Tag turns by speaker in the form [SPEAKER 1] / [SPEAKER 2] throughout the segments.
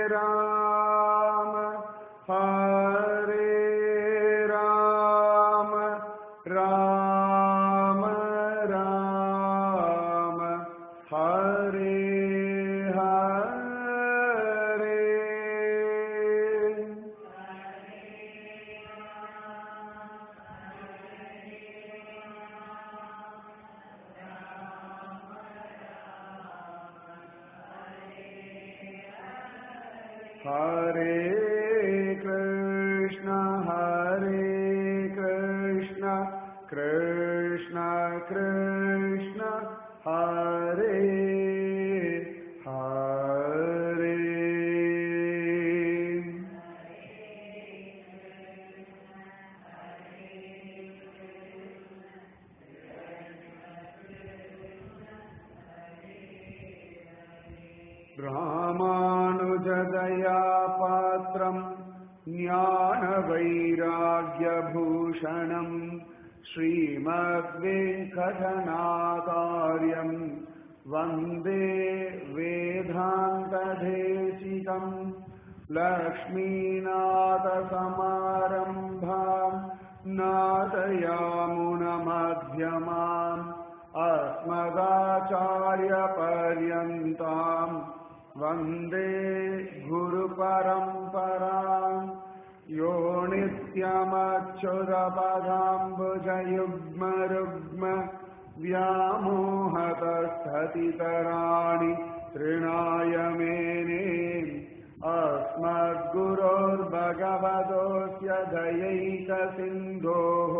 [SPEAKER 1] राम हरे राम राम राम हरे हरे हरे कृष्ण हरे कृष्ण कृष्ण कृष्ण हरे हरे रामानुजदया पात्रम् ज्ञानवैराग्यभूषणम् श्रीमद्वेङ्कटनाकार्यम् वन्दे वेदान्तदेशिकम् लक्ष्मीनाथसमारम्भाम् नाथयामुनमध्यमाम् अस्मदाचार्यपर्यन्ताम् वन्दे गुरुपरम्पराम् यो नित्यमच्युतपदाम्बुजयुग्मरुग्म व्यामोहतस्थतितराणि तृणाय मेने अस्मद्गुरोर्भगवतोऽस्य दयैकसिन्धोः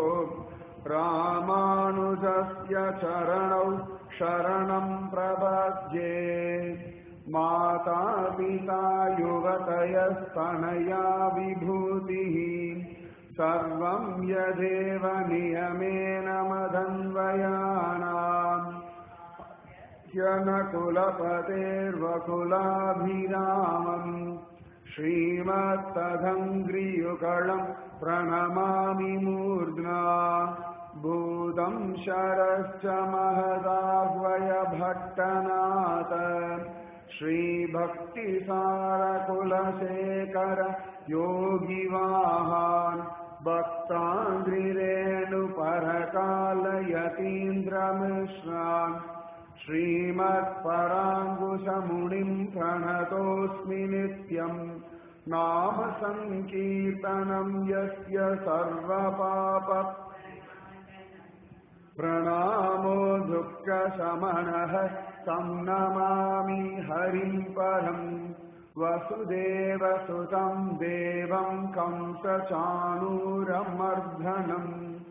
[SPEAKER 1] रामानुजस्य चरणौ शरणं प्रपद्ये माता पिता युवतयस्तनया विभूतिः सर्वं यदेव नियमेन मदन्वयानाम् जनकुलपतेर्वकुलाभिरामम् श्रीमत्तदङ्घ्रियुगळम् प्रणमामि मूर्ध्ना भूतं शरश्च महदाह्वय भट्टनाथ श्रीभक्तिसारकुलशेखर योगिवाहान् भक्ताङ्घ्रिरेणुपरकालयतीन्द्रमिश्रान् श्रीमत्पराङ्कुशमुनिम् प्रणतोऽस्मि नित्यम् नाम सङ्कीर्तनम् यस्य सर्वपाप प्रणामो दुःखशमनः तं नमामि हरिं परम् वसुदेवसुतं देवं कंसचाणूरमर्धनम्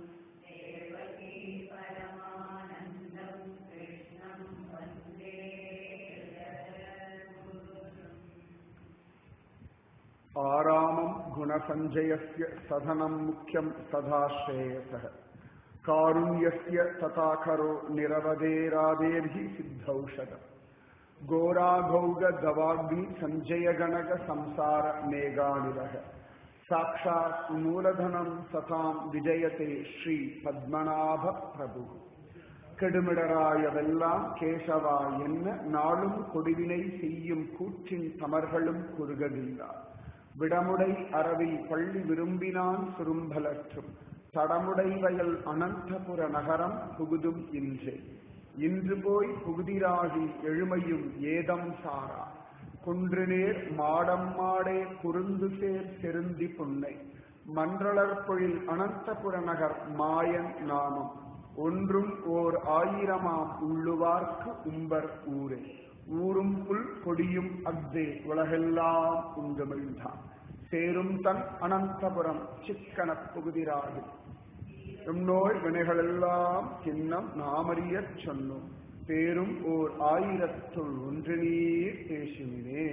[SPEAKER 1] आरामं गुणसञ्जयस्य सधनं मुख्यं सदा श्रेयसः कारुण्यस्य तथा खरो निरवधेरादेर्हि सिद्धौषधम् घोराघौगदवाग्नि सञ्जयगणक संसार मेघानिलः साक्षात् मूलधनं सतां विजयते ஸ்ரீ பத்மநாப பிரபு கெடுமிடராயவெல்லாம் கேசவா என்ன நாளும் கொடுவினை செய்யும் கூற்றின் தமர்களும் குறுகவில்லார் விடமுடை அரவி பள்ளி விரும்பினான் சுரும்பலற்றும் தடமுடை வயல் அனந்தபுர நகரம் புகுதும் இன்றே இன்று போய் புகுதிராகி எழுமையும் ஏதம் சாரா குன்றுநேர் மாடம் மாடே குறுந்து சேர் செருந்தி புன்னை மன்றளற்பொழில் அனந்தபுர நகர் மாயன் நாமம் ஒன்றும் ஓர் ஆயிரமாம் உள்ளுவார்க்கு உம்பர் ஊரே ஊரும் புல் கொடியும் அக்தே உலகெல்லாம் உண்டுமிழ்ந்தான் சேரும் தன் அனந்தபுரம் சிக்கனப் புகுதிராகி நோய் வினைகளெல்லாம் சின்னம் நாமறியச் சொன்னோம் பேரும் ஓர் ஆயிரத்துள் ஒன்று நீர் பேசுமினே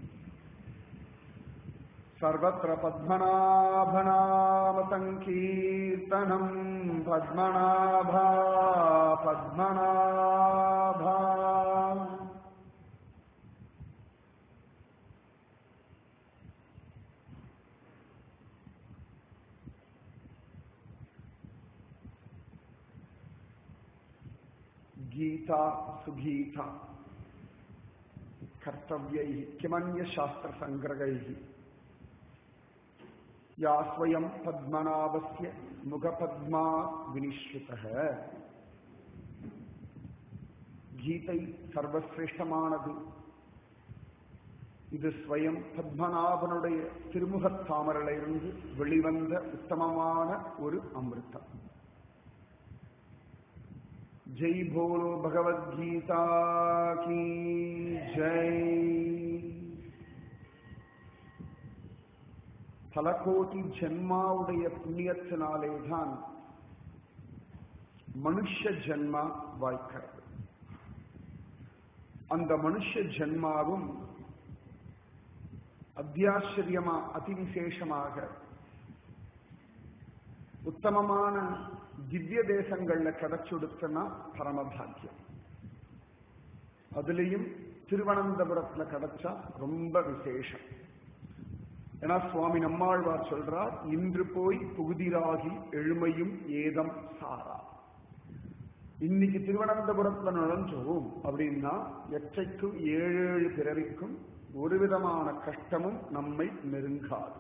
[SPEAKER 1] सर्वत्र पद्मनाभनामसङ्कीर्तनम् पद्मनाभा पद्मनाभा கீதா சுகீதா கர்த்தவியை கிமன்ய சாஸ்திர சங்கிரகை யா ஸ்வயம் பத்மநாபஸ்ய முகபத்மா வினிஸ்ருதக கீதை சர்வசிரேஷ்டமானது இது ஸ்வயம் பத்மநாபனுடைய திருமுகத் தாமரிலிருந்து வெளிவந்த உத்தமமான ஒரு அமிர்தம் ஜெய் போலோ பகவத்கீதா கீ ஜெய் பல கோடி ஜென்மாவுடைய புண்ணியத்தினாலேதான் மனுஷ ஜென்மா வாய்க்கிறது அந்த மனுஷ ஜென்மாவும் அத்தியாச்சரியமா அதிவிசேஷமாக உத்தமமான திவ்ய தேசங்கள்ல கிடைச்சுடுத்துனா பரமபாக்கியம் அதுலயும் திருவனந்தபுரத்துல கிடைச்சா ரொம்ப விசேஷம் ஏன்னா சுவாமி நம்மாழ்வார் சொல்றார் இன்று போய் புகுதிராகி எழுமையும் ஏதம் சாரா இன்னைக்கு திருவனந்தபுரத்துல நுழைஞ்சோம் அப்படின்னா எச்சைக்கும் ஏழு ஏழு பிறவிக்கும் ஒரு விதமான கஷ்டமும் நம்மை நெருங்காது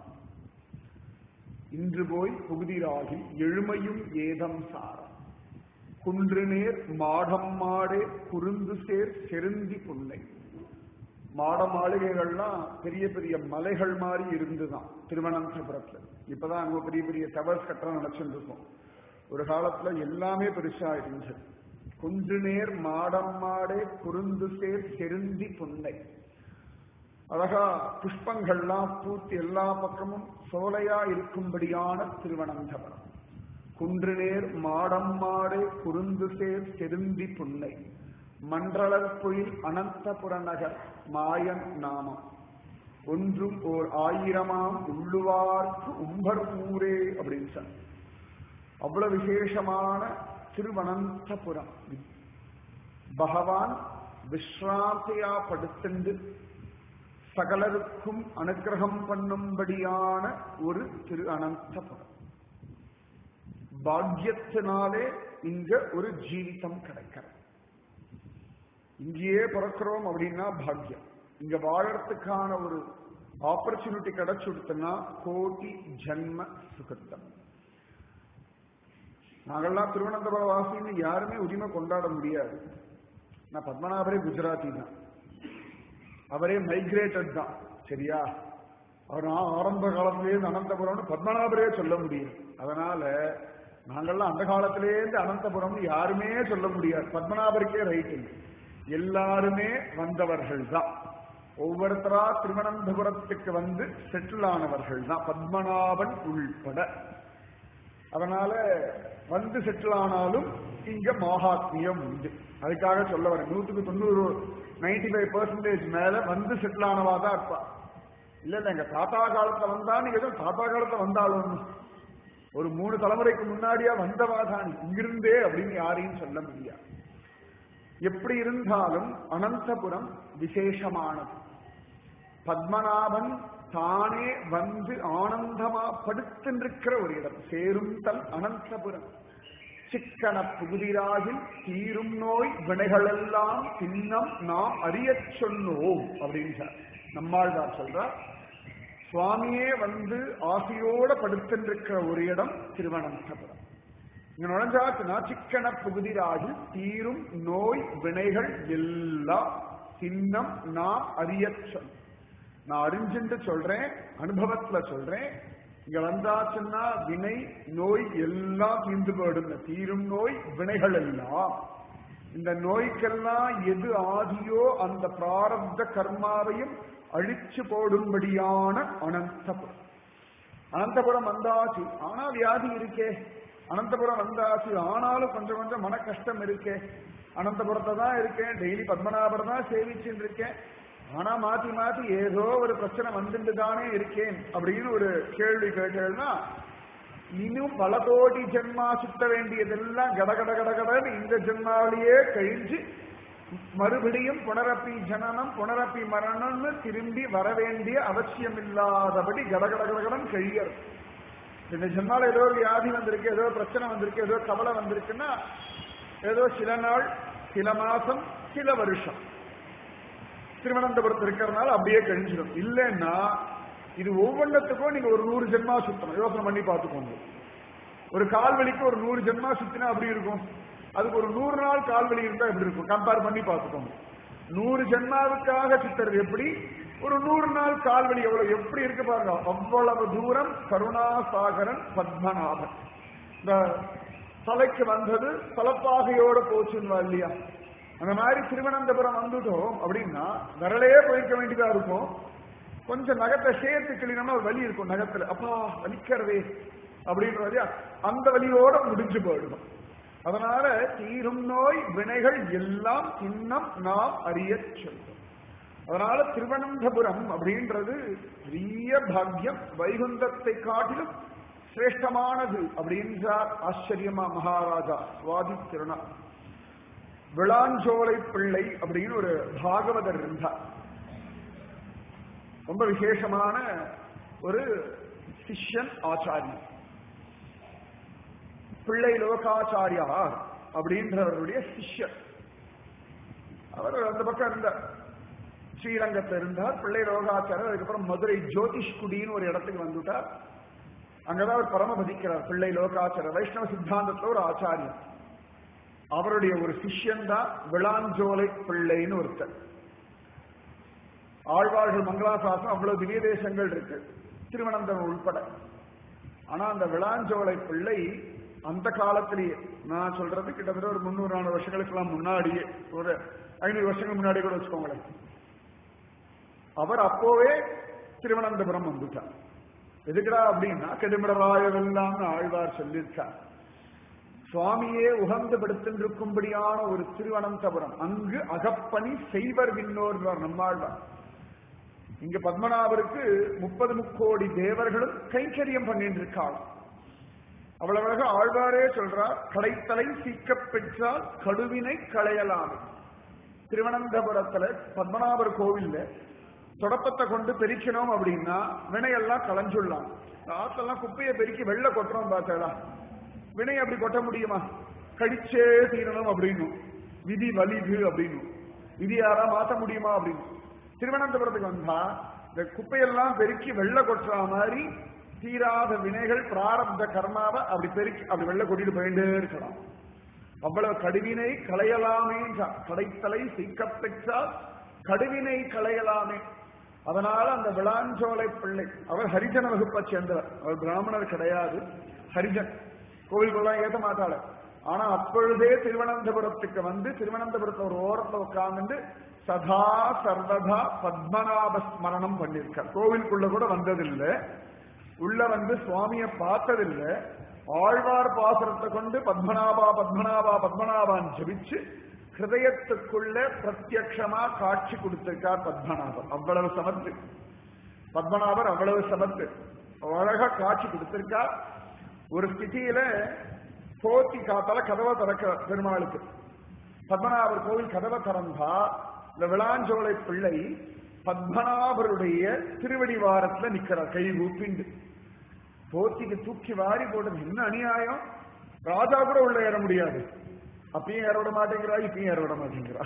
[SPEAKER 1] இன்று போய் புகுதிராகி எழுமையும் ஏதம் சாரா குன்றுநேர் மாடம் மாடே குறுந்து சேர் செருந்தி புன்னை மாட மாளிகைகள்லாம் பெரிய பெரிய மலைகள் மாதிரி இருந்துதான் திருவனந்தபுரத்துல இப்பதான் அங்க பெரிய பெரிய டவர்ஸ் கட்டுற நினைச்சுட்டு இருக்கோம் ஒரு காலத்துல எல்லாமே பெருசா இருந்துச்சு குன்று நேர் மாடம் மாடே குறுந்து சேர் செருந்தி புன்னை அழகா புஷ்பங்கள்லாம் பூத்து எல்லா பக்கமும் சோலையா இருக்கும்படியான திருவனந்தபுரம் குன்று நேர் மாடம் மாடே குறுந்து சேர் செருந்தி புன்னை மன்றளர் பொயில் அனந்தபுர நகர் மாயன் நாமம் ஒன்றும் ஓர் ஆயிரமாம் உள்ளுவார்க்கு உம்பர் ஊரே அப்படின்னு சொன்ன அவ்வளவு விசேஷமான திருவனந்தபுரம் பகவான் விஸ்ராந்தியா படுத்துண்டு சகலருக்கும் அனுகிரகம் பண்ணும்படியான ஒரு திரு அனந்தபுரம் பாக்யத்தினாலே இங்க ஒரு ஜீவிதம் கிடைக்கிறது இங்கேயே பிறக்கிறோம் அப்படின்னா பாக்கியம் இங்க வாழறதுக்கான ஒரு ஆப்பர்ச்சுனிட்டி கிடைச்சுடுத்துன்னா கோடி ஜன்ம சுகத்தம் நாங்கெல்லாம் திருவனந்தபுர வாசின்னு யாருமே உரிமை கொண்டாட முடியாது நான் பத்மநாபரே குஜராத்தி தான் அவரே மைக்ரேட்டட் தான் சரியா அவர் நான் ஆரம்ப காலத்திலேருந்து அனந்தபுரம்னு பத்மநாபரே சொல்ல முடியும் அதனால நாங்கெல்லாம் அந்த காலத்திலேருந்து அனந்தபுரம்னு யாருமே சொல்ல முடியாது பத்மநாபருக்கே ரைட் இல்லை எல்லாருமே வந்தவர்கள் தான் ஒவ்வொருத்தரா திருவனந்தபுரத்துக்கு வந்து செட்டில் ஆனவர்கள் தான் பத்மநாபன் உள்பட அதனால வந்து செட்டில் ஆனாலும் இங்க மகாத்மியம் உண்டு அதுக்காக சொல்ல வரேன் நூற்றுக்கு தொண்ணூறு நைன்டி ஃபைவ் பர்சன்டேஜ் மேல வந்து செட்டில் ஆனவா தான் இருப்பா இல்ல இல்ல எங்க தாத்தா காலத்துல வந்தா நீங்க எதுவும் தாத்தா காலத்துல வந்தாலும் ஒரு மூணு தலைமுறைக்கு முன்னாடியா வந்தவா தான் இங்கிருந்தே அப்படின்னு யாரையும் சொல்ல முடியாது எப்படி இருந்தாலும் அனந்தபுரம் விசேஷமானது பத்மநாபன் தானே வந்து ஆனந்தமா படுத்திருக்கிற ஒரு இடம் சேரும் தல் அனந்தபுரம் சிக்கன புகுதிராகில் தீரும் நோய் வினைகளெல்லாம் சின்னம் நாம் அறியச் சொன்னோம் அப்படின்னு நம்மாழ்வார் சொல்றார் சுவாமியே வந்து ஆசையோட படுத்திருக்கிற ஒரு இடம் திருவனந்தபுரம் இங்க நுழைஞ்சாச்சுன்னா சிக்கன புகுதிராகி தீரும் நோய் வினைகள் எல்லாம் சின்னம் நான் அறியச் சொல் நான் அறிஞ்சுட்டு சொல்றேன் அனுபவத்துல சொல்றேன் இங்க வந்தாச்சுன்னா வினை நோய் எல்லாம் தீர்ந்து போயிடும் தீரும் நோய் வினைகள் எல்லாம் இந்த நோய்க்கெல்லாம் எது ஆதியோ அந்த பிராரப்த கர்மாவையும் அழிச்சு போடும்படியான அனந்தபுரம் அனந்தபுரம் வந்தாச்சு ஆனா வியாதி இருக்கே அனந்தபுரம் வந்தாச்சு ஆனாலும் கொஞ்சம் கொஞ்சம் மன கஷ்டம் இருக்கே அனந்தபுரத்தை தான் இருக்கேன் டெய்லி பத்மநாபர் தான் சேவிச்சுட்டு இருக்கேன் ஆனா மாத்தி மாத்தி ஏதோ ஒரு பிரச்சனை வந்துட்டு தானே இருக்கேன் அப்படின்னு ஒரு கேள்வி கேட்டேன்னா இன்னும் பல கோடி ஜென்மா சுத்த வேண்டியதெல்லாம் கட கட கட கடன்னு இந்த ஜென்மாவிலேயே கழிஞ்சு மறுபடியும் புனரப்பி ஜனனம் புனரப்பி மரணம்னு திரும்பி வர வேண்டிய அவசியம் இல்லாதபடி கடகட கடகடன் கழியறது இந்த ஜென்மால ஏதோ ஒரு வியாதி வந்திருக்கு ஏதோ பிரச்சனை வந்திருக்கு ஏதோ கவலை வந்திருக்குன்னா ஏதோ சில நாள் சில மாசம் சில வருஷம் திருவனந்தபுரத்து இருக்கிறதுனால அப்படியே கழிஞ்சிடும் இல்லைன்னா இது ஒவ்வொன்றத்துக்கும் நீங்க ஒரு நூறு ஜென்மா சுத்தணும் யோசனை பண்ணி பார்த்துக்கோங்க ஒரு கால்வலிக்கு ஒரு நூறு ஜென்மா சுத்தினா அப்படி இருக்கும் அதுக்கு ஒரு நூறு நாள் கால்வலி இருந்தா எப்படி இருக்கும் கம்பேர் பண்ணி பார்த்துக்கோங்க நூறு ஜென்மாவுக்காக சுத்துறது எப்படி ஒரு நூறு நாள் கால்வலி எவ்வளவு எப்படி இருக்கு பாருங்க அவ்வளவு தூரம் கருணாசாகரன் பத்மநாபன் இந்த தலைக்கு வந்தது தலப்பாகையோட போச்சுன்னு இல்லையா அந்த மாதிரி திருவனந்தபுரம் வந்துட்டோம் அப்படின்னா விரலே போயிருக்க வேண்டியதா இருக்கும் கொஞ்சம் நகத்தை சேர்த்து கிளினமா ஒரு வலி இருக்கும் நகத்துல அப்பா வலிக்கிறதே அப்படின்றது அந்த வலியோட முடிஞ்சு போயிடும் அதனால தீரும் நோய் வினைகள் எல்லாம் இன்னும் நாம் அறிய சொல்லும் அதனால திருவனந்தபுரம் அப்படின்றது பெரிய பாக்கியம் வைகுந்தத்தை காட்டிலும் சிரேஷ்டமானது அப்படின்றார் ஆச்சரியமா மகாராஜா சுவாதி திருநாள் விளாஞ்சோலை பிள்ளை அப்படின்னு ஒரு பாகவதர் இருந்தார் ரொம்ப விசேஷமான ஒரு சிஷ்யன் ஆச்சாரியன் பிள்ளை லோகாச்சாரியார் அப்படின்றவருடைய சிஷ்யர் அவர் அந்த பக்கம் இருந்தார் ஸ்ரீரங்கத்தில் இருந்தார் பிள்ளை லோகாச்சாரியர் அதுக்கப்புறம் மதுரை ஜோதிஷ்குடின்னு ஒரு இடத்துக்கு வந்துட்டார் அங்கதான் அவர் பரமபதிக்கிறார் பிள்ளை லோகாச்சாரியர் வைஷ்ணவ சித்தாந்தத்துல ஒரு ஆச்சாரியன் அவருடைய ஒரு சிஷ்யன் தான் விளாஞ்சோலை பிள்ளைன்னு ஒருத்தர் ஆழ்வார்கள் மங்களாசாசனம் அவ்வளவு திவ்ய தேசங்கள் இருக்கு திருவனந்தபுரம் உள்பட ஆனா அந்த விளாஞ்சோலை பிள்ளை அந்த காலத்திலேயே நான் சொல்றது கிட்டத்தட்ட ஒரு முன்னூறு நானூறு வருஷங்களுக்கெல்லாம் முன்னாடியே ஒரு ஐநூறு வருஷங்கள் முன்னாடி கூட வச்சுக்கோங்களேன் அவர் அப்போவே திருவனந்தபுரம் வந்துட்டார் எதுக்குடா அப்படின்னா கெடுமிடராயவெல்லாம் ஆழ்வார் சொல்லியிருக்கார் சுவாமியே உகந்து படுத்திருக்கும்படியான ஒரு திருவனந்தபுரம் அங்கு அகப்பணி செய்வர் விண்ணோர் நம்மாழ்வார் இங்க பத்மநாபருக்கு முப்பது முக்கோடி தேவர்களும் கைங்கரியம் பண்ணிட்டு இருக்காள் அவ்வளவு அழகா ஆழ்வாரே சொல்றார் கடைத்தலை சீக்கப் பெற்றால் கடுவினை களையலாமே திருவனந்தபுரத்துல பத்மநாபர் கோவில்ல தொடப்பத்தை கொண்டு பெருக்கினோம் அப்படின்னா வினையெல்லாம் களைஞ்சுடலாம் ஆத்தெல்லாம் குப்பையை பெருக்கி வெள்ள கொட்டுறோம் பார்த்தா வினை அப்படி கொட்ட முடியுமா கடிச்சே தீரணும் அப்படின்னு விதி வலிது அப்படின்னு விதி யாரா மாத்த முடியுமா அப்படின்னு திருவனந்தபுரத்துக்கு வந்தா இந்த குப்பையெல்லாம் பெருக்கி வெள்ள கொட்டுற மாதிரி தீராத வினைகள் பிராரப்த கர்மாவை அப்படி பெருக்கி அப்படி வெள்ள கொட்டிட்டு போயிட்டே இருக்கலாம் அவ்வளவு கடுவினை களையலாமே கடைத்தலை சீக்கப்பெற்றால் கடுவினை களையலாமே அதனால அந்த விளாஞ்சோலை பிள்ளை அவர் ஹரிஜன வகுப்பை சேர்ந்தவர் அவர் பிராமணர் கிடையாது ஹரிஜன் கோவிலுக்குள்ளாம் ஏத்த மாட்டாள ஆனா அப்பொழுதே திருவனந்தபுரத்துக்கு வந்து திருவனந்தபுரத்துல ஒரு ஓரத்துல உட்கார்ந்து சதா சர்வதா பத்மநாப ஸ்மரணம் பண்ணிருக்கார் கோவிலுக்குள்ள கூட வந்ததில்லை உள்ள வந்து சுவாமிய பார்த்ததில்லை ஆழ்வார் பாசுரத்தை கொண்டு பத்மநாபா பத்மநாபா பத்மநாபான் ஜபிச்சு ஹிருதயத்துக்குள்ள பிரத்யக்ஷமா காட்சி கொடுத்திருக்கார் பத்மநாபர் அவ்வளவு சமத்து பத்மநாபர் அவ்வளவு சமத்து அழகா காட்சி கொடுத்திருக்கார் ஒரு ஸ்திதியில போத்தி காத்தால கதவை திறக்க பெருமாளுக்கு பத்மநாபர் கோவில் கதவை திறந்தா இந்த விளாஞ்சோலை பிள்ளை பத்மநாபருடைய திருவடி வாரத்துல நிக்கிறார் கை ஊப்பிண்டு போத்திக்கு தூக்கி வாரி போட்டது என்ன அநியாயம் ராஜா கூட உள்ள ஏற முடியாது அப்பயும் ஏற விட மாட்டேங்கிறா இப்பயும் ஏற விட மாட்டேங்கிறா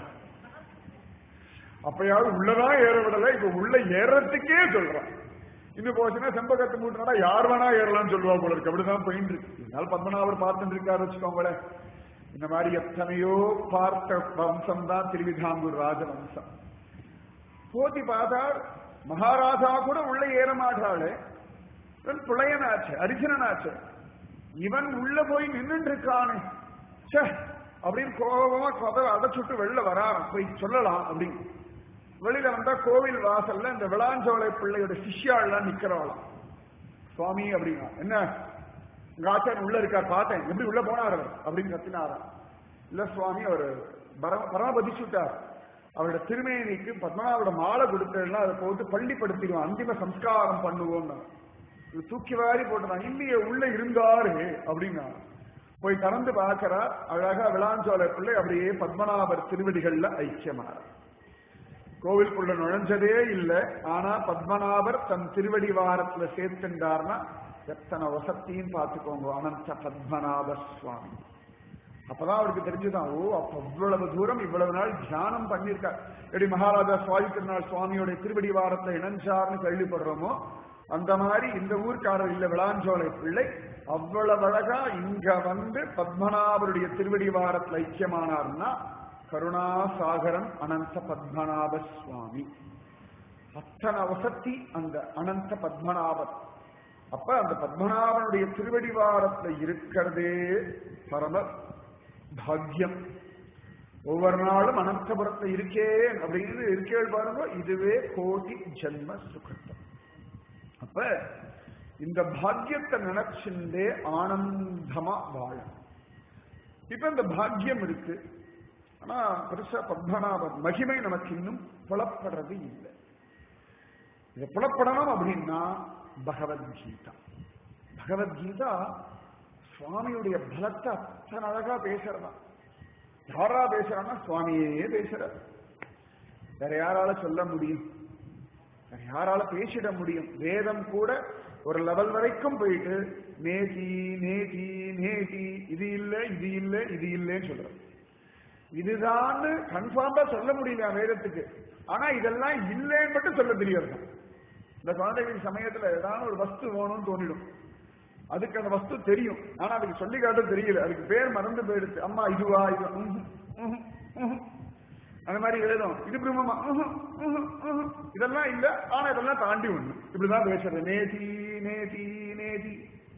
[SPEAKER 1] அப்பயாவது உள்ளதான் ஏற விடல இப்ப உள்ள ஏறத்துக்கே சொல்றான் இன்னும் போச்சுன்னா செம்பகத்து மூட்டினா யார் வேணா ஏறலாம்னு சொல்லுவா போல இருக்கு அப்படிதான் போயிட்டு இருக்கு இதனால பத்மநாபர் பார்த்துட்டு இருக்காரு வச்சுக்கோங்களேன் இந்த மாதிரி எத்தனையோ பார்த்த வம்சம் தான் திருவிதாங்கூர் ராஜவம்சம் போத்தி பார்த்தால் மகாராஜா கூட உள்ள ஏற மாட்டாளே இவன் புலையனாச்சு அரிஜனனாச்சு இவன் உள்ள போய் நின்றுட்டு இருக்கானே ச்சே அப்படின்னு கோபமா கதவை அடைச்சுட்டு வெளில வராராம் போய் சொல்லலாம் அப்படின்னு வெளியில வந்தா கோவில் வாசல்ல இந்த விளாஞ்சோலை பிள்ளையோட சிஷ்யாள்லாம் நிக்கிறவாளாம் சுவாமி அப்படின்னா என்ன உங்க ஆச்சாரியன் உள்ள இருக்கார் பார்த்தேன் எப்படி உள்ள போனார் அவர் அப்படின்னு கத்தினாராம் இல்ல சுவாமி அவர் பரம பரமபதிச்சுட்டார் அவரோட திருமேனிக்கு பத்மநாபோட மாலை கொடுத்தா அதை போட்டு பள்ளிப்படுத்திடுவோம் அந்திம சம்ஸ்காரம் பண்ணுவோம் தூக்கி வாரி போட்டுதான் இல்லையே உள்ள இருந்தாரு அப்படின்னா போய் திறந்து பார்க்கிறார் அழகா விளாஞ்சோலை பிள்ளை அப்படியே பத்மநாபர் திருவடிகள்ல ஐக்கியமாற கோவிலுக்குள்ள நுழைஞ்சதே இல்லை ஆனா பத்மநாபர் தன் திருவடி வாரத்துல சேர்த்துட்டார்னா எத்தனை வசத்தியும் பார்த்துக்கோங்க அனந்த பத்மநாப சுவாமி அப்பதான் அவருக்கு தெரிஞ்சுதான் ஓ அப்ப இவ்வளவு தூரம் இவ்வளவு நாள் தியானம் பண்ணியிருக்கார் எப்படி மகாராஜா சுவாமி திருநாள் சுவாமியோட திருவடி வாரத்தை இணைஞ்சார்னு கேள்விப்படுறோமோ அந்த மாதிரி இந்த ஊர்க்காரர் இல்ல விளாஞ்சோலை பிள்ளை அவ்வளவு அழகா இங்க வந்து பத்மநாபருடைய திருவடி வாரத்தில் ஐக்கியமானார்னா கருணாசாகரன் அனந்த பத்மநாப சுவாமி அத்தனை வசத்தி அந்த அனந்த பத்மநாபன் அப்ப அந்த பத்மநாபனுடைய திருவடி வாரத்துல இருக்கிறதே பரம பாக்யம் ஒவ்வொரு நாளும் அனந்தபுரத்துல இருக்கேன் அப்படின்னு இருக்கேள் பாருங்க இதுவே கோடி ஜென்ம சுகத்தம் அப்ப இந்த பாக்கியத்தை நினைச்சுட்டே ஆனந்தமா வாழ இப்ப இந்த பாக்கியம் இருக்கு ஆனா பெருசா பத்மநாபன் மகிமை நமக்கு இன்னும் புலப்படுறது இல்லை இது புலப்படணும் அப்படின்னா பகவத்கீதா பகவத்கீதா சுவாமியுடைய பலத்தை அத்தனை அழகா பேசுறதா யாரா பேசுறான்னா சுவாமியே பேசுறார் வேற யாரால சொல்ல முடியும் வேற யாரால பேசிட முடியும் வேதம் கூட ஒரு லெவல் வரைக்கும் போயிட்டு நேதி நேதி நேதி இது இல்ல இது இல்ல இது இல்லைன்னு சொல்றது இதுதான் கன்ஃபார்மா சொல்ல முடியல வேதத்துக்கு ஆனா இதெல்லாம் இல்லைன்னு மட்டும் சொல்ல தெரியாது இந்த குழந்தைகளுக்கு சமயத்துல ஏதாவது ஒரு வஸ்து வேணும்னு தோணிடும் அதுக்கு அந்த வஸ்து தெரியும் ஆனா அதுக்கு சொல்லி காட்ட தெரியல அதுக்கு பேர் மறந்து போயிடுச்சு அம்மா இதுவா இது ம்ஹும், ம்ஹும், ம்ஹும். அந்த மாதிரி எழுதும் இது பிரம்மமா ம்ஹும், ம்ஹும், ம்ஹும். இதெல்லாம் இல்ல ஆனா இதெல்லாம் தாண்டி ஒண்ணு இப்படிதான் பேசுறது நேதி நேதி நேதி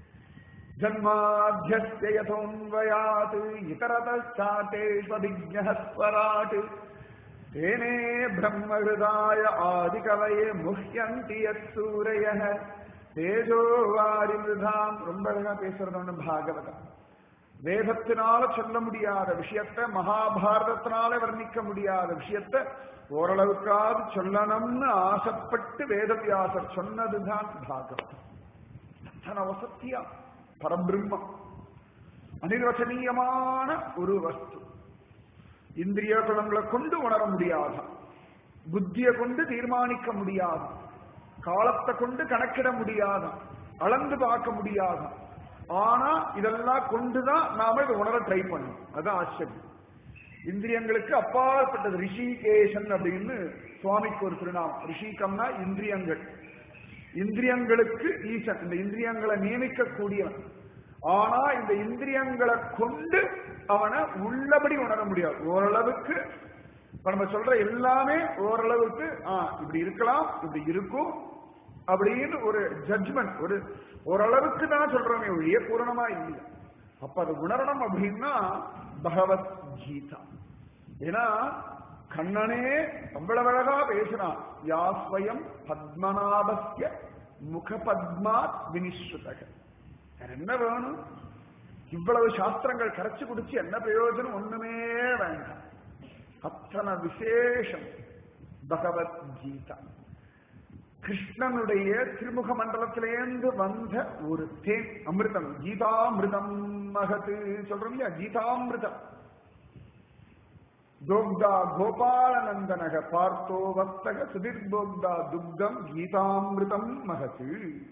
[SPEAKER 1] ஜன்மாத்தியஸ்ய யதோன்வயாத் இதரதாட்டேஷ்வபிஜ்ஞः ஸ்வராட் தேனே பிரம்மஹிருதாய ஆதிகவயே முஹ்யந்தி யத் சூரயः தேஜோ வாரிமிருதாம் ரொம்ப அழகா பேசுறது ஒண்ணு பாகவதம் வேதத்தினால சொல்ல முடியாத விஷயத்த மகாபாரதத்தினால வர்ணிக்க முடியாத விஷயத்த ஓரளவுக்காவது சொல்லணும்னு ஆசைப்பட்டு வேதவியாசர் சொன்னதுதான் பாகவதம் அத்தனை வசத்தியா பரபிரம்மம் அனிர்வச்சனீயமான ஒரு வஸ்து இந்திரிய குணங்களை கொண்டு உணர முடியாத புத்தியை கொண்டு தீர்மானிக்க முடியாத காலத்தை கொண்டு கணக்கிட முடியாத அளந்து பார்க்க முடியாத ஆனா இதெல்லாம் கொண்டுதான் நாம இதை உணர ட்ரை பண்ணணும் அதான் ஆச்சரியம் இந்திரியங்களுக்கு அப்பாற்பட்டது ரிஷிகேஷன் அப்படின்னு சுவாமிக்கு ஒரு திருநாமம் ரிஷிகம்னா இந்திரியங்கள் இந்திரியங்களுக்கு ஈசன் இந்த இந்திரியங்களை நியமிக்கக்கூடியவன் ஆனா இந்த இந்திரியங்களை கொண்டு அவனை உள்ளபடி உணர முடியாது ஓரளவுக்கு இப்ப நம்ம சொல்ற எல்லாமே ஓரளவுக்கு ஆ இப்படி இருக்கலாம் இப்படி இருக்கும் அப்படின்னு ஒரு ஜட்ஜ்மெண்ட் ஒரு ஓரளவுக்கு தான் சொல்றோமே ஒழிய பூரணமா இல்லை அப்ப அது உணரணும் அப்படின்னா பகவத் கீதா ஏன்னா கண்ணனே அவ்வளவு அழகா பேசினான் யாஸ்வயம் பத்மநாபஸ்ய முகபத்மாத் வினிஸ்ருதக வேற என்ன வேணும் இவ்வளவு சாஸ்திரங்கள் கரைச்சு குடிச்சு என்ன பிரயோஜனம் ஒண்ணுமே வேண்டாம் அத்தனை விசேஷம் பகவத்கீதா கிருஷ்ணனுடைய திருமுக மண்டலத்திலேந்து வந்த ஒரு தேன் அமிர்தம் கீதாமிருதம் மகத்து சொல்றோம் இல்லையா கீதாமிருதம் தோக்தா கோபாலநந்தனக பார்த்தோ வத்தக சுதிர்போக்தா துக்தம் கீதாமிருதம் மகத்து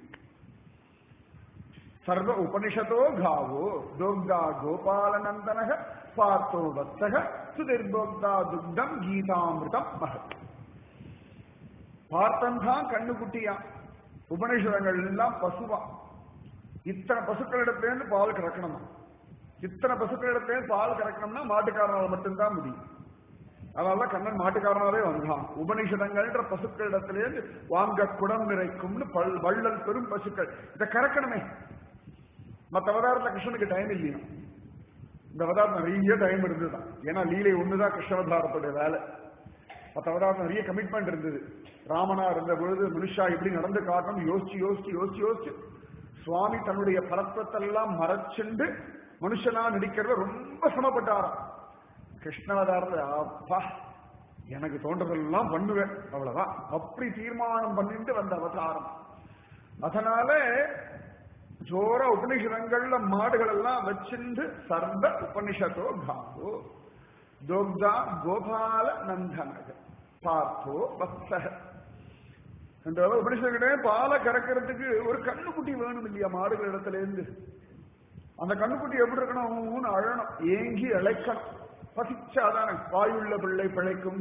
[SPEAKER 1] சர்வ உபனிஷதோ காவோ தோக்தா கோபாலநந்தனக பார்த்தோ வத்தக சுதிர்போக்தா துக்தம் கீதாமிருதம் மகத் பார்த்தன் தான் கண்ணு குட்டியா உபனிஷதங்கள் எல்லாம் பசுவா இத்தனை பசுக்களிடத்திலேருந்து பால் கறக்கணுமா இத்தனை பசுக்களிடத்திலேருந்து பால் கறக்கணும்னா மாட்டுக்காரனால மட்டும்தான் முடியும் அதனால கண்ணன் மாட்டுக்காரனாவே வந்தான் உபனிஷதங்கள்ன்ற பசுக்களிடத்திலேருந்து வாங்க குடம் நிறைக்கும்னு பல் வள்ளல் பெரும் பசுக்கள் இதை கறக்கணுமே மற்ற அவதாரத்துல கிருஷ்ணனுக்கு டைம் இல்லையா இந்த அவதாரம் நிறைய டைம் இருந்துதான் ஏன்னா லீலை ஒண்ணுதான் கிருஷ்ணவதாரத்துடைய வேலை மற்ற அவதாரம் நிறைய கமிட்மெண்ட் இருந்தது ராமனா இருந்த பொழுது மனுஷா எப்படி நடந்து காட்டணும் யோசிச்சு யோசிச்சு யோசிச்சு யோசிச்சு சுவாமி தன்னுடைய பரத்வத்தெல்லாம் மறைச்சுண்டு மனுஷனா நடிக்கிறத ரொம்ப சிரமப்பட்டாராம் கிருஷ்ணவதாரத்துல அப்பா எனக்கு தோன்றதெல்லாம் பண்ணுவேன் அவ்வளவுதான் அப்படி தீர்மானம் பண்ணிட்டு வந்த அவதாரம் அதனால ஜோர உபனிஷதங்கள்ல மாடுகள் எல்லாம் வச்சிருந்து சர்வ உபனிஷத்தோ காவோ தோக்தா கோபால நந்தனக பார்த்தோ வத்சக இந்த உபனிஷத்துக்கிட்டே பாலை கறக்கிறதுக்கு ஒரு கண்ணுக்குட்டி வேணும் இல்லையா மாடுகள் இடத்துல இருந்து அந்த கண்ணுக்குட்டி எப்படி இருக்கணும் ஊன்னு அழணும் ஏங்கி அழைக்கணும் பசிச்சாதானே வாயுள்ள பிள்ளை பிழைக்கும்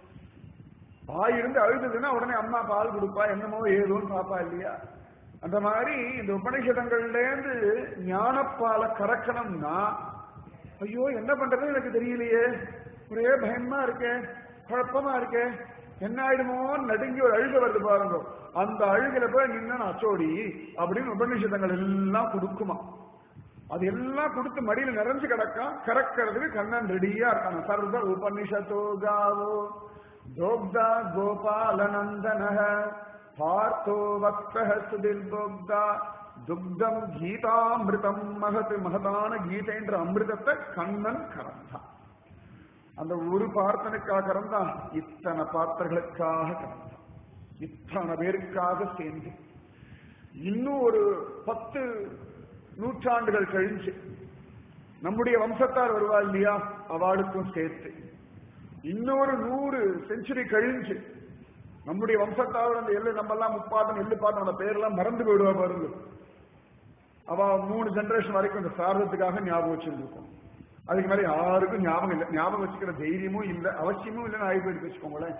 [SPEAKER 1] வாய் இருந்து அழுதுதுன்னா உடனே அம்மா பால் கொடுப்பா என்னமோ ஏதோன்னு பாப்பா இல்லையா அந்த மாதிரி இந்த உபனிஷதங்கள்ல இருந்து ஞானப்பால கறக்கணும்னா ஐயோ என்ன பண்றது எனக்கு தெரியலையே ஒரே பயமா இருக்கே குழப்பமா இருக்கே என்ன ஆயிடுமோ நடுங்கி ஒரு அழுக வருது பாருங்க அந்த அழுகில போய் நின்னா அச்சோடி அப்படின்னு உபநிஷதங்கள் எல்லாம் கொடுக்குமா அது எல்லாம் கொடுத்து மடியில நிறைஞ்சு கிடக்கா கறக்கிறதுக்கு கண்ணன் ரெடியா இருக்காங்க சர்வ உபனிஷத்தோ காவோ தோக்தா கோபாலநந்தன பார்த்தோ வக்த சுதிர்போக்தா துக்தம் கீதாமிருதம் மகத் மகதான கீதைன்ற அமிர்தத்தை கண்ணன் கறந்தான் அந்த ஒரு பார்த்தனுக்காக கறந்தான் இத்தனை பாத்திரங்களுக்காக கறந்தான் இத்தனை பேருக்காக சேர்ந்து இன்னும் ஒரு பத்து நூற்றாண்டுகள் கழிஞ்சு நம்முடைய வம்சத்தார் வருவா இல்லையா அவளுக்கும் சேர்த்து இன்னொரு நூறு செஞ்சுரி கழிஞ்சு நம்முடைய வம்சத்தாரோட அந்த எள்ளு நம்ம எல்லாம் முப்பாட்டம் எள்ளு பாட்டோட பேரெல்லாம் மறந்து போயிடுவா பாருங்க அவ மூணு ஜெனரேஷன் வரைக்கும் இந்த சாரதத்துக்காக ஞாபகம் வச்சிருந்துருக்கும் அதுக்கு மேல யாருக்கும் ஞாபகம் இல்லை ஞாபகம் வச்சுக்கிற தைரியமும் இல்லை அவசியமும் இல்லைன்னு ஆகி போயிட்டு வச்சுக்கோங்களேன்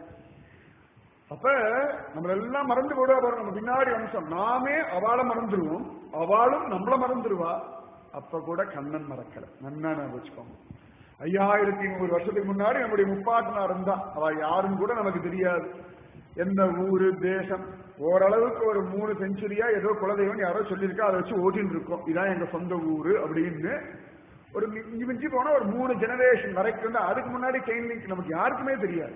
[SPEAKER 1] அப்ப நம்ம எல்லாம் மறந்து போடுவா பாருங்க நம்ம பின்னாடி வம்சம் நாமே அவளை மறந்துடுவோம் அவளும் நம்மள மறந்துடுவா அப்ப கூட கண்ணன் மறக்கல நன்னா வச்சுக்கோங்க ஐயாயிரத்தி நூறு வருஷத்துக்கு முன்னாடி நம்முடைய முப்பாட்டனா இருந்தா அவ யாரும் கூட நமக்கு தெரியாது எந்த ஊரு தேசம் ஓரளவுக்கு ஒரு மூணு செஞ்சுரியா ஏதோ குலதெய்வம் யாரோ சொல்லியிருக்கா அதை வச்சு ஓட்டின்னு இருக்கோம் இதான் எங்க சொந்த ஊரு அப்படின்னு ஒரு மிஞ்சி மிஞ்சி போனா ஒரு மூணு ஜெனரேஷன் வரைக்கும் தான் அதுக்கு முன்னாடி செயின் லிங்க் நமக்கு யாருக்குமே தெரியாது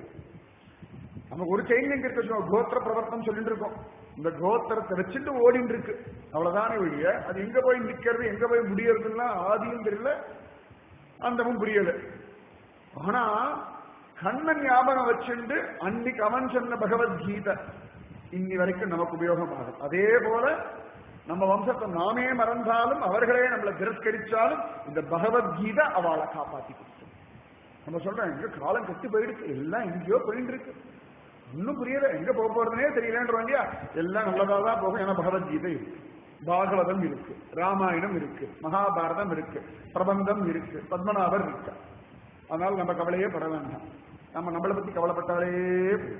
[SPEAKER 1] நமக்கு ஒரு செயின் லிங்க் இருக்கு வச்சுக்கோங்க, கோத்திர பிரவர்த்தம் சொல்லிட்டு இருக்கோம் இந்த கோத்திரத்தை வச்சுட்டு ஓடிட்டு இருக்கு அவ்வளவுதானே ஒழிய அது எங்க போய் நிக்கிறது எங்க போய் முடியறதுலாம் ஆதியும் தெரியல அந்தமும் புரியல ஆனா கண்ணன் ஞாபகம் வச்சுண்டு அன்னைக்கு அவன் சொன்ன பகவத்கீதை இன்னி வரைக்கும் நமக்கு உபயோகமாகும் அதே போல நம்ம வம்சத்தை நாமே மறந்தாலும் அவர்களே நம்மளை திரஸ்கரிச்சாலும் இந்த பகவத்கீதை அவளை காப்பாத்தி கொடுத்தோம் நம்ம சொல்றோம் எங்க காலம் கெட்டு போயிடுச்சு எல்லாம் எங்கேயோ போயிட்டு இருக்கு இன்னும் புரியல எங்க போக போறதுனே தெரியலன்றோம் இல்லையா எல்லாம் நல்லதா தான் போகும் ஏன்னா பகவத்கீதை இருக்கு பாகவதம் இருக்கு ராமாயணம் இருக்கு மகாபாரதம் இருக்கு பிரபந்தம் இருக்கு பத்மநாபர் இருக்கு அதனால நம்ம கவலையே பட வேண்டாம் நம்ம நம்மளை பத்தி கவலைப்பட்டாலே போதும்.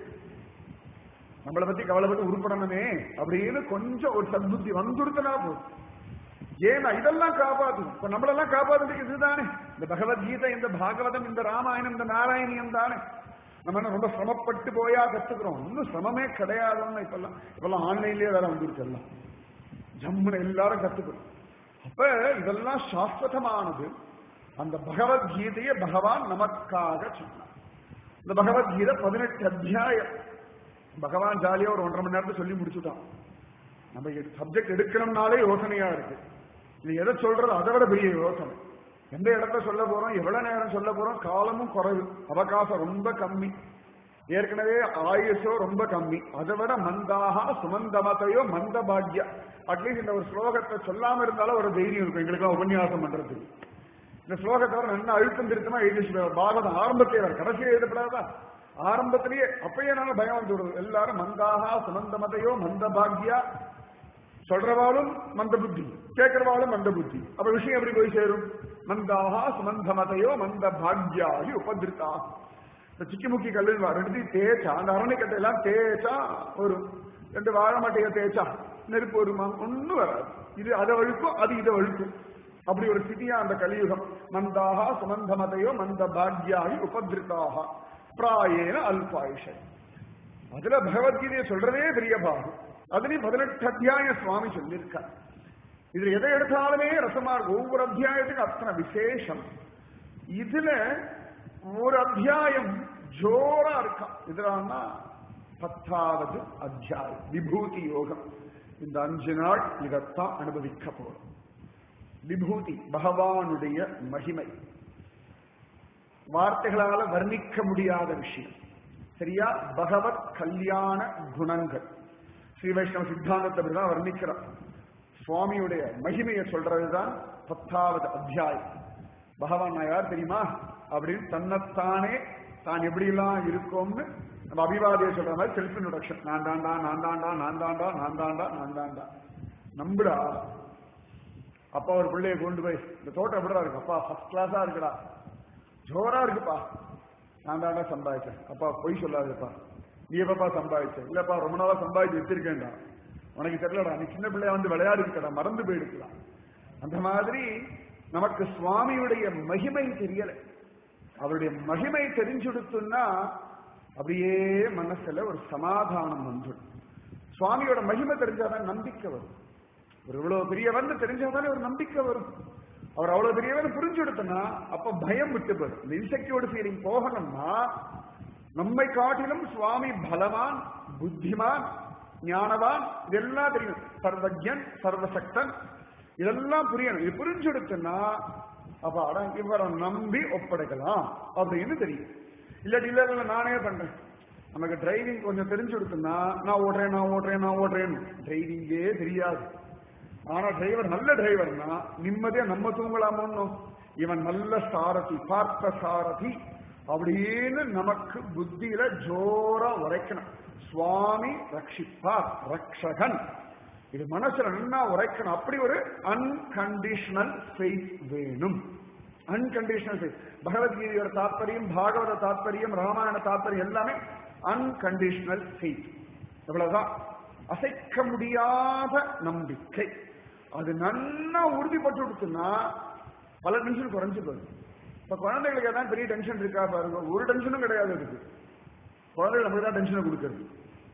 [SPEAKER 1] நம்மளை பத்தி கவலைப்பட்டு உருப்படணுமே அப்படின்னு கொஞ்சம் ஒரு சத்புத்தி வந்துடுத்தனா போதும் ஏன்னா இதெல்லாம் காப்பாத்தும் இப்ப நம்மளெல்லாம் காப்பாத்துறதுக்கு இதுதானே இந்த பகவத்கீதை இந்த பாகவதம் இந்த ராமாயணம் இந்த நாராயணியம் தானே நம்ம என்ன ரொம்ப சிரமப்பட்டு போயா கத்துக்கிறோம் இன்னும் சிரமமே கிடையாதுன்னு இப்பெல்லாம் இப்பெல்லாம் ஆன்லைன்லயே வேற வந்துருச்சு எல்லாம் ஜம்முன எல்லாரும் கத்துக்கிறோம் அப்ப இதெல்லாம் சாஸ்வதமானது அந்த பகவத்கீதையை பகவான் நமக்காக சொன்னார் இந்த பகவத்கீதை பதினெட்டு அத்தியாயம் பகவான் ஜாலியா ஒரு ஒன்றரை மணி நேரத்தை சொல்லி முடிச்சுட்டான் நம்ம சப்ஜெக்ட் எடுக்கணும்னாலே யோசனையா இருக்கு இது எதை சொல்றது அதை விட பெரிய யோசனை எந்த இடத்த சொல்ல போறோம் எவ்வளவு நேரம் சொல்ல போறோம் காலமும் குறைவு அவகாசம் ரொம்ப கம்மி ஏற்கனவே ஆயுஷோ ரொம்ப கம்மி அதை விட மந்தாக சுமந்தமதையோ மந்த பாக்யா அட்லீஸ்ட் இந்த ஒரு ஸ்லோகத்தை சொல்லாம இருந்தாலும் ஒரு தைரியம் இருக்கும் எங்களுக்கு உபன்யாசம் பண்றதுக்கு இந்த ஸ்லோகத்தை வர நல்ல அழுத்தம் திருத்தமா எழுதி வச்சிருக்காரு. பாகவதம் ஆரம்பத்திலே வர கடைசியே எழுதப்படாதா ஆரம்பத்திலேயே அப்பயே நாங்க பயம் வந்து விடுறது எல்லாரும் மந்தாக சுமந்தமதையோ மந்த பாக்யா சொல்றவாளும் மந்த புத்தி கேட்கிறவாளும் மந்த புத்தி அப்ப விஷயம் எப்படி போய் சேரும் மந்தாக சுமந்தமதையோ மந்த பாக்யாகி உபதிருத்தா இந்த சிக்கிமுக்கி கல்லு ரெண்டு தேய்ச்சா அந்த அரணிக்கட்டை எல்லாம் தேய்ச்சா ஒரு ரெண்டு வாழை மட்டையை தேய்ச்சா நெருப்பு வருமா ஒண்ணும் வராது இது அதை வழுக்கும் அது இதை வழுக்கும் அப்படி ஒரு ஸ்திதியா அந்த கலியுகம் மந்தாக சுமந்தமதையோ மந்த பாக்யாகி உபதிருத்தாக பிராயேன அல்பாயுஷை அதுல பகவத்கீதையை சொல்றதே பெரிய பாகம் அதுலயும் பதினெட்டு அத்தியாயம் சுவாமி சொல்லியிருக்கார் இதுல எதை எடுத்தாலுமே ரசமா இருக்கும் ஒவ்வொரு அத்தியாயத்துக்கும் அத்தனை விசேஷம் இதுல ஒரு அத்தியாயம் ஜோரா இருக்கான் இதுலான்னா பத்தாவது அத்தியாயம் விபூதி யோகம் இந்த அஞ்சு நாள் இதைத்தான் அனுபவிக்க போறோம் விபூதி பகவானுடைய மகிமை வார்த்தைகளால வர்ணிக்க முடியாத விஷயம் சரியா பகவத் கல்யாண குணங்கள் ஸ்ரீ வைஷ்ணவ சித்தாந்தத்தை அப்படிதான் வர்ணிக்கிறார் சுவாமியுடைய மகிமையை சொல்றதுதான் பத்தாவது அத்தியாயம் பகவான் நான் யார் தெரியுமா அப்படின்னு தன்னைத்தானே தான் எப்படிலாம் இருக்கோம்னு நம்ம அபிவாதியை சொல்ற மாதிரி செல்ஃப் இன்ட்ரோடக்ஷன் நான் தாண்டா நான் தாண்டா நான் தாண்டா நான் தாண்டா நான் தாண்டா நம்புடா அப்பா ஒரு பிள்ளையை கொண்டு போய் இந்த தோட்டம் எப்படிடா இருக்கு அப்பா ஃபர்ஸ்ட் கிளாஸா இருக்குடா ஜோரா இருக்குப்பா நான் தாண்டா சம்பாதிச்சேன் அப்பா பொய் சொல்லாதப்பா நீ எப்பப்பா சம்பாதிச்ச இல்லப்பா ரொம்ப நாளா சம்பாதிச்சு வச்சிருக்கேன்டா உனக்கு தெரியலடா நீ சின்ன பிள்ளையா வந்து விளையாடி இருக்கடா மறந்து போயிடுக்கலாம் அந்த மாதிரி நமக்கு சுவாமியுடைய மகிமை தெரியல அவருடைய மகிமை தெரிஞ்சுடுத்துன்னா அப்படியே மனசுல ஒரு சமாதானம் வந்துடும் சுவாமியோட மகிமை தெரிஞ்சாதான் நம்பிக்கை வரும் ஒரு இவ்வளவு பெரியவன் தெரிஞ்சாதானே ஒரு நம்பிக்கை வரும் அவர் அவ்வளவு பெரியவன் புரிஞ்சுடுத்தனா அப்ப பயம் விட்டு போயிடும் இந்த இன்செக்யூர்டு ஃபீலிங் போகணும்னா நம்மை காட்டிலும் சுவாமி பலவான் புத்திமான் ஞானவான் இதெல்லாம் தெரியும் சர்வஜன் சர்வசக்தன் இதெல்லாம் புரியணும் இது புரிஞ்சுடுத்துன்னா அப்ப அட இவரை நம்பி ஒப்படைக்கலாம் அப்படின்னு தெரியும் இல்லாட்டி இல்ல இல்ல நானே பண்றேன் நமக்கு டிரைவிங் கொஞ்சம் தெரிஞ்சு கொடுத்தோம்னா நான் ஓடுறேன் நான் ஓடுறேன் நான் ஓடுறேன்னு டிரைவிங்கே தெரியாது ஆனா டிரைவர் நல்ல டிரைவர்னா நிம்மதியா நம்ம தூங்கலாமோன்னு இவன் நல்ல சாரதி பார்த்த சாரதி அப்படின்னு நமக்கு புத்தியில ஜோரா உரைக்கணும் சுவாமி ரட்சிப்பார் ரக்ஷகன் இது மனசுல நன்னா உரைக்கணும் அப்படி ஒரு அன்கண்டிஷனல் ஃபெய்த் வேணும் அன்கண்டிஷனல் ஃபெய்த் பகவத்கீதையோட தாற்பயம் பாகவத தாற்பயம் ராமாயண தாற்பயம் எல்லாமே அன்கண்டிஷனல் ஃபெய்த் இவ்வளவுதான் அசைக்க முடியாத நம்பிக்கை அது நன்னா உறுதிப்பட்டு கொடுத்துன்னா பல டென்ஷன் குறைஞ்சு போகுது இப்ப குழந்தைகளுக்கு ஏதாவது பெரிய டென்ஷன் இருக்கா பாருங்க ஒரு டென்ஷனும் கிடையாது இருக்கு குழந்தைகள் நமக்கு தான் டென்ஷனை கொடுக்கறது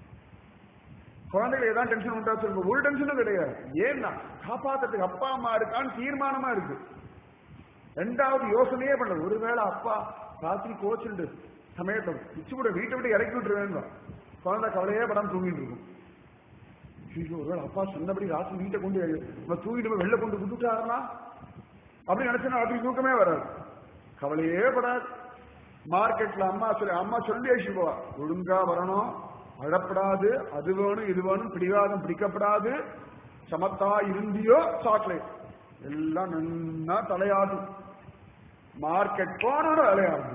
[SPEAKER 1] குழந்தைகள் ஏதாவது டென்ஷன் உண்டா சொல்லுங்க ஒரு டென்ஷனும் கிடையாது ஏன்னா காப்பாத்துறதுக்கு அப்பா அம்மா இருக்கான்னு தீர்மானமா இருக்கு ரெண்டாவது யோசனையே பண்ணது ஒருவேளை அப்பா ராத்திரி கோச்சுண்டு சமயத்தை பிச்சு கூட வீட்டை விட்டு இறக்கி விட்டுருவேன் குழந்தை கவலையே படம் தூங்கிட்டு இருக்கும் ஐயோ ஒருவேளை அப்பா சொன்னபடி ராத்திரி வீட்டை கொண்டு நம்ம தூங்கிட்டு போய் வெளில கொண்டு விட்டுட்டாருன்னா அப்படி நினைச்சா ராத்திரி தூக்கமே வராது கவலையே படாது மார்க்கெட்ல அம்மா சொல்லி அம்மா சொல்லி அழிச்சு போவா ஒழுங்கா வரணும் அழப்படாது அது வேணும் இது வேணும் பிடிவாதம் பிடிக்கப்படாது சமத்தா இருந்தியோ சாக்லேட் எல்லாம் நன்னா தலையாடும் மார்க்கெட் போனோட விளையாடும்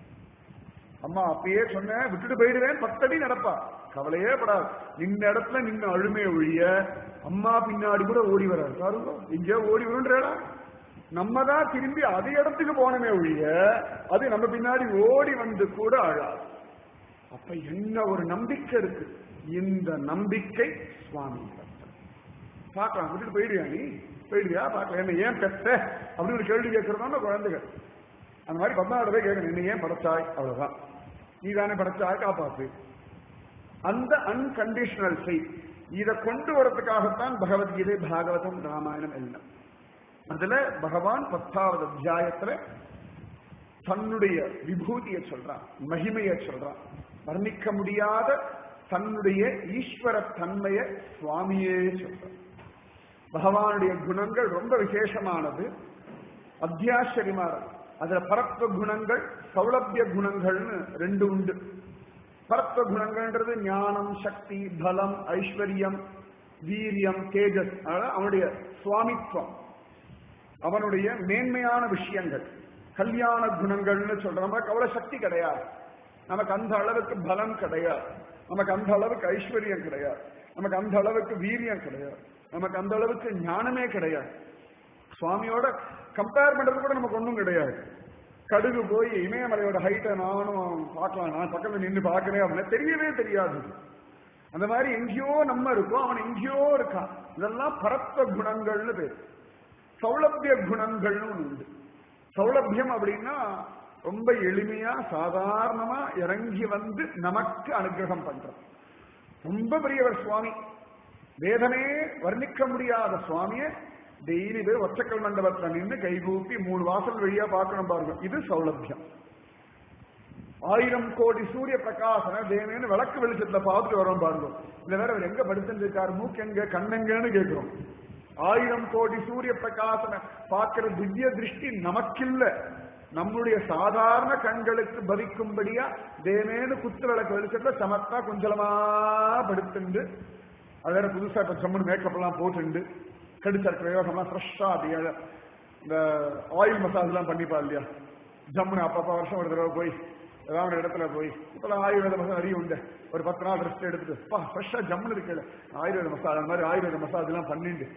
[SPEAKER 1] அம்மா அப்பயே சொன்னேன் விட்டுட்டு போயிடுவேன் பத்தடி நடப்பா கவலையே படாது நின்ன இடத்துல நின்ன அழுமைய ஒழிய அம்மா பின்னாடி கூட ஓடி வராது பாருங்க இங்கே ஓடி வருன்றா நம்ம தான் திரும்பி அதே இடத்துக்கு போனமே ஒழிய அது நம்ம பின்னாடி ஓடி வந்து கூட அழாது அப்ப என்ன ஒரு நம்பிக்கை இருக்கு இந்த நம்பிக்கை சுவாமி பார்க்கலாம் விட்டுட்டு போயிடுவியா நீ போயிடுவியா பார்க்கலாம் என்ன ஏன் பெத்த அப்படின்னு ஒரு கேள்வி கேட்கறதா குழந்தைகள் அந்த மாதிரி பத்மாவோட போய் கேட்கணும் என்ன ஏன் படைச்சாய் அவ்வளவுதான் நீ தானே படைச்சாய் காப்பாத்து அந்த அன்கண்டிஷனல் செய் இதை கொண்டு வரதுக்காகத்தான் பகவத்கீதை பாகவதம் ராமாயணம் எல்லாம் அதுல பகவான் பத்தாவது அத்தியாயத்துல தன்னுடைய விபூதியை சொல்றான் மகிமையை சொல்றான் வர்ணிக்க முடியாத தன்னுடைய ஈஸ்வர தன்மைய சுவாமியே சொல்றான் பகவானுடைய குணங்கள் ரொம்ப விசேஷமானது அத்தியாச்சரியமானது அதுல பரத்வ குணங்கள் சௌலபிய குணங்கள்னு ரெண்டு உண்டு பரத்வ குணங்கள்ன்றது ஞானம் சக்தி பலம் ஐஸ்வர்யம் வீரியம் தேஜஸ் அதாவது அவனுடைய சுவாமித்வம் அவனுடைய மேன்மையான விஷயங்கள் கல்யாண குணங்கள்னு சொல்ற நமக்கு அவ்வளவு சக்தி கிடையாது நமக்கு அந்த அளவுக்கு பலம் கிடையாது நமக்கு அந்த அளவுக்கு ஐஸ்வர்யம் கிடையாது நமக்கு அந்த அளவுக்கு வீரியம் கிடையாது நமக்கு அந்த அளவுக்கு ஞானமே கிடையாது சுவாமியோட கம்பேர் பண்றது கூட நமக்கு ஒன்றும் கிடையாது கடுகு போய் இமயமலையோட ஹைட்டை நானும் பார்க்கலாம் நான் பக்கத்துல நின்று பார்க்கிறேன் அப்படின்னா தெரியவே தெரியாது அந்த மாதிரி எங்கேயோ நம்ம இருக்கோம் அவன் எங்கேயோ இருக்கான் இதெல்லாம் பரத்வ குணங்கள்னு பேர் சௌலபிய குணங்கள்னு ஒண்ணு உண்டு சௌலபியம் அப்படின்னா ரொம்ப எளிமையா சாதாரணமா இறங்கி வந்து நமக்கு அனுகிரகம் பண்றது ரொம்ப பெரியவர் சுவாமி வேதமே வர்ணிக்க முடியாத சுவாமிய டெய்லி பேர் ஒற்றக்கல் மண்டபத்துல நின்று கைகூப்பி மூணு வாசல் வழியா பார்க்கணும் பாருங்க இது சௌலபியம் ஆயிரம் கோடி சூரிய பிரகாசன தேவேன்னு விளக்கு வெளிச்சத்துல பார்த்துட்டு வரோம் பாருங்க இல்ல வேற அவர் எங்க படுத்திருக்காரு மூக்கெங்க கண்ணெங்கன்னு கேட்கிறோம் ஆயிரம் கோடி சூரிய பிரகாசன பார்க்கிற திவ்ய திருஷ்டி நமக்கில்ல நம்முடைய சாதாரண கண்களுக்கு பவிக்கும்படியா தேவேன்னு குத்து விளக்கு வெளிச்சத்துல சமத்தா குஞ்சலமா படுத்துண்டு அது வேற புதுசா இப்ப சம்மன் மேக்கப் எல்லாம் போட்டுண்டு கடிச்ச பிரயோகம்லாம் ஃப்ரெஷ்ஷா அப்படியே இந்த ஆயில் மசாஜ் எல்லாம் பண்ணிப்பா இல்லையா ஜம்முன்னு அப்பப்போ வருஷம் ஒரு தடவை போய் ஏதாவது ஒரு இடத்துல போய் இப்பெல்லாம் ஆயுர்வேத மசாஜ் நிறைய உண்டு ஒரு பத்து நாள் ரெஸ்ட் எடுத்துட்டு பா ஃப்ரெஷ்ஷா ஜம்முன்னு இருக்குல்ல ஆயுர்வேத மசாஜ் அந்த மாதிரி ஆயுர்வேத மசாஜ் எல்லாம் பண்ணிட்டு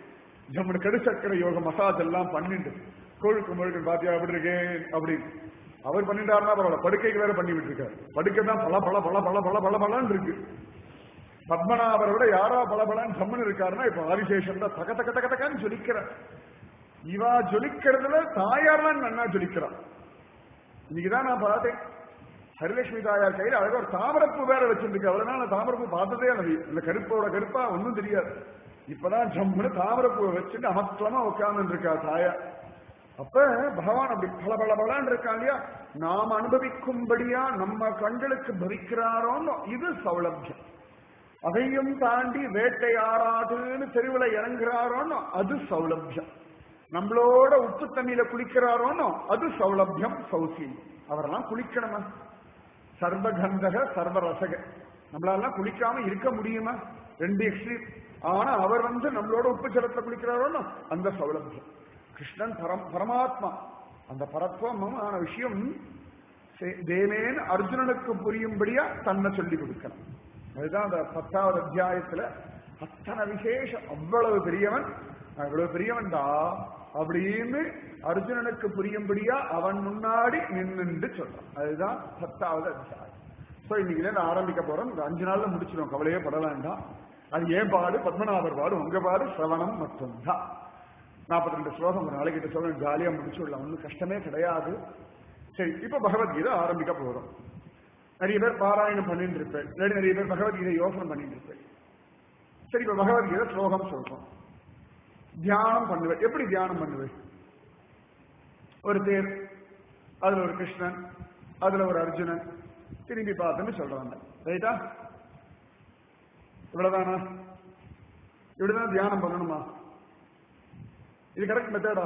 [SPEAKER 1] ஜம்முனு கடுசக்கர யோக மசாஜ் எல்லாம் பண்ணிட்டு கொழுக்கு முழுக்கு பாத்தியா எப்படி இருக்கேன் அப்படின்னு அவர் பண்ணிட்டாருன்னா பரவாயில்ல படுக்கைக்கு வேற பண்ணி விட்டுருக்காரு படுக்கை தான் பல பல பல பல பல பல பலன்னு இருக்கு பத்மநாபரை விட யாரா பலபலன்னு ஜம்முன்னு இருக்காருன்னா இப்ப ஆதிசேஷன் தான் தக தக தக தகன்னு ஜொலிக்கிறார் இவா ஜொலிக்கிறதுல தாயார் தான் நன்னா ஜொலிக்கிறான் இன்னைக்குதான் நான் பார்த்தேன் ஹரிலட்சுமி தாயார் கையில அழகா ஒரு தாமரப்பூ வேற வச்சிருக்கு அவ்வளவு நாள் நான் தாமரப்பூ பார்த்ததே இல்லை இந்த கருப்போட கருப்பா ஒன்றும் தெரியாது இப்பதான் ஜம்முன்னு தாமரப்பூவை வச்சுட்டு அமத்தமா உட்கார்ந்து இருக்கா தாயார் அப்ப பகவான் அப்படி பல பல பலன்னு இருக்கான் இல்லையா நாம் அனுபவிக்கும்படியா நம்ம கண்களுக்கு பவிக்கிறாரோன்னு இது சௌலபியம் அதையும் தாண்டி வேட்டையாடாதுன்னு தெருவில் இறங்குறாரோன்னு அது சௌலபியம் நம்மளோட உப்பு தண்ணியில குளிக்கிறாரோன்னு அது சௌலபியம் சௌசியம் அவரெல்லாம் குளிக்கணுமா சர்வகந்தக சர்வரசக நம்மளாலாம் குளிக்காம இருக்க முடியுமா ரெண்டு எக்ஸ்ட்ரீம் ஆனா அவர் வந்து நம்மளோட உப்பு ஜலத்துல குளிக்கிறாரோன்னு அந்த சௌலபியம் கிருஷ்ணன் பரம் பரமாத்மா அந்த பரத்வமான விஷயம் சே- தேவேன் அர்ஜுனனுக்கு புரியும்படியா தன்னை சொல்லி கொடுக்கணும் அதுதான் அந்த பத்தாவது அத்தியாயத்துல அத்தனை விசேஷம் அவ்வளவு பெரியவன் நான் இவ்வளவு பெரியவன்டா அப்படின்னு அர்ஜுனனுக்கு புரியும்படியா அவன் முன்னாடி நின்னுண்டு சொல்றான் அதுதான் பத்தாவது அத்தியாயம் சோ இன்னைக்கு இருந்து ஆரம்பிக்க போறோம் இந்த அஞ்சு நாள்ல முடிச்சிடும் கவலையே பட வேண்டாம் அது ஏன் பாடு பத்மநாபர் பாடு உங்க பாடு சிரவணம் மட்டும்தான் நாற்பத்தி ரெண்டு ஸ்லோகம் ஒரு நாளைக்கு எட்டு ஸ்லோகம் ஜாலியா முடிச்சு விடலாம் ஒன்றும் கஷ்டமே கிடையாது சரி இப்ப பகவத்கீதை ஆரம்பிக்க போறோம் நிறைய பேர் பாராயணம் பண்ணிட்டு இருப்பேன் இல்லாட்டி நிறைய பேர் பகவத்கீதை யோசனை பண்ணிட்டு இருப்பேன் சரி இப்ப பகவத்கீதை ஸ்லோகம் சொல்றோம் தியானம் பண்ணுவேன் எப்படி தியானம் பண்ணுவேன் ஒரு தேர் அதுல ஒரு கிருஷ்ணன் அதுல ஒரு அர்ஜுனன் திரும்பி பார்த்துன்னு சொல்றாங்க ரைட்டா இவ்வளவுதானா இப்படிதான் தியானம் பண்ணணுமா இது கரெக்ட் மெத்தடா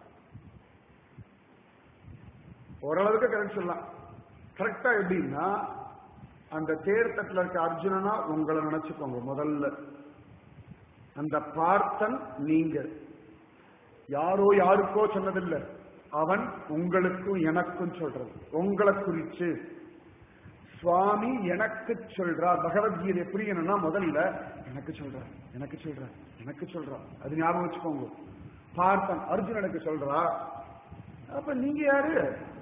[SPEAKER 1] ஓரளவுக்கு கரெக்ட் சொல்லலாம் கரெக்டா எப்படின்னா அந்த தேர் தட்டுல இருக்க அர்ஜுனனா உங்களை நினைச்சுக்கோங்க முதல்ல அந்த பார்த்தன் நீங்க யாரோ யாருக்கோ சொன்னதில்லை அவன் உங்களுக்கும் எனக்கும் சொல்றது உங்களை குறிச்சு சுவாமி எனக்கு சொல்றார் பகவத்கீதை புரியணும்னா முதல்ல எனக்கு சொல்றார் எனக்கு சொல்றார் எனக்கு சொல்றார் அது ஞாபகம் வச்சுக்கோங்க பார்த்தன் அர்ஜுனனுக்கு சொல்றா அப்ப நீங்க யாரு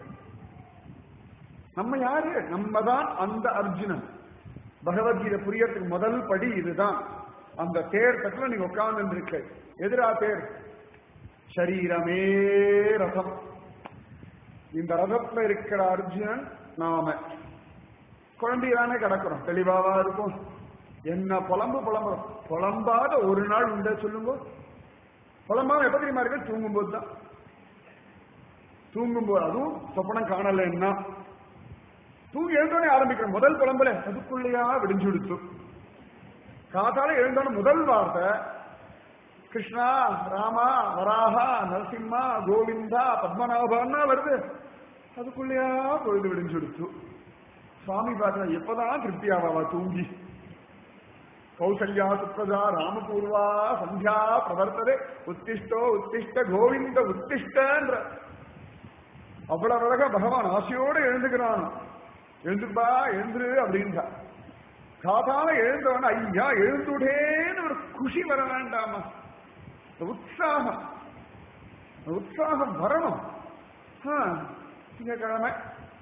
[SPEAKER 1] நம்ம யாரு நம்ம தான் அந்த அர்ஜுனன் பகவத்கீதை புரியறதுக்கு முதல் படி இதுதான் அந்த தேர் தட்டுல நீங்க உட்கார்ந்து இருக்க எதிரா தேர் சரீரமே ரதம் இந்த ரதத்துல இருக்கிற அர்ஜுனன் நாம குழந்தையானே கிடக்கிறோம் தெளிவாவா இருக்கும் என்ன புலம்பு புலம்புறோம் புலம்பாத ஒரு நாள் உண்ட சொல்லுங்க புலம்பாம எப்ப தெரியுமா இருக்கு தூங்கும்போது தான் தூங்கும்போது அதுவும் சொப்பனம் காணலைன்னா தூங்கி எழுந்தோடனே ஆரம்பிக்கிறோம் முதல் புலம்புல அதுக்குள்ளேயா விடிஞ்சு விடுத்து காத்தால எழுந்தோட முதல் வார்த்தை கிருஷ்ணா ராமா வராகா நரசிம்மா கோவிந்தா பத்மநாபான்னா வருது அதுக்குள்ளேயா பொழுது விடிஞ்சு விடுத்து சுவாமி பார்த்தா எப்பதான் திருப்தி ஆவாவா தூங்கி கௌசல்யா சுப்ரதா ராமபூர்வா சந்தியா பிரவர்த்ததே உத்திஷ்டோ உத்திஷ்ட கோவிந்த உத்திஷ்டன்ற அவ்வளவு அழகா பகவான் ஆசையோடு எழுந்துக்கிறான் எழுந்துப்பா எழுந்துரு அப்படின்றா காதால எழுந்தவன ஐயா எழுந்துடேன்னு ஒரு குஷி வர வேண்டாமா இந்த உற்சாகம் இந்த உற்சாகம் வரணும் ஆ, திங்கக்கிழமை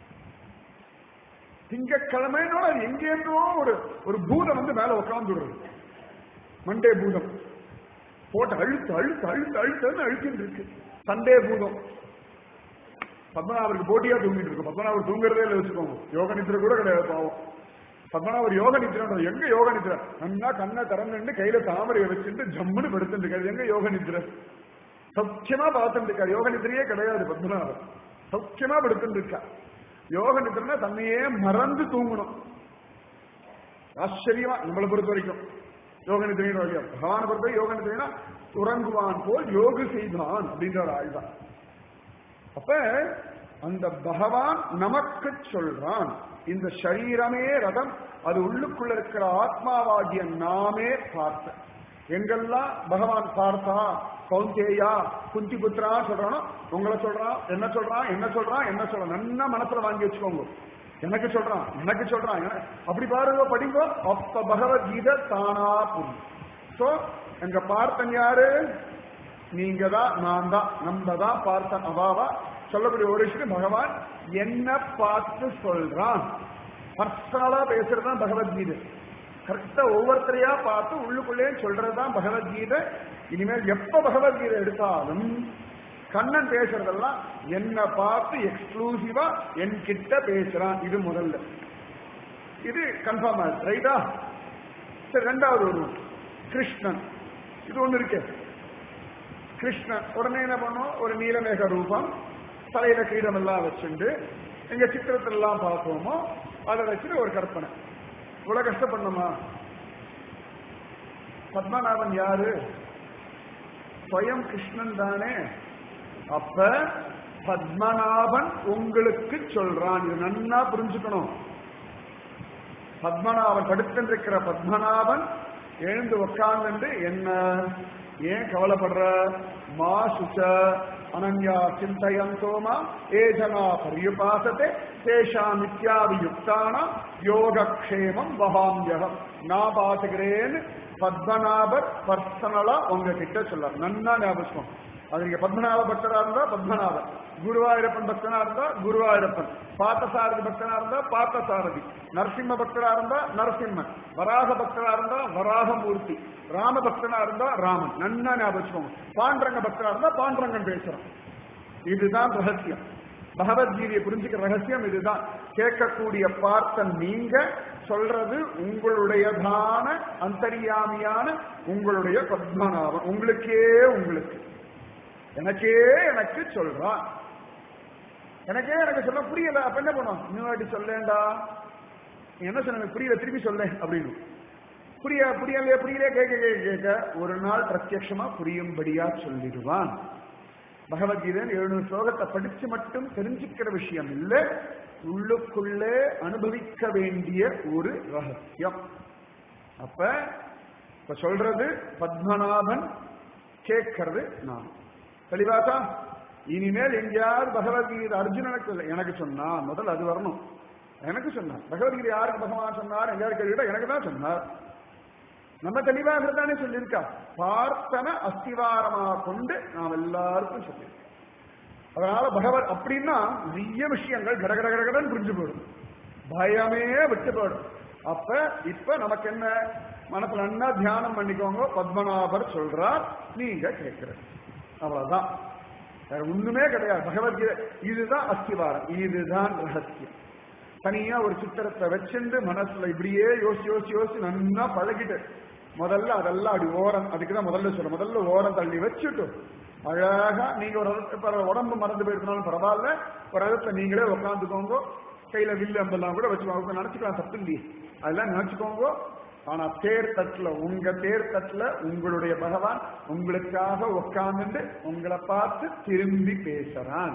[SPEAKER 1] திங்கக்கிழமைனோட அது எங்கேருந்தோ ஒரு ஒரு பூதம் வந்து மேல உட்காந்துடுறது மண்டே பூதம் போட்டு அழுத்து அழுத்து அழுத்து அழுத்துன்னு அழுத்தின்னு இருக்கு சண்டே பூதம் பத்மநாபருக்கு போட்டியா தூங்கிட்டு இருக்கு பத்மநாபர் தூங்குறதே இல்லை வச்சுக்கோங்க யோக நித்திரை கூட கிடையாது பாவம் பத்மநாபர் யோக நித்திரை எங்க யோக நித்திரை நன்னா கண்ணை திறந்துட்டு கையில தாமரையை வச்சுட்டு ஜம்முன்னு படுத்துட்டு இருக்காரு எங்க யோக நித்திரை சௌக்கியமா பார்த்துட்டு இருக்காரு யோக நித்திரையே கிடையாது பத்மநாபர் சௌக்கியமா படுத்துட்டு இருக்கா யோக நித்திரனா தன்னையே மறந்து தூங்கணும் ஆச்சரியமா நம்மளை பொறுத்த வரைக்கும் யோக நித்திரையின் வழியா பகவானை பொறுத்த யோக நித்திரைனா உறங்குவான் போல் யோகு செய்தான் அப்படின்ற ஒரு ஆழ்தான் அப்ப அந்த பகவான் நமக்கு சொல்றான் இந்த சரீரமே ரதம் அது உள்ளுக்குள்ள இருக்கிற ஆத்மாவாகிய நாமே பார்த்த எங்கெல்லாம் பகவான் பார்த்தா கௌந்தேயா குந்தி புத்திரா சொல்றானோ உங்களை சொல்றான் என்ன சொல்றான் என்ன சொல்றான் என்ன சொல்றான் நல்லா மனசுல வாங்கி வச்சுக்கோங்க எனக்கு சொல்றான் எனக்கு சொல்றான் என- அப்படி பாருங்க படிங்கோ அப்ப பகவத்கீதை தானா புரியும் சோ எங்க பார்த்தன் யாரு நீங்க தான் நான் தான் நம்ம தான் பார்த்தேன் அவாவா சொல்லக்கூடிய ஒரு விஷயம் பகவான் என்ன பார்த்து சொல்றான் பர்சனலா பேசுறதுதான் பகவத்கீதை கரெக்டா ஒவ்வொருத்தரையா பார்த்து உள்ளுக்குள்ளே சொல்றதுதான் பகவத்கீதை இனிமேல் எப்ப பகவத்கீதை எடுத்தாலும் கண்ணன் பேசுறதெல்லாம் என்ன பார்த்து எக்ஸ்க்ளூசிவா என்கிட்ட பேசுறான் இது முதல்ல இது கன்ஃபார்ம் ஆகுது ரைட்டா சரி ரெண்டாவது ஒரு கிருஷ்ணன் இது ஒண்ணு இருக்கு கிருஷ்ணன் உடனே என்ன பண்ணோம் ஒரு நீலமேக ரூபம் தலையில கிரீடம் எல்லாம் வச்சுண்டு எங்க சித்திரத்துல எல்லாம் பார்த்தோமோ அதை வச்சுட்டு ஒரு கற்பனை இவ்வளவு கஷ்டப்படணுமா பத்மநாபன் யாரு ஸ்வயம் கிருஷ்ணன் தானே அப்ப பத்மநாபன் உங்களுக்கு சொல்றான் இது நன்னா புரிஞ்சுக்கணும் பத்மநாபன் படுத்திருக்கிற பத்மநாபன் எழுந்து உட்கார்ந்து என்ன ஏன் கவலைப்படுற மா சுச்ச அனன்யா சிந்தயந்தோமா ஏஜனா பரியுபாசத்தை தேஷாம் இத்தியாவியுக்தானாம் யோகக்ஷேமம் வகாமியகம் நான் பாத்துக்கிறேன்னு பத்மநாபர் பர்சனலா உங்ககிட்ட சொல்ல நன்னா ஞாபகம் அது நீங்க பத்மநாப பக்தரா இருந்தா பத்மநாபர் குருவாயூரப்பன் பக்தனா இருந்தா குருவாயூரப்பன் பார்த்தசாரதி பக்தனா இருந்தா பார்த்தசாரதி நரசிம்ம பக்தரா இருந்தா நரசிம்மன் வராக பக்தரா இருந்தா வராகமூர்த்தி ராம பக்தனா இருந்தா ராமன் நன்னா ஞாபகம் பாண்டரங்க பக்தரா இருந்தா பாண்டரங்கன் பேசுறோம் இதுதான் ரகசியம் பகவத்கீதையை புரிஞ்சுக்கிற ரகசியம் இதுதான் கேட்கக்கூடிய பார்த்த நீங்க சொல்றது உங்களுடையதான அந்தரியாமியான உங்களுடைய பத்மநாபன் உங்களுக்கே உங்களுக்கு எனக்கே எனக்கு சொல்றான் எனக்கே எனக்கு சொல்ல புரியல அப்ப என்ன பண்ணும் இன்னும் வாட்டி சொல்லேண்டா நீ என்ன சொன்ன எனக்கு புரியல திருப்பி சொல்ல அப்படின்னு புரிய புரியலையே புரியலையே கேட்க கேட்க கேட்க ஒரு நாள் பிரத்யட்சமா புரியும்படியா சொல்லிடுவான் பகவத்கீதை எழுநூறு ஸ்லோகத்தை படிச்சு மட்டும் தெரிஞ்சுக்கிற விஷயம் இல்ல உள்ளுக்குள்ளே அனுபவிக்க வேண்டிய ஒரு ரகசியம் அப்ப இப்ப சொல்றது பத்மநாபன் கேட்கறது நான் தெளிவாக்கா இனிமேல் எங்கேயாவது பகவத்கீதை அர்ஜுனனுக்கு இல்லை எனக்கு சொன்னா முதல்ல அது வரணும் எனக்கு சொன்னார் பகவத்கீதை யாருக்கு பகவான் சொன்னார் எங்கேயாவது கேள்விட்டா எனக்கு தான் சொன்னார் நம்ம தெளிவாக தானே சொல்லியிருக்கா பார்த்தன அஸ்திவாரமா கொண்டு நாம் எல்லாருக்கும் சொல்லியிருக்கோம் அதனால பகவத் அப்படின்னா நிறைய விஷயங்கள் கடகட கடகடன் புரிஞ்சு போயிடும் பயமே விட்டு போயிடும் அப்ப இப்ப நமக்கு என்ன மனசுல நல்லா தியானம் பண்ணிக்கோங்க பத்மநாபர் சொல்றார் நீங்க கேட்கிறது அவ்வளவுதான் வேற ஒண்ணுமே கிடையாது பகவத்கீதை இதுதான் அஸ்திவாரம் இதுதான் ரகசியம் தனியா ஒரு சித்திரத்தை வச்சுண்டு மனசுல இப்படியே யோசி யோசி யோசி நன்னா பழகிட்டு முதல்ல அதெல்லாம் அப்படி ஓரம் அதுக்குதான் முதல்ல சொல்ல முதல்ல ஓரம் தள்ளி வச்சுட்டு அழகா நீங்க ஒரு இப்ப உடம்பு மறந்து போயிருந்தாலும் பரவாயில்ல ஒரு இடத்துல நீங்களே உட்காந்துக்கோங்க கையில வில்லு அம்பெல்லாம் கூட வச்சுக்கோங்க நினைச்சுக்கலாம் தப்பு இல்லையே அதெல்லாம் நினைச்சுக்கோங்க ஆனா தேர் தட்டுல உங்க தேர் தட்டுல உங்களுடைய பகவான் உங்களுக்காக உட்கார்ந்துட்டு உங்களை பார்த்து திரும்பி பேசுறான்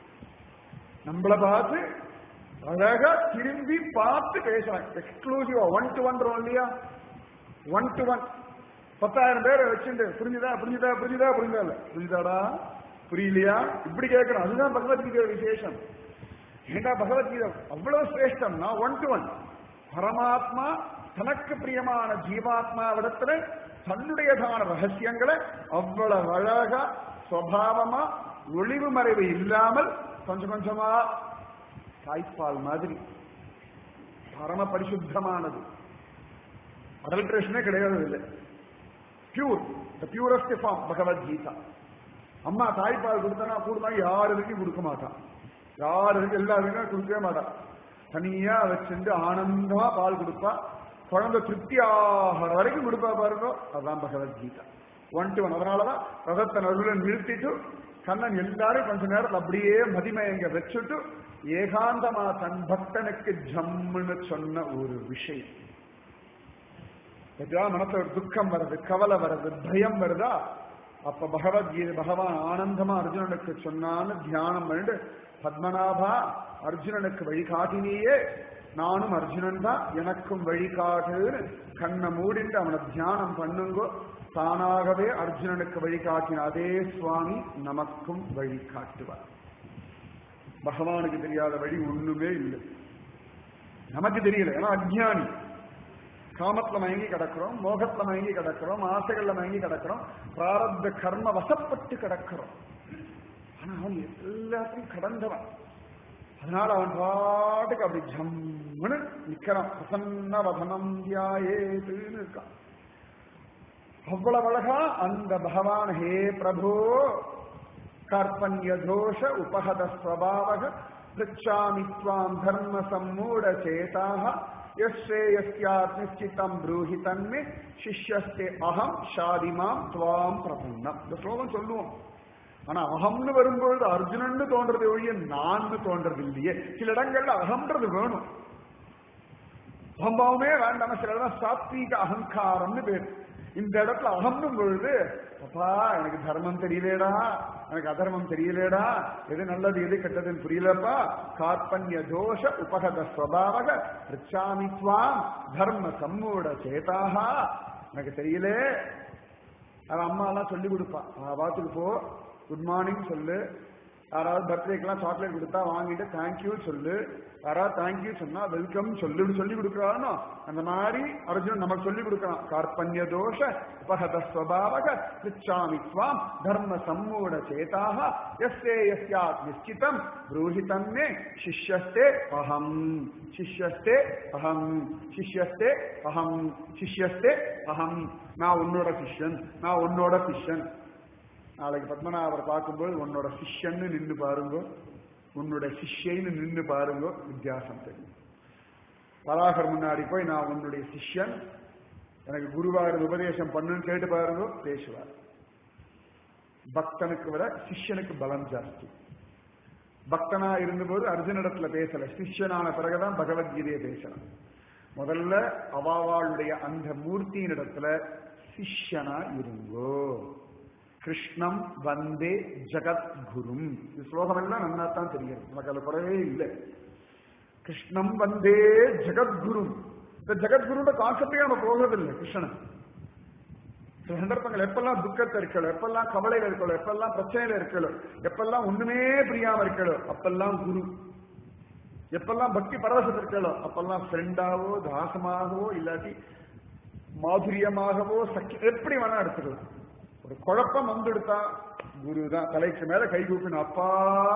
[SPEAKER 1] நம்மள பார்த்து அழகா திரும்பி பார்த்து பேசுறான் எக்ஸ்க்ளூசிவா ஒன் டு ஒன் இல்லையா ஒன் டு ஒன் பத்தாயிரம் பேரை வச்சுட்டு புரிஞ்சுதா புரிஞ்சுதா புரிஞ்சுதா புரிஞ்சா இல்ல புரிஞ்சுதாடா புரியலையா இப்படி கேட்கணும் அதுதான் பகவத்கீதை விசேஷம் ஏண்டா பகவத்கீதை அவ்வளவு சிரேஷ்டம்னா ஒன் டு ஒன் பரமாத்மா தனக்கு பிரியமான ஜீவாத்மாவிடத்துல தன்னுடையதான ரகசியங்களை அவ்வளவு அழகா சுவாவமா ஒளிவு மறைவு இல்லாமல் கொஞ்சம் கொஞ்சமா தாய்ப்பால் மாதிரி பரம பரிசுத்தமானது அடல்ட்ரேஷனே கிடையாது இல்லை pure the purest form Bhagavad Gita அம்மா தாய்ப்பால் கொடுத்தனா கூடுமா யாருக்கும் கொடுக்க மாட்டான் யாருக்கு எல்லாருக்கும் கொடுக்கவே மாட்டான் தனியா வச்சுட்டு ஆனந்தமா பால் கொடுப்பா குழந்தை திருப்தி ஆகிற வரைக்கும் கொடுப்பா பாருங்க அதான் பகவத்கீதா ஒன் டு ஒன் அதனாலதான் ரதத்தை நடுவில் நிறுத்திட்டு கண்ணன் எல்லாரும் கொஞ்ச நேரத்தில் அப்படியே மதிமயங்க வச்சுட்டு ஏகாந்தமா தன் பக்தனுக்கு ஜம்முன்னு சொன்ன ஒரு விஷயம் எதா மனசுல ஒரு துக்கம் வருது கவலை வருது பயம் வருதா அப்ப பகவத்கீதை பகவான் ஆனந்தமா அர்ஜுனனுக்கு சொன்னான்னு தியானம் பண்ணிட்டு பத்மநாபா அர்ஜுனனுக்கு வழிகாட்டினியே நானும் அர்ஜுனன் தான் எனக்கும் வழிகாட்டுன்னு கண்ணை மூடிட்டு அவனை தியானம் பண்ணுங்கோ தானாகவே அர்ஜுனனுக்கு வழிகாட்டின அதே சுவாமி நமக்கும் வழிகாட்டுவார் பகவானுக்கு தெரியாத வழி ஒண்ணுமே இல்லை நமக்கு தெரியல ஏன்னா அஜ்ஞானி காமத்துல மயங்கி கிடக்கிறோம் மோகத்துல மயங்கி கிடக்கிறோம் ஆசைகள்ல மயங்கி கிடக்கிறோம் பிராரப்த கர்ம வசப்பட்டு கிடக்கிறோம் ஆனா அவன் எல்லாத்தையும் கடந்தவன் அதனால அவன் பாட்டுக்கு அப்படி ஜம்முன்னு நிக்கிறான் பிரசன்ன வதனம் தியாயேதுன்னு இருக்கான் அவ்வளவு அழகா அந்த பகவான் ஹே பிரபோ கார்பண்ய தோஷ உபகத ஸ்வபாவக பிருச்சாமி துவாம் தர்ம சம்மூட சேதாக யஸ்ரேயஸ்யாத் நிச்சிதம் ப்ரூஹி தன்மே சிஷ்யஸ்தே அகம் ஷாதிமாம் துவாம் பிரபன்னம் இந்த ஸ்லோகம் சொல்லுவோம் ஆனா அகம்னு வரும்பொழுது அர்ஜுனன்னு தோன்றது ஒழிய நான்னு தோன்றது இல்லையே சில இடங்கள்ல அகம்ன்றது வேணும் அகம்பாவமே வேண்டாம சில இடம் சாத்வீக அகங்காரம்னு பேர் இந்த இடத்துல அகம்னும் பொழுது அப்பா எனக்கு தர்மம் தெரியலேடா எனக்கு அதர்மம் தெரியலேடா எது நல்லது எது கெட்டதுன்னு புரியலப்பா கார்பண்ய தோஷ உபகத ஸ்வபாவக ரிச்சாமி துவாம் தர்ம சம்மூட சேதாக எனக்கு தெரியல அவன் அம்மா எல்லாம் சொல்லி கொடுப்பா பார்த்துட்டு போ குட் மார்னிங் சொல்லு யாராவது பர்த்டேக்கெல்லாம் சாக்லேட் கொடுத்தா வாங்கிட்டு தேங்க்யூ சொல்லு யாராவது தேங்க்யூ சொன்னா வெல்கம் சொல்லுன்னு சொல்லி கொடுக்குறானோ அந்த மாதிரி அர்ஜுனன் நமக்கு சொல்லி கொடுக்கறான் கார்பண்ய தோஷ உபகத ஸ்வபாவக பிச்சாமி ஸ்வாம் தர்ம சம்மூட சேதாக எஸ்ஏ எஸ்யாத் நிச்சிதம் ப்ரூஹி தன்மே சிஷ்யஸ்தே அகம் சிஷ்யஸ்தே அகம் சிஷ்யஸ்தே அகம் சிஷ்யஸ்தே அகம் நான் உன்னோட சிஷ்யன் நான் உன்னோட சிஷ்யன் நாளைக்கு பத்மநாபர் பார்க்கும்போது உன்னோட சிஷ்யன்னு நின்று பாருங்க உன்னோட சிஷ்யன்னு நின்று பாருங்க வித்தியாசம் தெரியும் பராகர் முன்னாடி போய் நான் உன்னுடைய சிஷ்யன் எனக்கு குருவார் உபதேசம் பண்ணுன்னு கேட்டு பாருங்க பேசுவார் பக்தனுக்கு விட சிஷ்யனுக்கு பலம் ஜாஸ்தி பக்தனா இருந்தபோது அர்ஜுனிடத்துல பேசல சிஷ்யனான பிறகுதான் பகவத்கீதையை பேசலாம் முதல்ல அவாவாளுடைய அந்த மூர்த்தியினிடத்துல சிஷ்யனா இருங்கோ கிருஷ்ணம் வந்தே ஜகத்குரும் இது ஸ்லோகம் எல்லாம் நல்லா தான் தெரியும் நமக்கு அதுல குறவே இல்லை கிருஷ்ணம் வந்தே ஜெகத்குரு இந்த ஜெகத்குருட கான்செப்டே நம்ம போகிறதில்லை கிருஷ்ணன் சில சந்தர்ப்பங்கள் எப்பெல்லாம் துக்கத்தை இருக்கலோ எப்பெல்லாம் கவலையில இருக்கலோ எப்பெல்லாம் பிரச்சனையில இருக்கலோ எப்பெல்லாம் ஒண்ணுமே புரியாம இருக்கலோ அப்பெல்லாம் குரு எப்பெல்லாம் பக்தி பரவசம் இருக்கலோ அப்பெல்லாம் ஃப்ரெண்டாவோ தாசமாகவோ இல்லாட்டி மாதுரியமாகவோ சக்கி எப்படி வேணா எடுத்துக்கலாம் ஒரு குழப்பம் வந்துடுத்தா குரு தான் தலைக்கு மேல கை கூப்பின அப்பா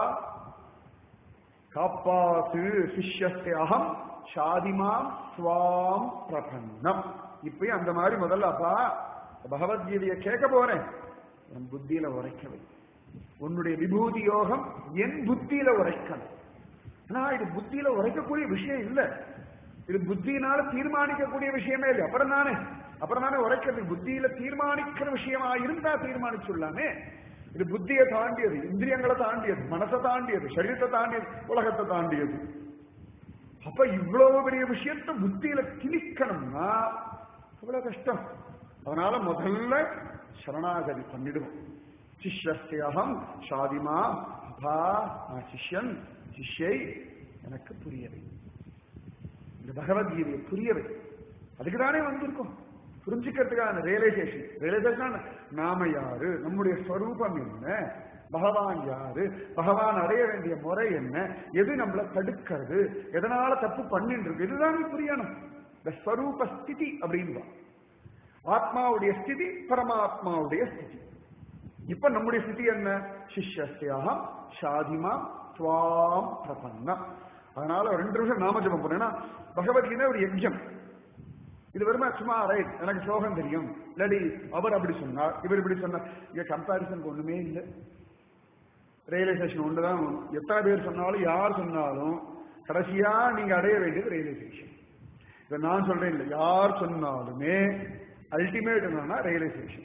[SPEAKER 1] காப்பாத்து சிஷ்யஸ்தே அகம் சாதிமாம் ஸ்வாம் பிரபன்னம் இப்பயும் அந்த மாதிரி முதல்ல அப்பா பகவத்கீதையை கேட்க போறேன் என் புத்தியில உரைக்கவை உன்னுடைய விபூதி யோகம் என் புத்தியில உரைக்கணும் ஆனா இது புத்தியில உரைக்கக்கூடிய விஷயம் இல்ல இது புத்தியினால தீர்மானிக்கக்கூடிய விஷயமே இல்லை அப்புறம் தானே அப்புறம் தானே உரைக்கிறது புத்தியில தீர்மானிக்கிற விஷயமா இருந்தா தீர்மானிச்சுள்ளாமே இது புத்தியை தாண்டியது இந்திரியங்களை தாண்டியது மனசை தாண்டியது சரீரத்தை தாண்டியது உலகத்தை தாண்டியது அப்ப இவ்வளவு பெரிய விஷயத்த புத்தியில திணிக்கணும்னா அவ்வளவு கஷ்டம் அதனால முதல்ல சரணாகதி பண்ணிடுவோம் சிஷ்யஸ்தியகம் சாதிமா அப்பா நான் சிஷ்யன் சிஷ்யை எனக்கு புரியவை இந்த பகவத்கீதையை புரியவை அதுக்கு தானே வந்திருக்கோம் புரிஞ்சுக்கிறதுக்கான ரியலைசேஷன் ரியலைசேஷன் நாம யாரு நம்முடைய ஸ்வரூபம் என்ன பகவான் யாரு பகவான் அடைய வேண்டிய முறை என்ன எது நம்மள தடுக்கிறது எதனால தப்பு பண்ணிட்டு இருக்கு இதுதானே புரியணும் இந்த ஸ்வரூப ஸ்திதி அப்படின்னு ஆத்மாவுடைய ஸ்திதி பரமாத்மாவுடைய ஸ்திதி இப்ப நம்முடைய ஸ்திதி என்ன சிஷ்யஸ்தியாகம் சாதிமா துவாம் பிரபன்னம் அதனால ஒரு ரெண்டு நிமிஷம் நாம ஜபம் பண்ணேன்னா பகவத்கீதை ஒரு யஜ்யம் இது வெறுமை சும்மா ரைட் எனக்கு ஸ்லோகம் தெரியும் இல்லாடி அவர் அப்படி சொன்னார் இவர் இப்படி சொன்னார் இங்க கம்பாரிசனுக்கு ஒண்ணுமே இல்லை ரியலைசேஷன் ஒண்ணுதான் எத்தனை பேர் சொன்னாலும் யார் சொன்னாலும் கடைசியா நீங்க அடைய வேண்டியது ரியலைசேஷன் இதை நான் சொல்றேன் இல்லை யார் சொன்னாலுமே அல்டிமேட் என்னன்னா ரியலைசேஷன்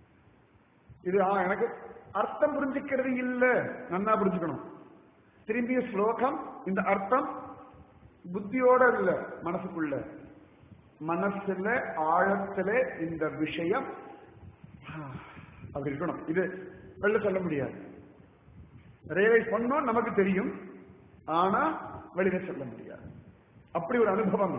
[SPEAKER 1] இது ஆ எனக்கு அர்த்தம் புரிஞ்சுக்கிறது இல்ல நன்னா புரிஞ்சுக்கணும் திரும்பிய ஸ்லோகம் இந்த அர்த்தம் புத்தியோட இல்ல மனசுக்குள்ள மனசுல ஆழத்துல இந்த விஷயம் அப்படி இருக்கணும் இது வெளில சொல்ல முடியாது ரியலைஸ் பண்ணோம் நமக்கு தெரியும் ஆனா வெளியில சொல்ல முடியாது அப்படி ஒரு அனுபவம்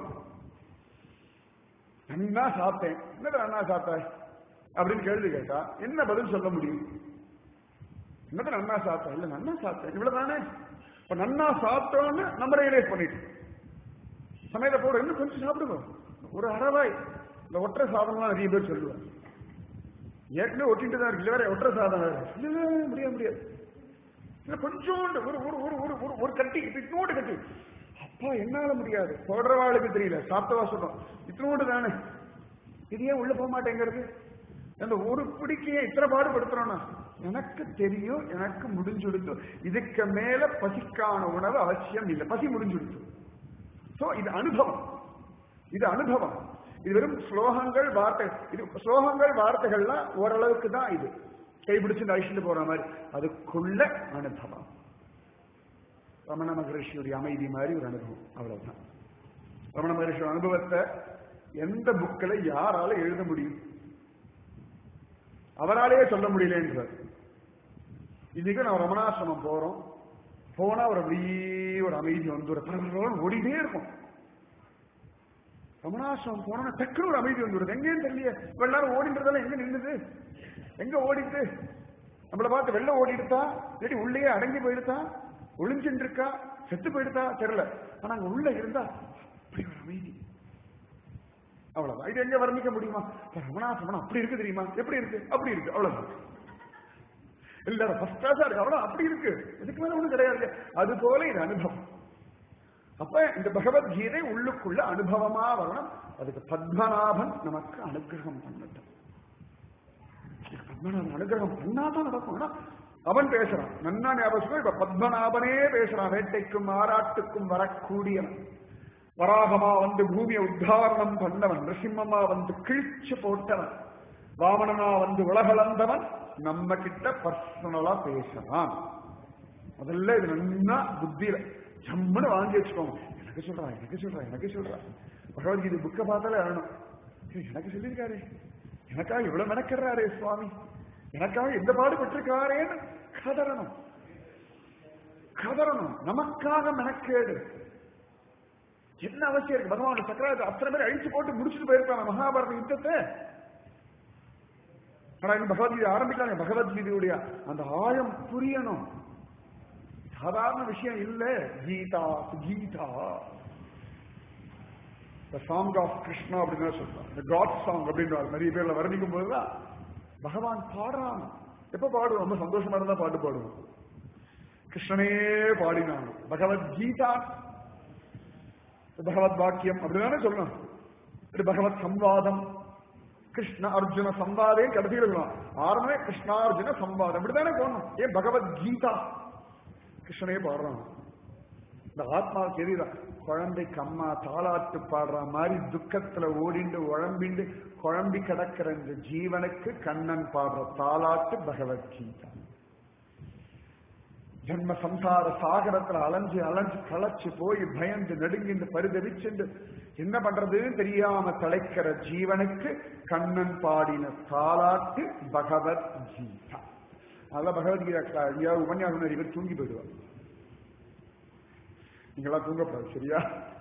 [SPEAKER 1] நன்னா சாப்பிட்டேன் என்னது நன்னா சாப்பிட்டாய் அப்படின்னு கேள்வி கேட்டா என்ன பதில் சொல்ல முடியும் என்னது நன்னா சாப்பிட்டேன் இல்ல நன்னா சாப்பிட்டேன் இவ்வளவுதானே இப்ப நன்னா சாப்பிட்டோன்னு நம்ம ரியலைஸ் பண்ணிட்டு சமையல போட இன்னும் கொஞ்சம் சாப்பிடுவோம் ஒரு அறவாய் இந்த ஒற்றை சாதம்லாம் நிறைய பேர் சொல்லுவாங்க ஏற்கனவே ஒட்டிட்டு தான் இருக்கு இல்ல வேற ஒற்றை சாதம் வேற இல்ல, இல்ல, முடியாது முடியாது இல்ல கொஞ்சோண்டு ஒரு ஒரு ஒரு ஒரு ஒரு ஒரு கட்டி இத்தனோடு கட்டி அப்பா என்னால முடியாது சொல்றவாளுக்கு தெரியல சாப்பிட்டவா சொல்றோம் இத்தனோடு தானே இது ஏன் உள்ள போக மாட்டேங்கிறது அந்த ஒரு பிடிக்கையே இத்தனை பாடுபடுத்துறோம்னா எனக்கு தெரியும் எனக்கு முடிஞ்சுடுத்து இதுக்கு மேல பசிக்கான உணவு அவசியம் இல்லை பசி முடிஞ்சுடுத்து சோ இது அனுபவம் இது அனுபவம் இது வெறும் ஸ்லோகங்கள் வார்த்தை இது ஸ்லோகங்கள் வார்த்தைகள்லாம் ஓரளவுக்கு தான் இது கைபிடிச்சு அழிச்சுட்டு போற மாதிரி அதுக்குள்ள அனுபவம் ரமண மகரிஷியுடைய அமைதி மாதிரி ஒரு அனுபவம் அவ்வளவுதான் ரமண மகரிஷி அனுபவத்தை எந்த புக்கில் யாரால எழுத முடியும் அவராலேயே சொல்ல முடியலன்றார் இன்னைக்கு நான் ரமணாசிரமம் போறோம் போனா ஒரு அப்படியே ஒரு அமைதி வந்து ஒரு பரபரன்னு ஓடிட்டே இருக்கும் ரமணாசிரமம் போனா டக்குனு ஒரு அமைதி வந்துடுது எங்கேயும் தெரியல இப்ப எல்லாரும் ஓடின்றதெல்லாம் எங்க நின்னுது எங்க ஓடிட்டு நம்மளை பார்த்து வெளில ஓடிடுதா இல்லாட்டி உள்ளேயே அடங்கி போயிடுதா ஒளிஞ்சுட்டு இருக்கா செத்து போயிடுதா தெரியல ஆனா அங்க உள்ள இருந்தா அப்படி ஒரு அமைதி அவ்வளவுதான் இது எங்க வர்ணிக்க முடியுமா இப்ப ரமணாசிரமம் அப்படி இருக்கு தெரியுமா எப்படி இருக்கு அப்படி இருக்கு அவ்வளவுதான் எல்லாரும் ஃபர்ஸ்ட் கிளாஸா இருக்கு அவ்வளவு அப்படி இருக்கு இதுக்கு மேல ஒண்ணும் கிடையாது அது போல இது அனுபவம் அப்ப இந்த பகவத்கீதை உள்ளுக்குள்ள அனுபவமா வரணும் அதுக்கு பத்மநாபன் நமக்கு அனுகிரகம் பண்ணட்டும் பத்மநாபன் அனுகிரகம் பண்ணாதான் நடக்கும் ஆனா அவன் பேசுறான் நன்னா ஞாபகம் இப்ப பத்மநாபனே பேசுறான் வேட்டைக்கும் ஆராட்டுக்கும் வரக்கூடியவன் வராகமா வந்து பூமியை உத்தாரணம் பண்ணவன் நிருசிம்மமா வந்து கிழிச்சு போட்டவன் வாமனனா வந்து உலகளந்தவன் நம்ம கிட்ட பர்சனலா பேசலாம் முதல்ல இது நன்னா புத்தியில ஜம்முன்னு வாங்கி வச்சுக்கோங்க எனக்கு சொல்றான் எனக்கு சொல்றான் எனக்கு சொல்றான் பகவத்கீதை புக்கை பார்த்தாலே அழணும் ஏய், எனக்கு சொல்லியிருக்காரு எனக்காக இவ்வளவு மெனக்கிறாரே சுவாமி எனக்காக எந்த பாடுபட்டிருக்காரேன்னு கதறணும் கதறணும் நமக்காக மெனக்கேடு என்ன அவசியம் இருக்கு பகவான் சக்கரத்தை அத்தனை பேர் அழிச்சு போட்டு முடிச்சுட்டு போயிருக்காங்க மகாபாரத யுத்தத்தை ஆனா இன்னும் பகவத்கீதை ஆரம்பிக்கலாங்க பகவத்கீதையுடைய அந்த ஆழம் புரியணும் சாதாரண விஷயம் இல்ல Gita Gita the song of Krishna அப்படின்னு சொல்றாங்க த காட் சாங் அப்படின்றாங்க நிறைய பேர்ல வர்ணிக்கும் போதுதான் பகவான் பாடுறான் எப்ப பாடுவோம் ரொம்ப சந்தோஷமா இருந்தா பாட்டு பாடுவோம் கிருஷ்ணனே பாடினான் பகவத்கீதா பகவத் வாக்கியம் அப்படிதானே சொல்லணும் இது பகவத் சம்வாதம் கிருஷ்ண அர்ஜுன சம்வாதே கடைசியில் சொல்லணும் ஆரம்பமே கிருஷ்ணார்ஜுன சம்வாதம் அப்படித்தானே போகணும் ஏன் பகவத்கீதா கிருஷ்ணனே பாடுறான் இந்த ஆத்மாவுக்கு எதிரா குழந்தைக்கு அம்மா தாளாட்டு பாடுற மாதிரி துக்கத்துல ஓடிண்டு உழம்பிண்டு குழம்பி கிடக்கிற இந்த ஜீவனுக்கு கண்ணன் பாடுற தாளாட்டு பகவத்கீதா ஜன்ம சம்சார சாகரத்துல அலைஞ்சு அலைஞ்சு களைச்சு போய் பயந்து நடுங்கிண்டு பரிதவிச்சுண்டு என்ன பண்றதுன்னு தெரியாம தலைக்கிற ஜீவனுக்கு கண்ணன் பாடின தாளாட்டு பகவத்கீதா அதெல்லாம் பகவத்கீதா ஐயா உபன்யாசம் நிறைய பேர் தூங்கி போயிடுவார் நீங்களாம் தூங்கக்கூடாது சரியா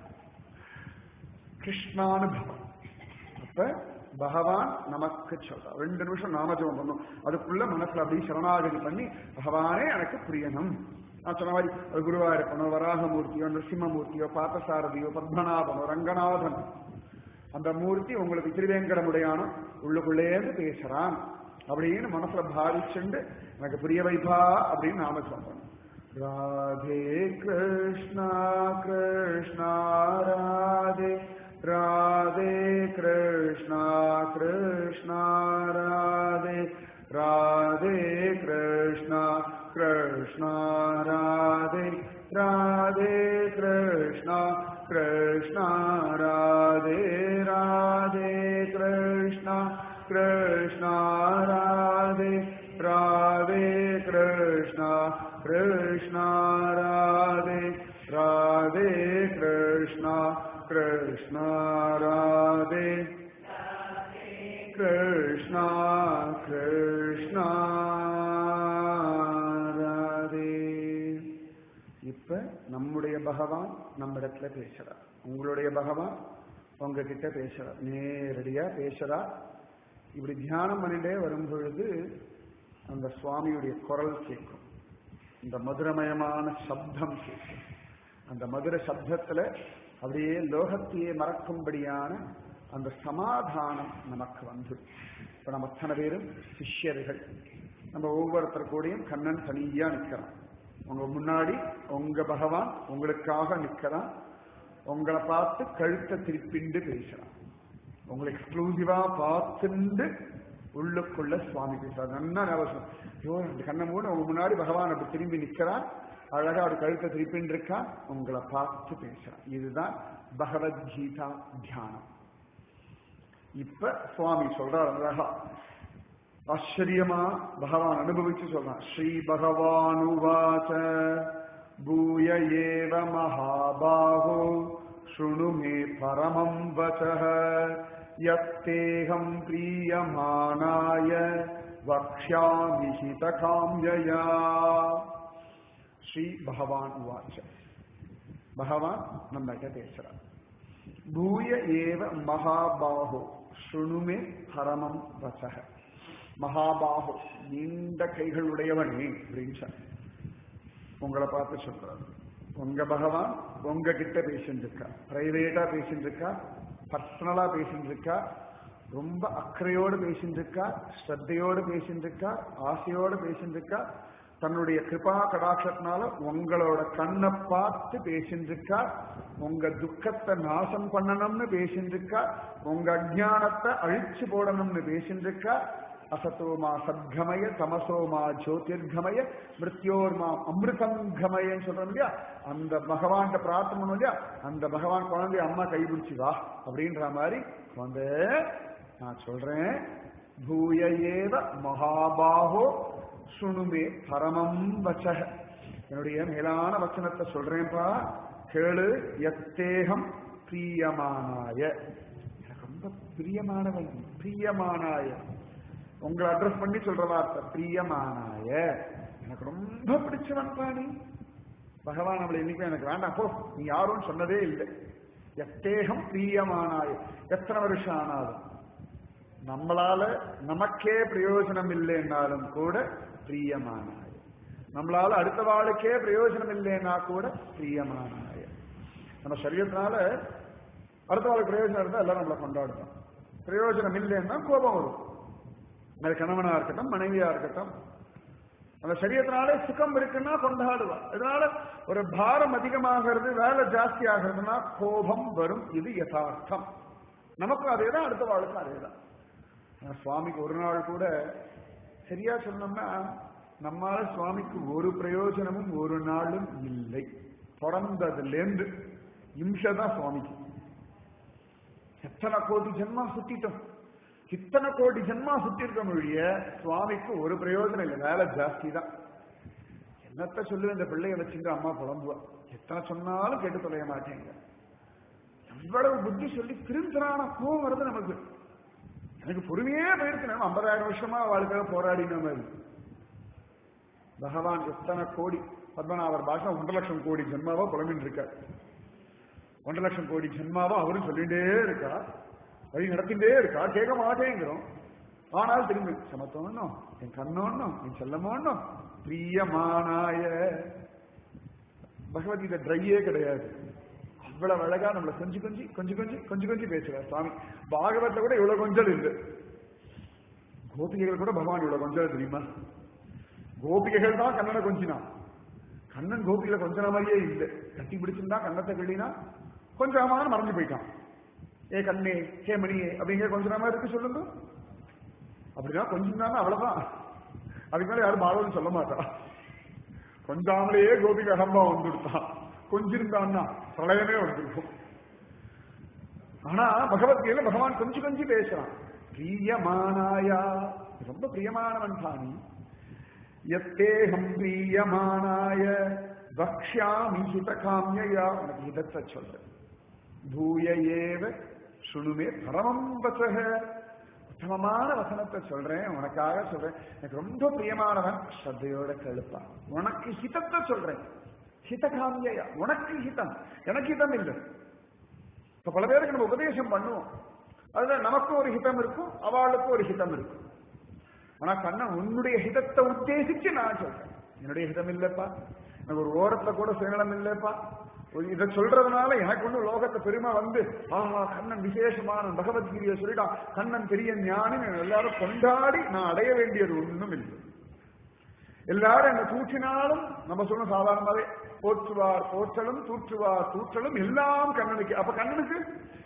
[SPEAKER 1] கிருஷ்ணானுபவம் அப்ப பகவான் நமக்கு சொல்ற ரெண்டு நிமிஷம் நாமஜபம் பண்ணும் அதுக்குள்ள மனசுல அப்படியே சரணாகதி பண்ணி பகவானே எனக்கு புரியணும் நான் சொன்ன மாதிரி அது குருவாயிருப்பனோ வராகமூர்த்தியோ நரசிம்மமூர்த்தியோ பார்த்தசாரதியோ பத்மநாபனோ ரங்கநாதன் அந்த மூர்த்தி உங்களுக்கு திருவேங்கடமுடையானோ உள்ளுக்குள்ளேந்து பேசுறான் அப்படின்னு மனசுல பாவிச்சுண்டு எனக்கு புரிய வைப்பா அப்படின்னு நாம சொல்லணும் ராதே கிருஷ்ணா கிருஷ்ணா ராதே ராதே கிருஷ்ணா கிருஷ்ணா ராதே ராதே கிருஷ்ணா கிருஷ்ணா ராதே ராதே கிருஷ்ணா கிருஷ்ணா ராதே ராதே கிருஷ்ணா கிருஷ்ணா ராதே ராதே கிருஷ்ணா கிருஷ்ணா ராதே ராதே கிருஷ்ணா கிருஷ்ணா ராதே கிருஷ்ணா கிருஷ்ணா ராதே இப்ப நம்முடைய பகவான் நம்ம இடத்துல பேசுறார் உங்களுடைய பகவான் உங்ககிட்ட பேசுறார் நேரடியா பேசுறார் இப்படி தியானம் பண்ணிட்டே வரும் பொழுது அந்த சுவாமியுடைய குரல் கேட்கும் இந்த மதுரமயமான சப்தம் கேட்கும் அந்த மதுர சப்தத்துல அப்படியே லோகத்தையே மறக்கும்படியான அந்த சமாதானம் நமக்கு வந்து இப்ப நம்ம அத்தனை பேரும் சிஷ்யர்கள் நம்ம ஒவ்வொருத்தர் கூடயும் கண்ணன் தனியா நிக்கிறான் உங்க முன்னாடி உங்க பகவான் உங்களுக்காக நிக்கிறான் உங்களை பார்த்து கழுத்தை திருப்பிண்டு பேசுறான் உங்களை எக்ஸ்க்ளூசிவா பார்த்துண்டு உள்ளுக்குள்ள சுவாமி பேசுறாரு நல்லா ஞாபகம் ஐயோ இந்த கண்ணை மூட உங்க முன்னாடி பகவான் அப்படி திரும்பி நிக்கிறான் அழகா ஒரு கழுத்தை திருப்பின்னு இருக்கான் உங்களை பார்த்து பேசுறான் இதுதான் பகவத்கீதா தியானம் இப்ப சுவாமி சொல்றார் அழகா ஆச்சரியமா பகவான் அனுபவிச்சு சொல்றான் ஸ்ரீ பகவான் உவாச்ச பூய ஏவ மகாபாகோ शृणु मे परमं वचः यत्तेऽहं प्रीयमाणाय वक्ष्यामि हितकाम्यया ஸ்ரீ பகவான் உவாச்ச பகவான் நம்ம கிட்ட பேசுறார் பூய ஏவ மகாபாஹோ சுணுமே பரமம் வசக மகாபாஹோ நீண்ட கைகள் உடையவனே அப்படின்னு சொன்னார். உங்களை பார்த்து சொல்றாரு உங்க பகவான் உங்க கிட்ட பேசிட்டு இருக்கா பிரைவேட்டா பேசிட்டு இருக்கா பர்சனலா பேசிட்டு இருக்கா ரொம்ப அக்கறையோடு பேசிட்டு இருக்கா ஸ்ரத்தையோடு பேசிட்டு இருக்கா ஆசையோடு பேசிட்டு இருக்கா தன்னுடைய கிருபா கடாட்சத்தினால உங்களோட கண்ணை பார்த்து பேசிட்டு இருக்கா உங்க துக்கத்தை நாசம் பண்ணணும்னு பேசிட்டு இருக்கா உங்க அஜானத்தை அழிச்சு போடணும்னு பேசிட்டு இருக்கா அசத்தோமா சத்கமய தமசோமா ஜோதிர்கமய மிருத்யோர்மா அமிர்தங்கமயன்னு சொல்றோம் இல்லையா அந்த பகவான் பிரார்த்தனை பண்ணோம் இல்லையா அந்த பகவான் குழந்தைய அம்மா கைபிடிச்சு வா அப்படின்ற மாதிரி வந்து நான் சொல்றேன் பூய ஏவ மகாபாகோ சுணுமே பரமம் வச்சக என்னுடைய மேலான வச்சனத்தை சொல்றேன்ப்பா கேளு எத்தேகம் பிரியமானாய எனக்கு ரொம்ப பிரியமானவன் பிரியமானாய உங்களை அட்ரஸ் பண்ணி சொல்ற வார்த்தை பிரியமானாய எனக்கு ரொம்ப பிடிச்சவன் பாணி பகவான் அவளை இன்னைக்கு எனக்கு வேண்டாம் போ நீ யாரும் சொன்னதே இல்லை எத்தேகம் பிரியமானாய எத்தனை வருஷம் ஆனாலும் நம்மளால நமக்கே பிரயோஜனம் இல்லைன்னாலும் கூட பிரியமானாய நம்மளால அடுத்த வாளுக்கே பிரயோஜனம் இல்லைன்னா கூட பிரியமானாய நம்ம சரீரத்தினால அடுத்த வாழ்க்கை பிரயோஜனம் இருந்தா எல்லாரும் நம்மளை கொண்டாடுறோம் பிரயோஜனம் இல்லைன்னா கோபம் வரும் அது கணவனா இருக்கட்டும் மனைவியா இருக்கட்டும் அந்த சரீரத்தினாலே சுகம் இருக்குன்னா கொண்டாடுவா இதனால ஒரு பாரம் அதிகமாகிறது வேலை ஜாஸ்தி ஆகிறதுனா கோபம் வரும் இது யதார்த்தம் நமக்கும் அதே தான் அடுத்த வாழ்க்கும் அதே தான் ஆனா சுவாமிக்கு ஒரு நாள் கூட சரியா சொன்னோம்னா நம்மால சுவாமிக்கு ஒரு பிரயோஜனமும் ஒரு நாளும் இல்லை பிறந்ததுலேருந்து இம்சை தான் சுவாமிக்கு எத்தனை கோடி ஜென்மா சுத்திட்டோம் இத்தனை கோடி ஜென்மா சுத்தி இருக்க மொழிய சுவாமிக்கு ஒரு பிரயோஜனம் இல்லை வேலை ஜாஸ்தி தான் என்னத்த சொல்லு இந்த பிள்ளைய வச்சுட்டு அம்மா புலம்புவா எத்தனை சொன்னாலும் கேட்டு தொலைய மாட்டேங்க இவ்வளவு புத்தி சொல்லி திருந்தரான கோவம் வருது நமக்கு எனக்கு பொறுமையே போயிருக்கு நம்ம ஐம்பதாயிரம் வருஷமா வாழ்க்கை போராடின மாதிரி பகவான் எத்தனை கோடி பத்மநாபர் பாஷா ஒன்றரை லட்சம் கோடி ஜென்மாவா புலம்பின்னு இருக்கார் ஒன்றரை லட்சம் கோடி ஜென்மாவா அவரும் சொல்லிட்டே இருக்கா வழி நடத்திட்டே இருக்கா கேட்க மாட்டேங்கிறோம் ஆனால் திரும்பி சமத்தோன்னும் என் கண்ணோன்னும் என் செல்லமோன்னும் பிரியமானாய பகவத்கீதை ட்ரையே கிடையாது அவ்வளவு அழகா நம்மள கொஞ்சம் கொஞ்சி கொஞ்சம் கொஞ்சம் கொஞ்சம் கொஞ்சம் பேசுறார் சுவாமி பாகவத்துல கூட இவ்வளவு கொஞ்சம் இல்லை கோபிகைகள் கூட பகவான் இவ்வளவு கொஞ்சம் தெரியுமா கோபிகைகள் தான் கண்ணனை கொஞ்சினான் கண்ணன் கோபிகளை கொஞ்சன மாதிரியே இல்லை கட்டி பிடிச்சிருந்தா கண்ணத்தை கிள்ளினா கொஞ்சம் அமான மறைஞ்சு போயிட்டான் ஏ கண்ணே ஹே மணியே அப்படிங்கிற கொஞ்ச மாதிரி இருக்கு சொல்லுங்க அப்படின்னா கொஞ்சம் தானே அவ்வளவுதான் அதுக்கு மேல யாரும் பாகவதம் சொல்ல மாட்டா கொஞ்சாமலேயே கோபிக்கு அகம்பா வந்துடுத்தான் கொஞ்சிருந்தான்னா பிரளயமே வந்திருக்கும் ஆனா பகவத்கீதையில பகவான் கொஞ்சம் கொஞ்சம் பேசுறான் பிரியமானாயா ரொம்ப பிரியமானவன் தானி எத்தேகம் பிரியமானாய வக்ஷாமி ஹிதகாமியா உனக்கு ஹிதத்தை சொல்றேன் பூய ஏவ சுணுமே பரமம் வசக உத்தமமான வசனத்தை சொல்றேன் உனக்காக சொல்றேன் எனக்கு ரொம்ப பிரியமானவன் ஸ்ரத்தையோட கழுப்பா உனக்கு ஹிதத்தை சொல்றேன் ஹிதகாமியா உனக்கு ஹிதம் எனக்கு ஹிதம் இல்லை இப்ப பல பேருக்கு நம்ம உபதேசம் பண்ணுவோம் அதுல நமக்கு ஒரு ஹிதம் இருக்கும் அவளுக்கு ஒரு ஹிதம் இருக்கும் ஆனா கண்ணன் உன்னுடைய ஹிதத்தை உத்தேசிச்சு நான் சொல்றேன் என்னுடைய ஹிதம் இல்லப்பா எனக்கு ஒரு ஓரத்துல கூட சுயநலம் இல்லப்பா இதை சொல்றதுனால எனக்கு ஒண்ணு லோகத்தை பெருமை வந்து ஆஹா கண்ணன் விசேஷமான பகவத்கீதையை சொல்லிட்டான் கண்ணன் பெரிய ஞானி எல்லாரும் கொண்டாடி நான் அடைய வேண்டியது ஒண்ணும் இல்லை எல்லாரும் என்ன தூற்றினாலும் நம்ம சொன்ன சாதாரணமாவே போற்றுவார் போற்றலும் தூற்றுவார் தூற்றலும் எல்லாம் கண்ணனுக்கு அப்ப கண்ணனுக்கு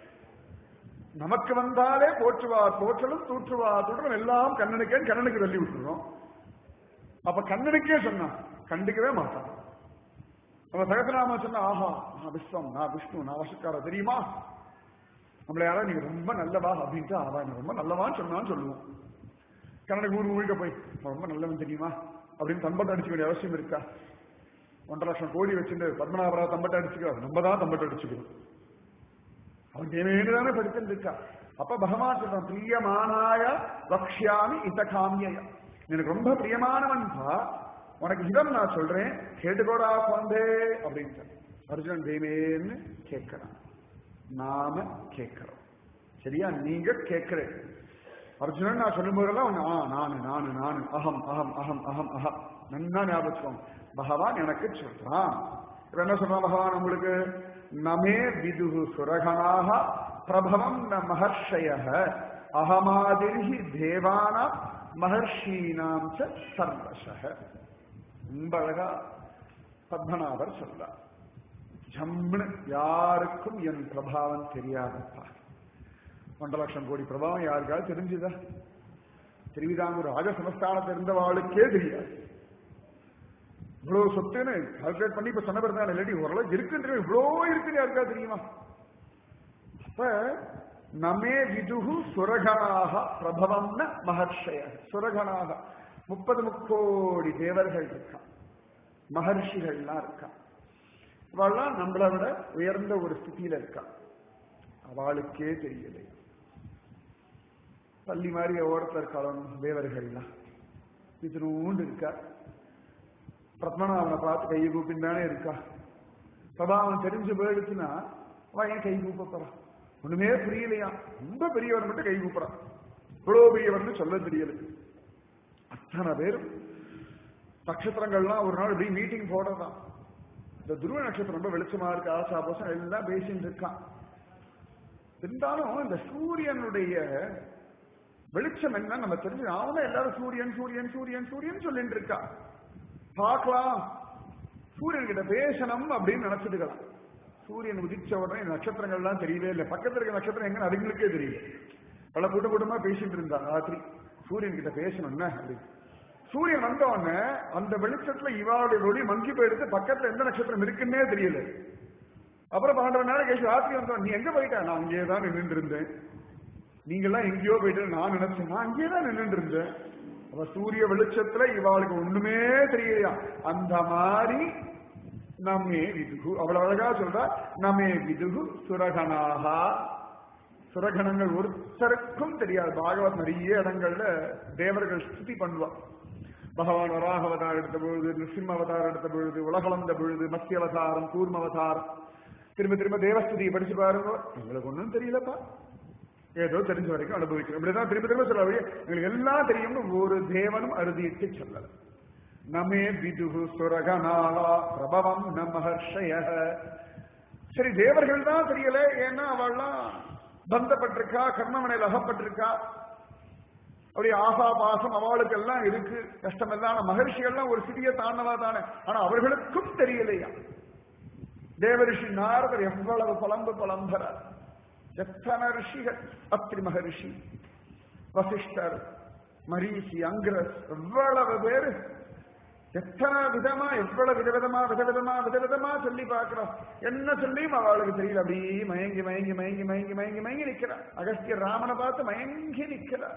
[SPEAKER 1] நமக்கு வந்தாலே போற்றுவார் போற்றலும் தூற்றுவார் தூற்றலும் எல்லாம் கண்ணனுக்கே கண்ணனுக்கு தள்ளி விட்டுறோம் அப்ப கண்ணனுக்கே சொன்னான் கண்டுக்கவே மாட்டான் நம்ம சகசநாம சொன்னா ஆஹா நான் விஸ்வம் நான் விஷ்ணு நான் வசக்கார தெரியுமா நம்மள யாராவது நீங்க ரொம்ப நல்லவா அப்படின்ட்டு அவன் எனக்கு ரொம்ப நல்லவான்னு சொன்னான்னு சொல்லுவோம் கண்ணனுக்கு ஊர் முழுக்க போய் "நான் ரொம்ப நல்லவன் தெரியுமா அப்படின்னு தம்பட்டை அடிச்சுக்க வேண்டிய அவசியம் இருக்கா ஒன்றரை லட்சம் கோடி வச்சுட்டு பத்மநாபரா தம்பட்டை அடிச்சுக்கிறார் நம்ம தான் தம்பட்டை அடிச்சுக்கணும் அவன் தேவையான தானே படிச்சுட்டு இருக்கா அப்ப பகவான் சொல்றான் பிரியமானாய வக்ஷாமி இத காமிய எனக்கு ரொம்ப பிரியமானவன் பா உனக்கு இதம் நான் சொல்றேன் கேட்டுக்கோடா குழந்தே அப்படின்ட்டு அர்ஜுனன் தேவேன்னு கேட்கிறான் நாம கேட்கிறோம் சரியா நீங்க கேட்கிறேன் அர்ஜுனன் நான் சொல்லும் போதெல்லாம் அவன், ஆ நானு நானு நானு அகம் அகம் அகம் அகம் அகம் நன்னா ஞாபகம் பகவான் எனக்கு சொல்றான் இப்ப என்ன சொல்றான் பகவான் உங்களுக்கு நமே விதுகு சுரகனாக பிரபவம் ந மகர்ஷய அகமாதிர்ஹி தேவான மகர்ஷீனாம் ச சர்வசக ரொம்ப அழகா பத்மநாபர் சொல்றார் ஜம்னு யாருக்கும் என் பிரபாவம் தெரியாதப்பா ஒன்றரை லட்சம் கோடி பிரபாவம் யாருக்காவது தெரிஞ்சுதா திருவிதாங்கூர் ராஜ சமஸ்தானத்தில் இருந்தவாளுக்கே தெரியாது இவ்வளவு சொத்துன்னு கால்குலேட் பண்ணி இப்ப சொன்ன பிறகு தான் இல்லாட்டி ஓரளவு இருக்குன்னு இவ்வளோ இருக்குன்னு யாருக்கா தெரியுமா அப்ப நமே விதுகு சுரகனாக பிரபவம்ன மகர்ஷய சுரகனாக முப்பது முக்கோடி தேவர்கள் இருக்கா மகர்ஷிகள்லாம் இருக்கா அவள்லாம் நம்மளை விட உயர்ந்த ஒரு ஸ்திதியில இருக்கா அவளுக்கே தெரியலை பள்ளி மாதிரி ஓரத்தில் இருக்காளும் தேவர்கள்லாம் இத்தினூண்டு இருக்கா பத்மநாபனை பார்த்து கை கூப்பின்னு தானே இருக்கா பிரபாவம் தெரிஞ்சு போயிடுச்சுன்னா அவன் ஏன் கை கூப்ப போறான் ஒண்ணுமே புரியலையா ரொம்ப பெரியவன் மட்டும் கை கூப்புறான் இவ்வளவு பெரியவன் சொல்ல தெரியல அத்தனை பேரும் நட்சத்திரங்கள்லாம் ஒரு நாள் இப்படி மீட்டிங் போடுறதான் இந்த துருவ நட்சத்திரம் ரொம்ப வெளிச்சமா இருக்கு ஆசா போசம் எல்லாம் பேசிட்டு இருக்கான் இருந்தாலும் இந்த சூரியனுடைய வெளிச்சம் என்ன நம்ம தெரிஞ்சு அவன் எல்லாரும் சூரியன் சூரியன் சூரியன் சூரியன் சொல்லிட்டு இருக்கா பார்க்கலாம் சூரியன் கிட்ட பேசணும் அப்படின்னு நினைச்சிட்டுக்கலாம் சூரியன் உதிச்ச உடனே இந்த நட்சத்திரங்கள்லாம் தெரியவே இல்லை பக்கத்துல இருக்க நட்சத்திரம் எங்க அதுங்களுக்கே தெரியல பல கூட்ட கூட்டமா பேசிட்டு இருந்தா ராத்திரி சூரியன் கிட்ட பேசணும் என்ன அப்படின்னு சூரியன் வந்த உடனே அந்த வெளிச்சத்துல இவாளுடைய ஒளி மங்கி போயிடுத்து பக்கத்துல எந்த நட்சத்திரம் இருக்குன்னே தெரியல அப்புறம் பன்னெண்டு நேரம் கழிச்சு ராத்திரி வந்தோம் நீ எங்க போயிட்ட நான் அங்கேயே தான் நின்றுட்டு இருந்தேன் நீங்கெல்லாம் எங்கேயோ போயிட்டு நான் நினைச்சேன் நான் அங்கேயே தான் நின்றுட்டு இருந்தேன் அப்ப சூரிய வெளிச்சத்துல இவாளுக்கு ஒண்ணுமே தெரியலையா அந்த மாதிரி நம்மே விதுகு அவ்வளவு அழகா சொல்றா நம்மே விதுகு சுரகனாகா சுரகணங்கள் ஒருத்தருக்கும் தெரியாது பாகவத் நிறைய இடங்கள்ல தேவர்கள் ஸ்துதி பண்ணுவா பகவான் வராக அவதாரம் எடுத்த பொழுது நிருசிம்ம அவதாரம் எடுத்த பொழுது உலகளந்த பொழுது மத்திய அவதாரம் கூர்ம அவதாரம் திரும்ப திரும்ப தேவஸ்துதியை படிச்சு பாருங்க எங்களுக்கு ஒண்ணும் தெரியலப்பா ஏதோ தெரிஞ்ச வரைக்கும் அனுபவிக்கிறோம் இப்படிதான் திரும்ப திரும்ப சொல்ல வழி எங்களுக்கு எல்லாம் தெரியும்னு ஒரு தேவனும் அறுதியிட்டு சொல்லல நமே விதுகு சுரகனாலா பிரபவம் ந மகர்ஷய சரி தேவர்கள் தான் தெரியல ஏன்னா அவள்லாம் பந்தப்பட்டிருக்கா கர்மமனையில் அகப்பட்டிருக்கா அப்படி ஆசா பாசம் அவளுக்கு எல்லாம் இருக்கு கஷ்டம் எல்லாம் மகர்ஷிகள்லாம் ஒரு சிறிய தாண்டவா தானே ஆனா அவர்களுக்கும் தெரியலையா தேவரிஷி நாரதர் எவ்வளவு புலம்பு புலம்புறார் எத்தனை ரிஷிகள் அத்ரி மகரிஷி வசிஷ்டர் மரீசி அங்கிரஸ் எவ்வளவு பேரு எத்தனை விதமா எவ்வளவு விதவிதமா விதவிதமா விதவிதமா சொல்லி பார்க்கிறோம் என்ன சொல்லியும் அவளுக்கு தெரியல அப்படியே மயங்கி மயங்கி மயங்கி மயங்கி மயங்கி மயங்கி நிக்கிறார் அகஸ்தியர் ராமனை பார்த்து மயங்கி நிக்கிறார்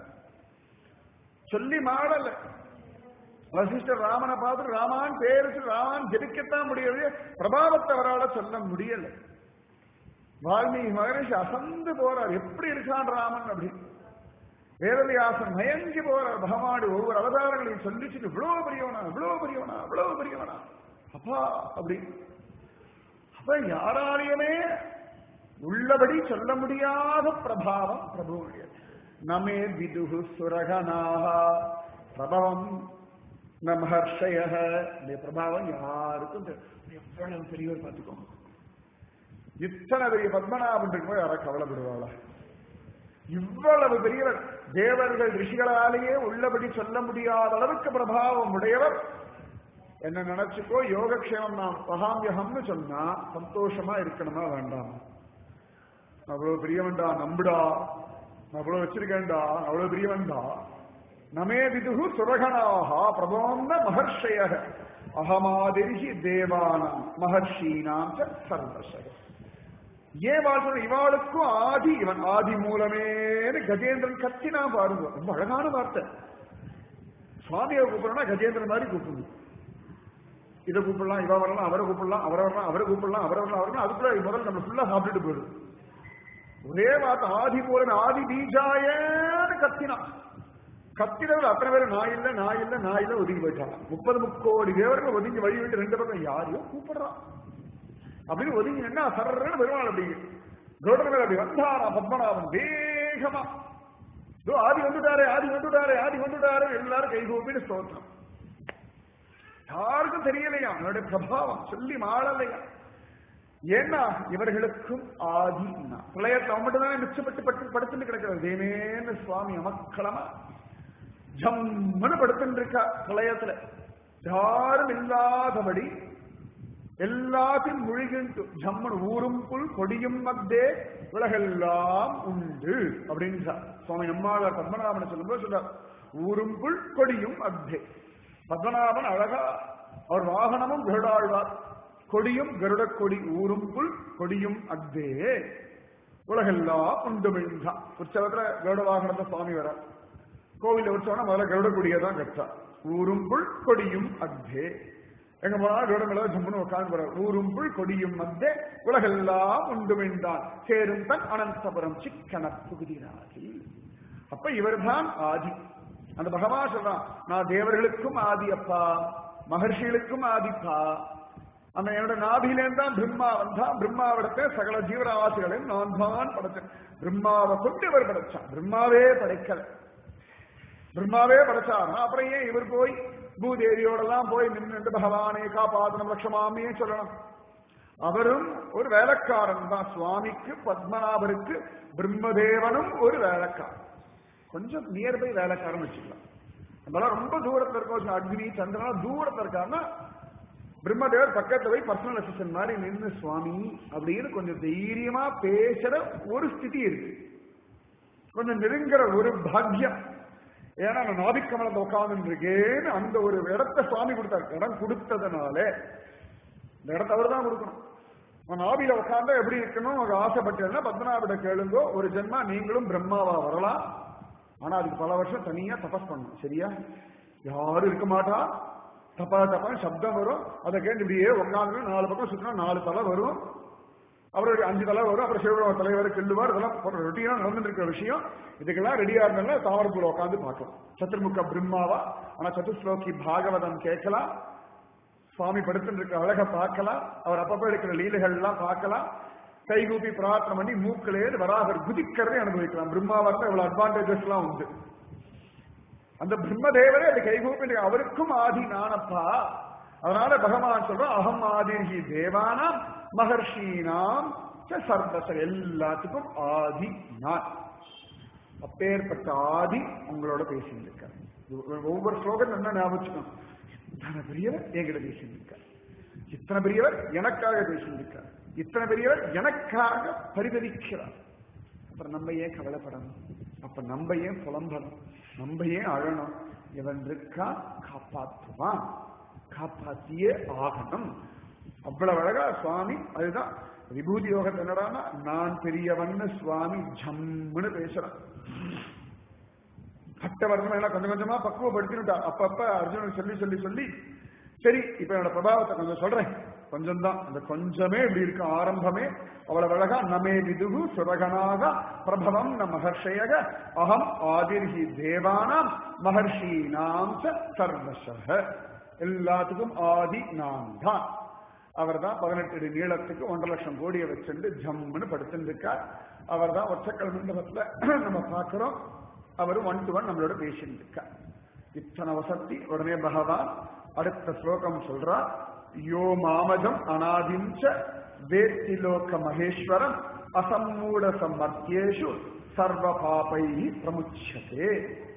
[SPEAKER 1] சொல்லி மாடல வசிஷ்டர் ராமனை பார்த்து ராமான் பேருக்கு ராமான் ஜெபிக்கத்தான் முடியல பிரபாவத்தை அவரால் சொல்ல முடியல வால்மீகி மகரிஷி அசந்து போறார் எப்படி இருக்கான் ராமன் அப்படின்னு வேதவியாசன் மயங்கி போறார் பகவானுடைய ஒவ்வொரு அவதாரங்களையும் சொல்லிச்சுட்டு இவ்வளவு பெரியவனா இவ்வளவு பெரியவனா இவ்வளவு பெரியவனா அப்பா அப்படி அப்ப யாராலையுமே உள்ளபடி சொல்ல முடியாத பிரபாவம் பிரபுவுடைய நமே விதுகு சுரகனாக பிரபவம் ந மகர்ஷய இந்த பிரபாவம் யாருக்கும் தெரி- எவ்வளவு பெரியவர் பார்த்துக்கோங்க இத்தனை பெரிய பத்மநாபன் இருக்கும்போது யாரா கவலைப்படுவாளா இவ்வளவு பெரியவர் தேவர்கள் ரிஷிகளாலேயே உள்ளபடி சொல்ல முடியாத அளவுக்கு பிரபாவம் உடையவர் என்ன நினைச்சுக்கோ யோகக்ஷேமம் நான் பகாமியகம்னு சொன்னா சந்தோஷமா இருக்கணுமா வேண்டாம் அவ்வளவு பெரியவன்டா நம்புடா நான் அவ்வளவு வச்சிருக்கேன்டா அவ்வளவு பெரியவன்டா நமே விதுகு சுரகணாக பிரபோன்ன மகர்ஷய அகமாதிரிகி தேவானாம் மகர்ஷீனாம் ச சர்வசக ஏன் வாழ்க்கை இவாளுக்கும் ஆதி இவன் ஆதி மூலமேன்னு கஜேந்திரன் கத்தினா பாருங்க ரொம்ப அழகான வார்த்தை சுவாமியை கூப்பிடணும்னா கஜேந்திரன் மாதிரி கூப்பிடணும் இதை கூப்பிடலாம் இவ வரலாம் அவரை கூப்பிடலாம் அவரை வரலாம் அவரை கூப்பிடலாம் அவரை வரலாம் அவரை அதுக்குள்ள முதல்ல நம்ம ஃபுல்லா சாப்பிட்டுட்டு போயிடும் ஒரே வார்த்தை ஆதி மூலம் ஆதி பீஜாயன்னு கத்தினான் கத்தினவர் அத்தனை பேர் நான் இல்ல நான் இல்ல நான் இல்ல ஒதுங்கி போயிட்டாங்க முப்பது முக்கோடி தேவர்கள் ஒதுங்கி வழி விட்டு ரெண்டு பக்கம் யாரையோ கூப்பிடுறான் அப்படின்னு ஒதுங்கி என்ன சர்றன்னு பெருமாள் அப்படி கௌடர் மேல அப்படி வந்தாரா பத்மநாபன் வேகமா இதோ ஆதி வந்துட்டாரு ஆதி வந்துட்டாரு ஆதி வந்துட்டாரு எல்லாரும் கை கூப்பிட்டு ஸ்தோத்திரம் யாருக்கும் தெரியலையா அவனுடைய பிரபாவம் சொல்லி மாளலையா ஏன்னா இவர்களுக்கும் ஆதி பிரளயத்தில் அவன் மட்டும் தானே மிச்சப்பட்டு பட்டு படுத்துட்டு கிடக்கிறது தேனேன்னு சுவாமி அமக்களமா ஜம்முன்னு படுத்துட்டு இருக்கா பிரளயத்துல யாரும் இல்லாதபடி எல்லாத்தையும் முழுகிட்டு ஜம்மன் ஊரும் புல் கொடியும் மத்தே உலகெல்லாம் உண்டு அப்படின்னு சுவாமி நம்மாளர் பத்மநாபனை சொல்லும்போது சொல்றார் ஊரும் புல் கொடியும் அத்தே பத்மநாபன் அழகா அவர் வாகனமும் கருடாழ்வார் கொடியும் கருட கொடி ஊரும் புல் கொடியும் அத்தே உலகெல்லாம் உண்டு மிழ்ந்தான் உற்சவத்துல கருட வாகனத்தை சுவாமி வர கோவில உற்சவம்னா முதல்ல கருட கொடியை தான் கட்டா ஊரும் புல் கொடியும் அத்தே எங்க போனாலும் கருடங்கள ஜம்முன்னு உட்காந்து போற ஊரும் புல் கொடியும் மத்தே உலகெல்லாம் உண்டு மிழ்ந்தான் சேரும் தன் அனந்தபுரம் சிக்கன புகுதிராகி அப்ப இவர்தான் ஆதி அந்த பகவான் சொல்றான் நான் தேவர்களுக்கும் ஆதி அப்பா மகர்ஷிகளுக்கும் ஆதிப்பா அந்த என்னோட நாபிலேருந்து தான் பிரம்மா வந்தான் பிரம்மாவிடத்தை சகல ஜீவராசிகளையும் நான் தான் படைச்சேன் பிரம்மாவை கொண்டு இவர் படைச்சான் பிரம்மாவே படைக்கல பிரம்மாவே படைச்சார் அப்புறம் ஏன் இவர் போய் பூதேவியோடெல்லாம் போய் நின்று பகவானே காப்பாதனம் லட்சமாமியே சொல்லணும் அவரும் ஒரு வேலைக்காரன் தான் சுவாமிக்கு பத்மநாபருக்கு பிரம்மதேவனும் ஒரு வேலைக்காரன் கொஞ்சம் நியர்பை வேலைக்காரன் வச்சுக்கலாம் நம்மளாம் ரொம்ப தூரத்துல இருக்கோம் அக்னி சந்திரனா தூரத்துல இருக்காருன்னா பிரம்மதேவர் பக்கத்துல போய் பர்சனல் அசிஸ்டன்ட் மாதிரி நின்று சுவாமி அப்படின்னு கொஞ்சம் தைரியமா பேசுற ஒரு ஸ்திதி இருக்கு கொஞ்சம் நெருங்குற ஒரு பாக்கியம் ஏன்னா நான் நாபிக்கமலத்தை உட்கார்ந்து இருக்கேன்னு அந்த ஒரு இடத்த சுவாமி கொடுத்தாரு இடம் கொடுத்ததுனால இந்த இடத்த அவர் தான் கொடுக்கணும் நான் நாபியில உட்கார்ந்தா எப்படி இருக்கணும் ஒரு ஆசைப்பட்டேன்னா பத்மநாபிட கேளுங்கோ ஒரு ஜென்மா நீங்களும் பிரம்மாவா வரலாம் ஆனா அதுக்கு பல வருஷம் தனியா தபஸ் பண்ணணும் சரியா யாரும் இருக்க மாட்டா தப்பா தப்பா சப்தம் வரும் அதை கேட்டு இப்படியே உட்காந்து நாலு பக்கம் சுத்தினா நாலு தலை வரும் அப்புறம் அஞ்சு தலை வரும் அப்புறம் சிவபுர தலைவர் கிள்ளுவார் இதெல்லாம் ரொட்டீனா நடந்துட்டு இருக்கிற விஷயம் இதுக்கெல்லாம் ரெடியா இருந்தாலும் தாவரப்பூல உட்காந்து பார்க்கலாம் சத்துர்முக பிரம்மாவா ஆனா சதுஸ்லோகி பாகவதம் கேட்கலாம் சுவாமி படுத்துட்டு இருக்க அழக பார்க்கலாம் அவர் அப்பப்ப எடுக்கிற லீலைகள் எல்லாம் பார்க்கலாம் கைகூப்பி பிரார்த்தனை பண்ணி மூக்கிலே வராகர் குதிக்கிறதை அனுபவிக்கலாம் பிரம்மாவா இருந்தா இவ்வளவு அட்வான்டேஜஸ் எல்லாம் உண்டு அந்த பிரம்மதேவரே அது கைகூப்பி அவருக்கும் ஆதி நானப்பா அதனால பகவான் சொல்ற அகம் ஆதிர்கி தேவானாம் மகர்ஷீனாம் சர்வச எல்லாத்துக்கும் ஆதி நான் அப்பேற்பட்ட ஆதி உங்களோட பேசிட்டு இருக்கார் ஒவ்வொரு ஸ்லோகம் என்ன ஞாபகம் வச்சுக்கணும் இத்தனை பெரியவர் என்கிட்ட பேசிட்டு இருக்கார் இத்தனை பெரியவர் எனக்காக பேசிட்டு இருக்கார் இத்தனை பெரியவர் எனக்காக பரிதவிக்கிறார் அப்புறம் நம்ம ஏன் கவலைப்படணும் அப்ப நம்ம ஏன் புலம்பணும் நம்ம ஏன் அழணும் இவன் இருக்கா காப்பாற்றுவான் காப்பாத்தியே ஆகணும் அவ்வளவு அழகா சுவாமி அதுதான் விபூதி யோகத்தை என்னடான்னா நான் பெரியவன்னு சுவாமி ஜம்முன்னு பேசுறான் பட்டவர்ணம் எல்லாம் கொஞ்சம் கொஞ்சமா பக்குவப்படுத்தினுட்டா அப்பப்ப அர்ஜுனன் சொல்லி சொல்லி சொல்லி சரி இப்ப என்னோட பிரபாவத்தை கொஞ்சம் சொல்றேன் கொஞ்சம் தான் அந்த கொஞ்சமே இப்படி இருக்கு ஆரம்பமே அவ்வளவு அழகா நமே விதுகு சுரகனாக பிரபவம் ந மகர்ஷயக அகம் ஆதிர்ஹி தேவானாம் மகர்ஷீனாம் சர்வசக எல்லாத்துக்கும் ஆதி நான் தான் அவர் தான் பதினெட்டு அடி நீளத்துக்கு ஒன்றரை லட்சம் கோடியை வச்சுட்டு ஜம்முன்னு படுத்துட்டு இருக்கார் அவர் தான் ஒற்றைக்கல் மண்டபத்துல நம்ம பார்க்கிறோம் அவர் ஒன் டு ஒன் நம்மளோட பேசிட்டு இருக்கார் இத்தனை வசதி உடனே பகவான் அடுத்த ஸ்லோகம் சொல்றார் யோ மாமஜம் அனாதிஞ்ச வேத்தி லோக மகேஸ்வரம் அசம்மூட சம்மர்த்தியேஷு சர்வ பாபை பிரமுச்சதே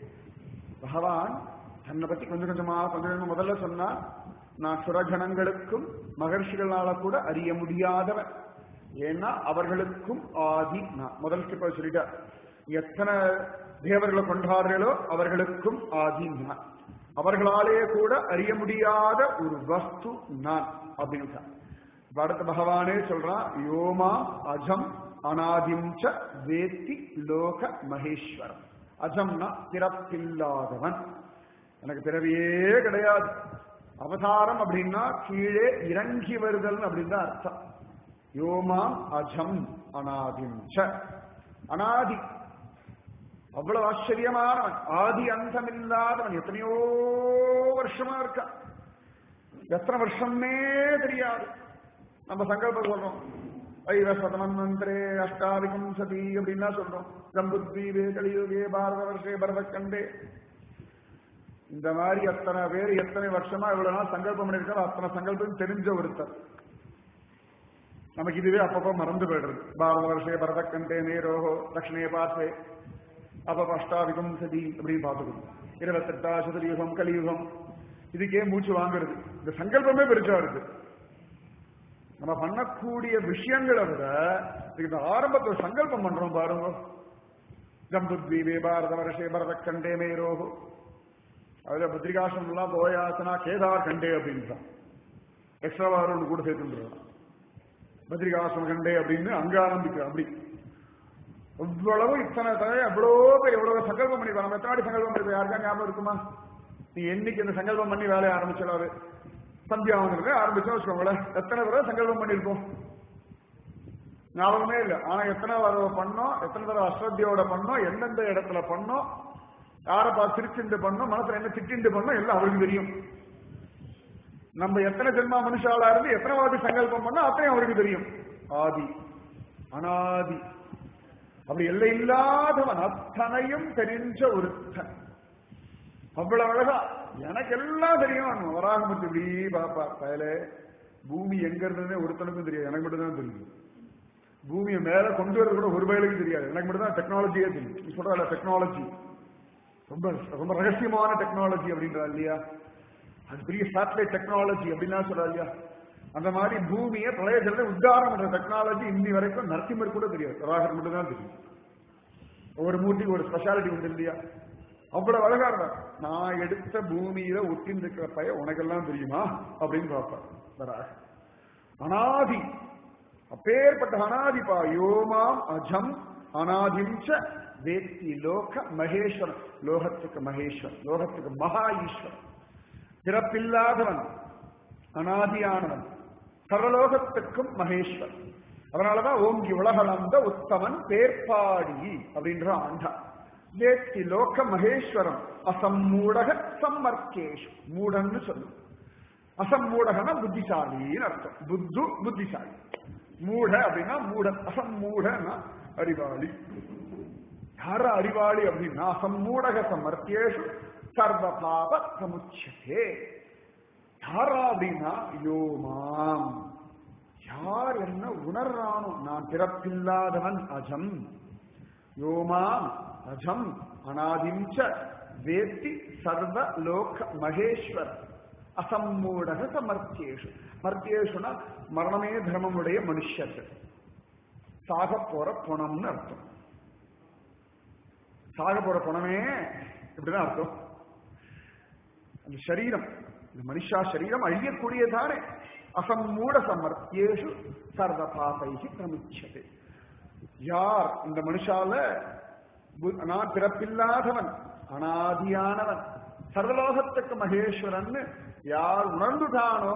[SPEAKER 1] பகவான் தன்னை பத்தி கொஞ்சம் கொஞ்சமா கொஞ்சம் கொஞ்சம் முதல்ல சொன்னா நான் சுரகணங்களுக்கும் மகர்ஷிகளால கூட அறிய முடியாதவன் ஏன்னா அவர்களுக்கும் ஆதி நான் முதல் ஸ்டெப்ப சொல்லிட்டார் எத்தனை தேவர்களை கொண்டாடுறீங்களோ அவர்களுக்கும் ஆதி நான் அவர்களாலே கூட அறிய முடியாத ஒரு வஸ்து நான் அப்படின்னு இப்ப அடுத்த பகவானே சொல்றான் யோமா அஜம் அனாதிம் ச வேத்தி லோக மகேஸ்வரம் அஜம்னா பிறப்பில்லாதவன் எனக்கு பிறவியே கிடையாது அவதாரம் அப்படின்னா கீழே இறங்கி வருதல் அப்படின்னு தான் அர்த்தம் யோமாம் அஜம் அனாதிம் ச அனாதி அவ்வளவு ஆச்சரியமானவன் ஆதி அந்தமில்லாதவன் எத்தனையோ வருஷமா இருக்கான் எத்தனை வருஷமே தெரியாது நம்ம சங்கல்பம் சொல்றோம் ஐவ சதமன்வந்திரே அஷ்டாவிகம் சதி அப்படின்னா சொல்றோம் ஜம்புத்வீபே கலியுகே பாரத வருஷே பரதக்கண்டே இந்த மாதிரி எத்தனை பேர் எத்தனை வருஷமா இவ்வளவு நாள் சங்கல்பம் பண்ணிருக்காரோ அத்தனை சங்கல்பம் தெரிஞ்ச ஒருத்தர் நமக்கு இதுவே அப்பப்போ மறந்து போயிடுறது பாரத வருஷே பரதக்கண்டே நேரோஹோ தட்சிணே பாசே அப்ப அஷ்டாவிகம் சதி அப்படின்னு பார்த்துக்கணும் இருபத்தெட்டா சதுரயுகம் கலியுகம் இதுக்கே மூச்சு வாங்குறது இந்த சங்கல்பமே பெருசா இருக்கு நம்ம பண்ணக்கூடிய விஷயங்களை விட இதுக்கு இந்த ஆரம்பத்தில் சங்கல்பம் பண்றோம் பாருங்க ஜம்புத்வீபே பாரத வருஷே பரத கண்டே மேரோகோ அதுல பத்ரிகாசம் எல்லாம் போயாசனா கேதார் கண்டே அப்படின்றான் எக்ஸ்ட்ரா வாரம் கூட சேர்த்துன்றான் பத்ரிகாசம் கண்டே அப்படின்னு அங்க ஆரம்பிக்க அப்படி இவ்வளவு இத்தனை தடவை எவ்வளோ பேர் எவ்வளவு சங்கல்பம் பண்ணி நம்ம எத்தனை சங்கல்பம் பண்ணி யாருக்கா ஞாபகம் இருக்குமா நீ என்னைக்கு இந்த சங்கல்பம் பண்ணி வேலையை ஆரம்பிச்சாரு சந்தியாவனத்துல ஆரம்பிச்சோம் வச்சுக்கோங்களேன் எத்தனை தடவை சங்கல்பம் பண்ணிருப்போம் ஞாபகமே இல்லை ஆனா எத்தனை தடவை பண்ணோம் எத்தனை தடவை அஸ்ரத்தியோட பண்ணோம் எந்தெந்த இடத்துல பண்ணோம் யாரை பார்த்து சிரிச்சுண்டு பண்ணோம் மனசுல என்ன திட்டிண்டு பண்ணோம் எல்லாம் அவருக்கு தெரியும் நம்ம எத்தனை ஜென்மா மனுஷாலா இருந்து எத்தனை வாட்டி சங்கல்பம் பண்ணோம் அத்தனையும் அவருக்கு தெரியும் ஆதி அனாதி அப்படி எல்லை இல்லாதவன் அத்தனையும் தெரிஞ்ச ஒருத்தன் அவ்வளவு அழகா எனக்கு எல்லாம் தெரியும் வராகமத்து இப்படி பாப்பா பயல பூமி எங்க இருந்ததுன்னு ஒருத்தனுக்கும் தெரியாது எனக்கு மட்டும் தான் தெரியும் பூமியை மேல கொண்டு வரது கூட ஒரு பயலுக்கு தெரியாது எனக்கு மட்டும் தான் டெக்னாலஜியே தெரியும் சொல்றல டெக்னாலஜி ரொம்ப ரொம்ப ரகசியமான டெக்னாலஜி அப்படின்றா இல்லையா அது பெரிய சேட்டலைட் டெக்னாலஜி அப்படின்னா சொல்றா இல்லையா அந்த மாதிரி பூமியை பிரளயத்துல உத்தாரம் என்ற டெக்னாலஜி இன்னி வரைக்கும் நரசிம்மர் கூட தெரியாது ராகர் மட்டும் தான் தெரியும் ஒவ்வொரு மூர்த்திக்கு ஒரு ஸ்பெஷாலிட்டி உண்டு இல்லையா அவ்வளவு அழகா இருந்தார் நான் எடுத்த பூமியில ஒட்டின்னு இருக்கிற பைய உனக்கெல்லாம் தெரியுமா அப்படின்னு பார்ப்பார் வராக அனாதி அப்பேற்பட்ட அனாதிபா யோமாம் அஜம் அனாதிம்ச வேத்தி லோக மகேஸ்வரன் லோகத்துக்கு மகேஸ்வரன் லோகத்துக்கு மகா ஈஸ்வரன் பிறப்பில்லாதவன் அனாதியானவன் சர்வலோகத்துக்கும் மகேஸ்வரன் அதனாலதான் ஓங்கி உலகளந்த உத்தமன் பேர்பாடி அப்படின்ற ஆண்டா வேத்தி லோக மகேஸ்வரம் அசம்மூடக சம்மர்க்கேஷு மூடன்னு சொல்லும் அசம்மூடகனா புத்திசாலின்னு அர்த்தம் புத்து புத்திசாலி மூட அப்படின்னா மூடன் அசம்மூடனா அறிவாளி யார அறிவாளி அப்படின்னா அசம்மூடக சமர்த்தியேஷு சர்வ பாப சமுச்சதே யாரா அப்படின்னா யோமாம் யார் என்ன உணர்றானோ நான் பிறப்பில்லாதவன் அஜம் யோமாம் அஜம் அனாதிஞ்ச வேத்தி சர்வ லோக மகேஸ்வர் அசம்மூடக சமர்த்தியேஷு மர்த்தியேஷுனா மரணமே தர்மமுடைய மனுஷர்கள் சாக போற பணம்னு அர்த்தம் சாக போற பணமே இப்படிதான் அர்த்தம் அந்த சரீரம் இந்த மனுஷா சரீரம் அழியக்கூடியதானே அசம்மூட சமர்த்தியேஷு சர்வ பாபைகி பிரமிச்சது யார் இந்த மனுஷால பு- நான் பிறப்பில்லாதவன் அனாதியானவன் சர்வலோகத்துக்கு மகேஸ்வரன் யார் உணர்ந்துட்டானோ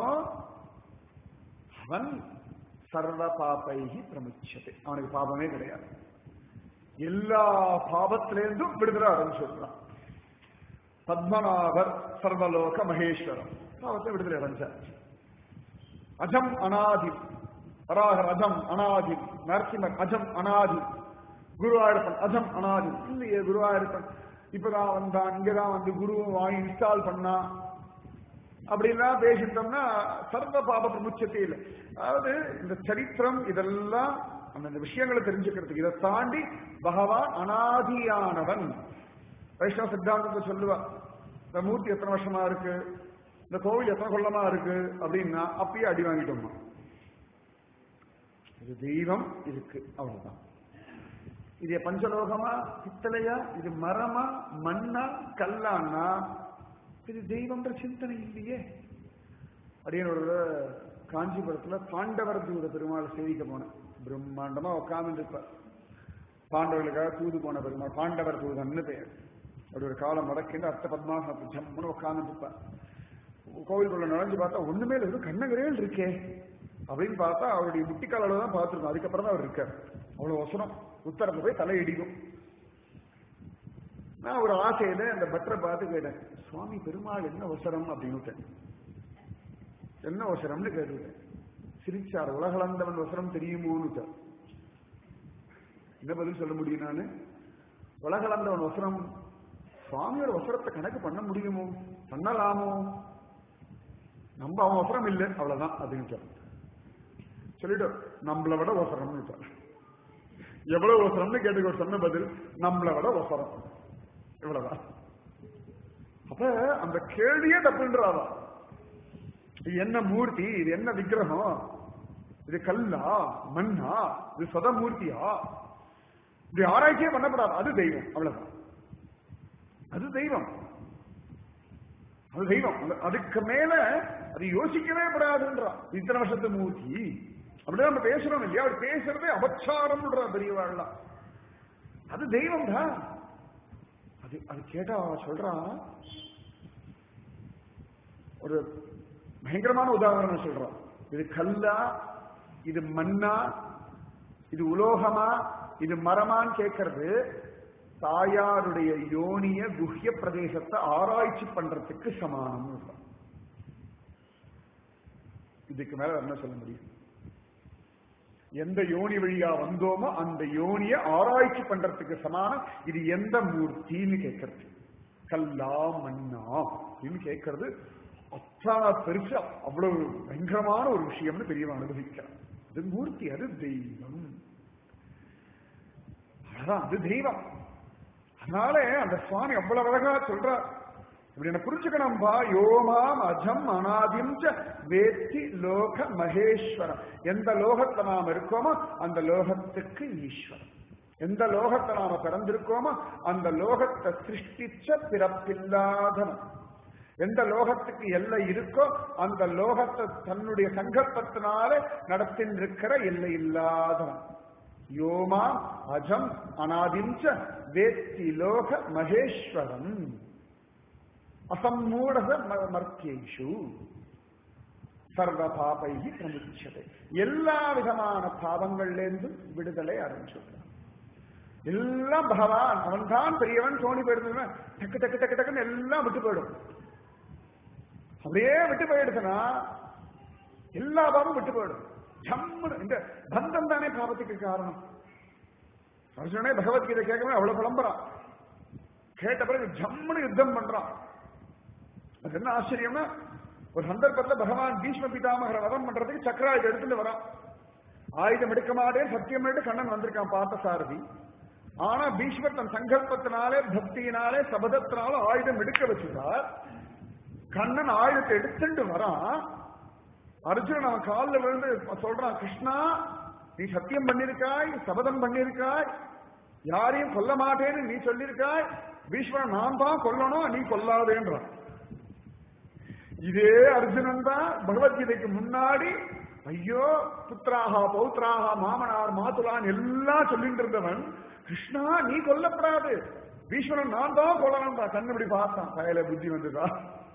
[SPEAKER 1] அவன் சர்வ பாபைகி பிரமிச்சது அவனுக்கு பாபமே கிடையாது எல்லா பாபத்திலேருந்தும் விடுதலை ஆரம்பிச்சுடுறான் பத்மநாபர் சர்வலோக மகேஸ்வரம் பாவத்தை விடுதலை அடைஞ்சார் அஜம் அனாதி வராகர் அஜம் அனாதி நரசிம்மர் அஜம் அனாதி குருவாயூரப்பன் அஜம் அனாதி இல்லையே குருவாயூரப்பன் இப்பதான் வந்தான் இங்கதான் வந்து குருவும் வாங்கி இன்ஸ்டால் பண்ணா அப்படின்லாம் பேசிட்டோம்னா சர்வ பாப பிரமுச்சத்தை இல்லை அதாவது இந்த சரித்திரம் இதெல்லாம் அந்த விஷயங்களை தெரிஞ்சுக்கிறதுக்கு இதை தாண்டி பகவான் அனாதியானவன் வைஷ்ணவ சித்தாந்தத்தை சொல்லுவா இந்த மூர்த்தி எத்தனை வருஷமா இருக்கு இந்த கோவில் எத்தனை கொள்ளமா இருக்கு அப்படின்னா அப்பயே அடி வாங்கிட்டோமா இது தெய்வம் இருக்கு அவ்வளவுதான் இது பஞ்சலோகமா பித்தளையா இது மரமா மண்ணா கல்லான்னா இது தெய்வம்ன்ற சிந்தனை இல்லையே அப்படின்னு ஒரு காஞ்சிபுரத்துல பாண்டவர் தூத பெருமாள் சேவிக்க போனேன் பிரம்மாண்டமா உட்கார்ந்து இருப்பார் பாண்டவர்களுக்காக தூது போன பெருமாள் பாண்டவர் தூதன்னு பெயர் அப்படி ஒரு காலம் மடக்கிண்டு அர்த்த பத்மாசனத்து ஜம்முன்னு உட்கார்ந்து இருப்பார் கோவிலுக்குள்ள நுழைஞ்சு பார்த்தா ஒண்ணுமே இல்லை வெறும் கண்ணகரேல் இருக்கே அப்படின்னு பார்த்தா அவருடைய முட்டிக்கால அளவு தான் பார்த்துருக்கோம் அதுக்கப்புறம் தான் அவர் இருக்கார் அவ்வளவு வசனம் உத்தரத்துல போய் தலை இடிக்கும் நான் ஒரு ஆசையில அந்த பட்டரை பார்த்து கேட்டேன் சுவாமி பெருமாள் என்ன அவசரம் அப்படின்னு என்ன அவசரம்னு கேட்டுவிட்டேன் சிரிச்சார் உலகளந்தவன் அவசரம் தெரியுமோன்னு என்ன பதில் சொல்ல முடியும் நானு உலகளந்தவன் அவசரம் சுவாமியோட அவசரத்தை கணக்கு பண்ண முடியுமோ பண்ணலாமோ நம்ம அவன் அவசரம் இல்லை அவ்வளவுதான் அப்படின்னு சொல்லிட்டு நம்மளை விட அவசரம்னு எவ்வளவு அவசரம்னு கேட்டு சொன்ன பதில் நம்மளை விட அவசரம் இவ்வளவுதான் அப்ப அந்த கேள்வியே தப்புன்றாவா இது என்ன மூர்த்தி இது என்ன விக்கிரகம் இது கல்லா மண்ணா இது சத மூர்த்தியா இது ஆராய்ச்சியே பண்ணப்படாது அது தெய்வம் அவ்வளவுதான் அது தெய்வம் அது தெய்வம் அதுக்கு மேல அது யோசிக்கவே படாதுன்றா இத்தனை வருஷத்து மூர்த்தி அப்படியே நம்ம பேசுறோம் இல்லையா அவர் பேசுறதே அபச்சாரம்ன்ற பெரியவாழ்லாம் அது தெய்வம் தான் அது அது கேட்டா சொல்றா ஒரு பயங்கரமான உதாரணம் சொல்றான் இது கல்லா இது மண்ணா இது உலோகமா இது மரமான்னு கேட்கறது தாயாருடைய யோனிய குஹ்ய பிரதேசத்தை ஆராய்ச்சி பண்றதுக்கு சமானம் இதுக்கு மேல என்ன சொல்ல முடியும் எந்த யோனி வழியா வந்தோமோ அந்த யோனிய ஆராய்ச்சி பண்றதுக்கு சமானம் இது எந்த மூர்த்தின்னு கேட்கறது கல்லா மண்ணா அப்படின்னு கேட்கறது அத்தனை பெருசா அவ்வளவு பயங்கரமான ஒரு விஷயம்னு பெரியவன் அனுபவிக்கிறான் அது மூர்த்தி அது தெய்வம் அதான் அது தெய்வம் அதனால அந்த சுவாமி அவ்வளவு அழகா சொல்றார் இப்படி என்ன புரிஞ்சுக்கணும்பா யோமாம் அஜம் அனாதிம் வேத்தி லோக மகேஸ்வரம் எந்த லோகத்துல நாம் இருக்கோமோ அந்த லோகத்துக்கு ஈஸ்வரம் எந்த லோகத்தை நாம பிறந்திருக்கோமோ அந்த லோகத்தை சிருஷ்டிச்ச பிறப்பில்லாதவன் எந்த லோகத்துக்கு எல்லை இருக்கோ அந்த லோகத்தை தன்னுடைய சங்கல்பத்தினால நடத்தின்றிருக்கிற எல்லை இல்லாதவன் யோமா அஜம் அனாதிஞ்ச வேத்தி லோக மகேஸ்வரம் அசம்மூடக மர்த்தியேஷு சர்வ பாபைகி பிரமுச்சதை எல்லா விதமான பாவங்கள்லேருந்து விடுதலை அடைஞ்சுள்ளான் எல்லாம் பகவான் அவன் தான் பெரியவன் தோணி போயிடுது டக்கு டக்கு டக்கு டக்குன்னு எல்லாம் விட்டு போயிடும் அப்படியே விட்டு போயிடுச்சுன்னா எல்லா பாவமும் விட்டு போயிடும் ஜம்முன்னு இந்த பந்தம் தானே பாவத்துக்கு காரணம் அர்ஜுனே பகவத்கீதை கேட்கவே அவ்வளவு புலம்புறான் கேட்ட பிறகு ஜம்முன்னு யுத்தம் பண்றான் அது என்ன ஆச்சரியம்னா ஒரு சந்தர்ப்பத்துல பகவான் பீஷ்ம பிதாமகர வதம் பண்றதுக்கு சக்கராயுதம் எடுத்துட்டு வரான் ஆயுதம் எடுக்க மாட்டேன் சத்தியம் எடுத்து கண்ணன் வந்திருக்கான் பார்த்த சாரதி ஆனா பீஷ்மர் தன் சங்கல்பத்தினாலே பக்தியினாலே சபதத்தினால ஆயுதம் எடுக்க வச்சுட்டார் கண்ணன் ஆயுதத்தை எடுத்துட்டு வரான் அர்ஜுனன் அவன் காலில் விழுந்து சொல்றான் கிருஷ்ணா நீ சத்தியம் பண்ணிருக்காய் சபதம் பண்ணிருக்காய் யாரையும் கொல்ல மாட்டேன்னு நீ சொல்லியிருக்காய் பீஷ்மரன் நான் தான் கொல்லணும் நீ கொல்லாதேன்றான் இதே அர்ஜுனன் தான் பகவத்கீதைக்கு முன்னாடி ஐயோ புத்திராகா பௌத்ராகா மாமனார் மாதுலான் எல்லாம் சொல்லிட்டு இருந்தவன் கிருஷ்ணா நீ கொல்லப்படாது பீஷ்மரன் நான் தான் கொல்லணும்டா கண்ணு பார்த்தான் கையில புத்தி வந்துதா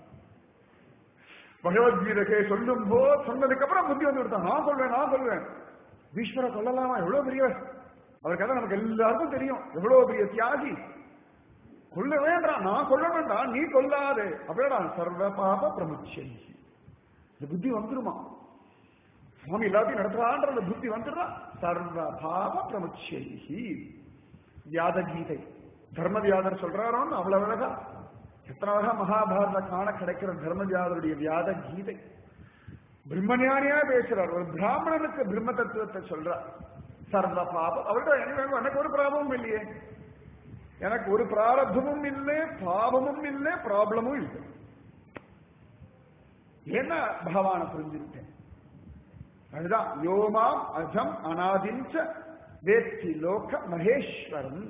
[SPEAKER 1] பகவத்கீதைக்கு சொல்லும் போது சொன்னதுக்கு அப்புறம் புத்தி வந்து விடுத்தான் நான் சொல்வேன் நான் சொல்வேன் பீஷ்மரை கொல்லலாமா எவ்வளவு பெரியவர் அவர் கதை நமக்கு எல்லாருக்கும் தெரியும் எவ்வளவு பெரிய தியாகி கொல்ல வேண்டாம் நான் கொல்ல வேண்டாம் நீ கொல்லாது அப்படியேடா சர்வ பாப பிரமுச்சை இந்த புத்தி வந்துருமா சுவாமி எல்லாத்தையும் நடத்துறான்ற அந்த புத்தி வந்துடுறா சர்வ பாப பிரமுச்சை வியாத கீதை தர்மவியாதர் சொல்றாரோன்னு அவ்வளவு அழகா எத்தனை அழகா மகாபாரத காண கிடைக்கிற தர்மவியாதருடைய வியாத கீதை பிரம்மஞானியா பேசுறார் ஒரு பிராமணனுக்கு பிரம்ம தத்துவத்தை சொல்றார் சர்வ பாபம் அவர்கிட்ட எனக்கு எனக்கு ஒரு பிராபமும் இல்லையே எனக்கு ஒரு பிராரத்தமும் இல்லை பாவமும் இல்லை ப்ராப்ளமும் இல்லை என்ன பகவான புரிஞ்சுக்கிட்டேன் அதுதான் யோமாம் அஜம் அனாதிஞ்ச வேத்தி லோக மகேஸ்வரம்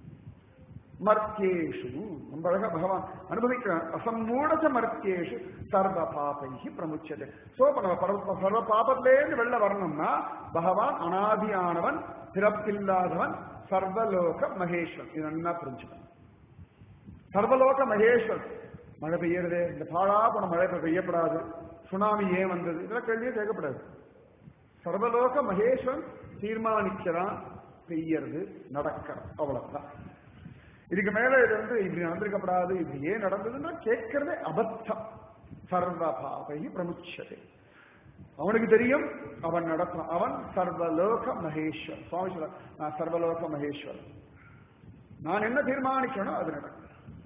[SPEAKER 1] மர்த்தியேஷு ரொம்ப அழகா பகவான் அனுபவிக்கிறான் அசம்மூடச மர்த்தியேஷு சர்வ பாபைகி பிரமுச்சது சோ நம்ம பர- சர்வ பாபத்திலேருந்து வெளில வரணும்னா பகவான் அனாதியானவன் பிறப்பில்லாதவன் சர்வலோக மகேஸ்வரன் இது நல்லா புரிஞ்சுக்கணும் சர்வலோக மகேஸ்வரன் மழை பெய்யறதே இந்த பாழா போன மழை இப்ப பெய்யப்படாது சுனாமி ஏன் வந்தது இதெல்லாம் கேள்வியே கேட்கப்படாது சர்வலோக மகேஸ்வரன் தீர்மானிக்கிறான் பெய்யறது நடக்கிறது அவ்வளவுதான் இதுக்கு மேல இது வந்து இப்படி நடந்திருக்கப்படாது இப்படி ஏன் நடந்ததுன்னா கேட்கறதே அபத்தம் சர்வ பாவை பிரமுச்சதே அவனுக்கு தெரியும் அவன் நடத்துறான் அவன் சர்வலோக மகேஸ்வர் சுவாமி சொல்ற நான் சர்வலோக மகேஸ்வரன் நான் என்ன தீர்மானிக்கணும் அது நடக்கும்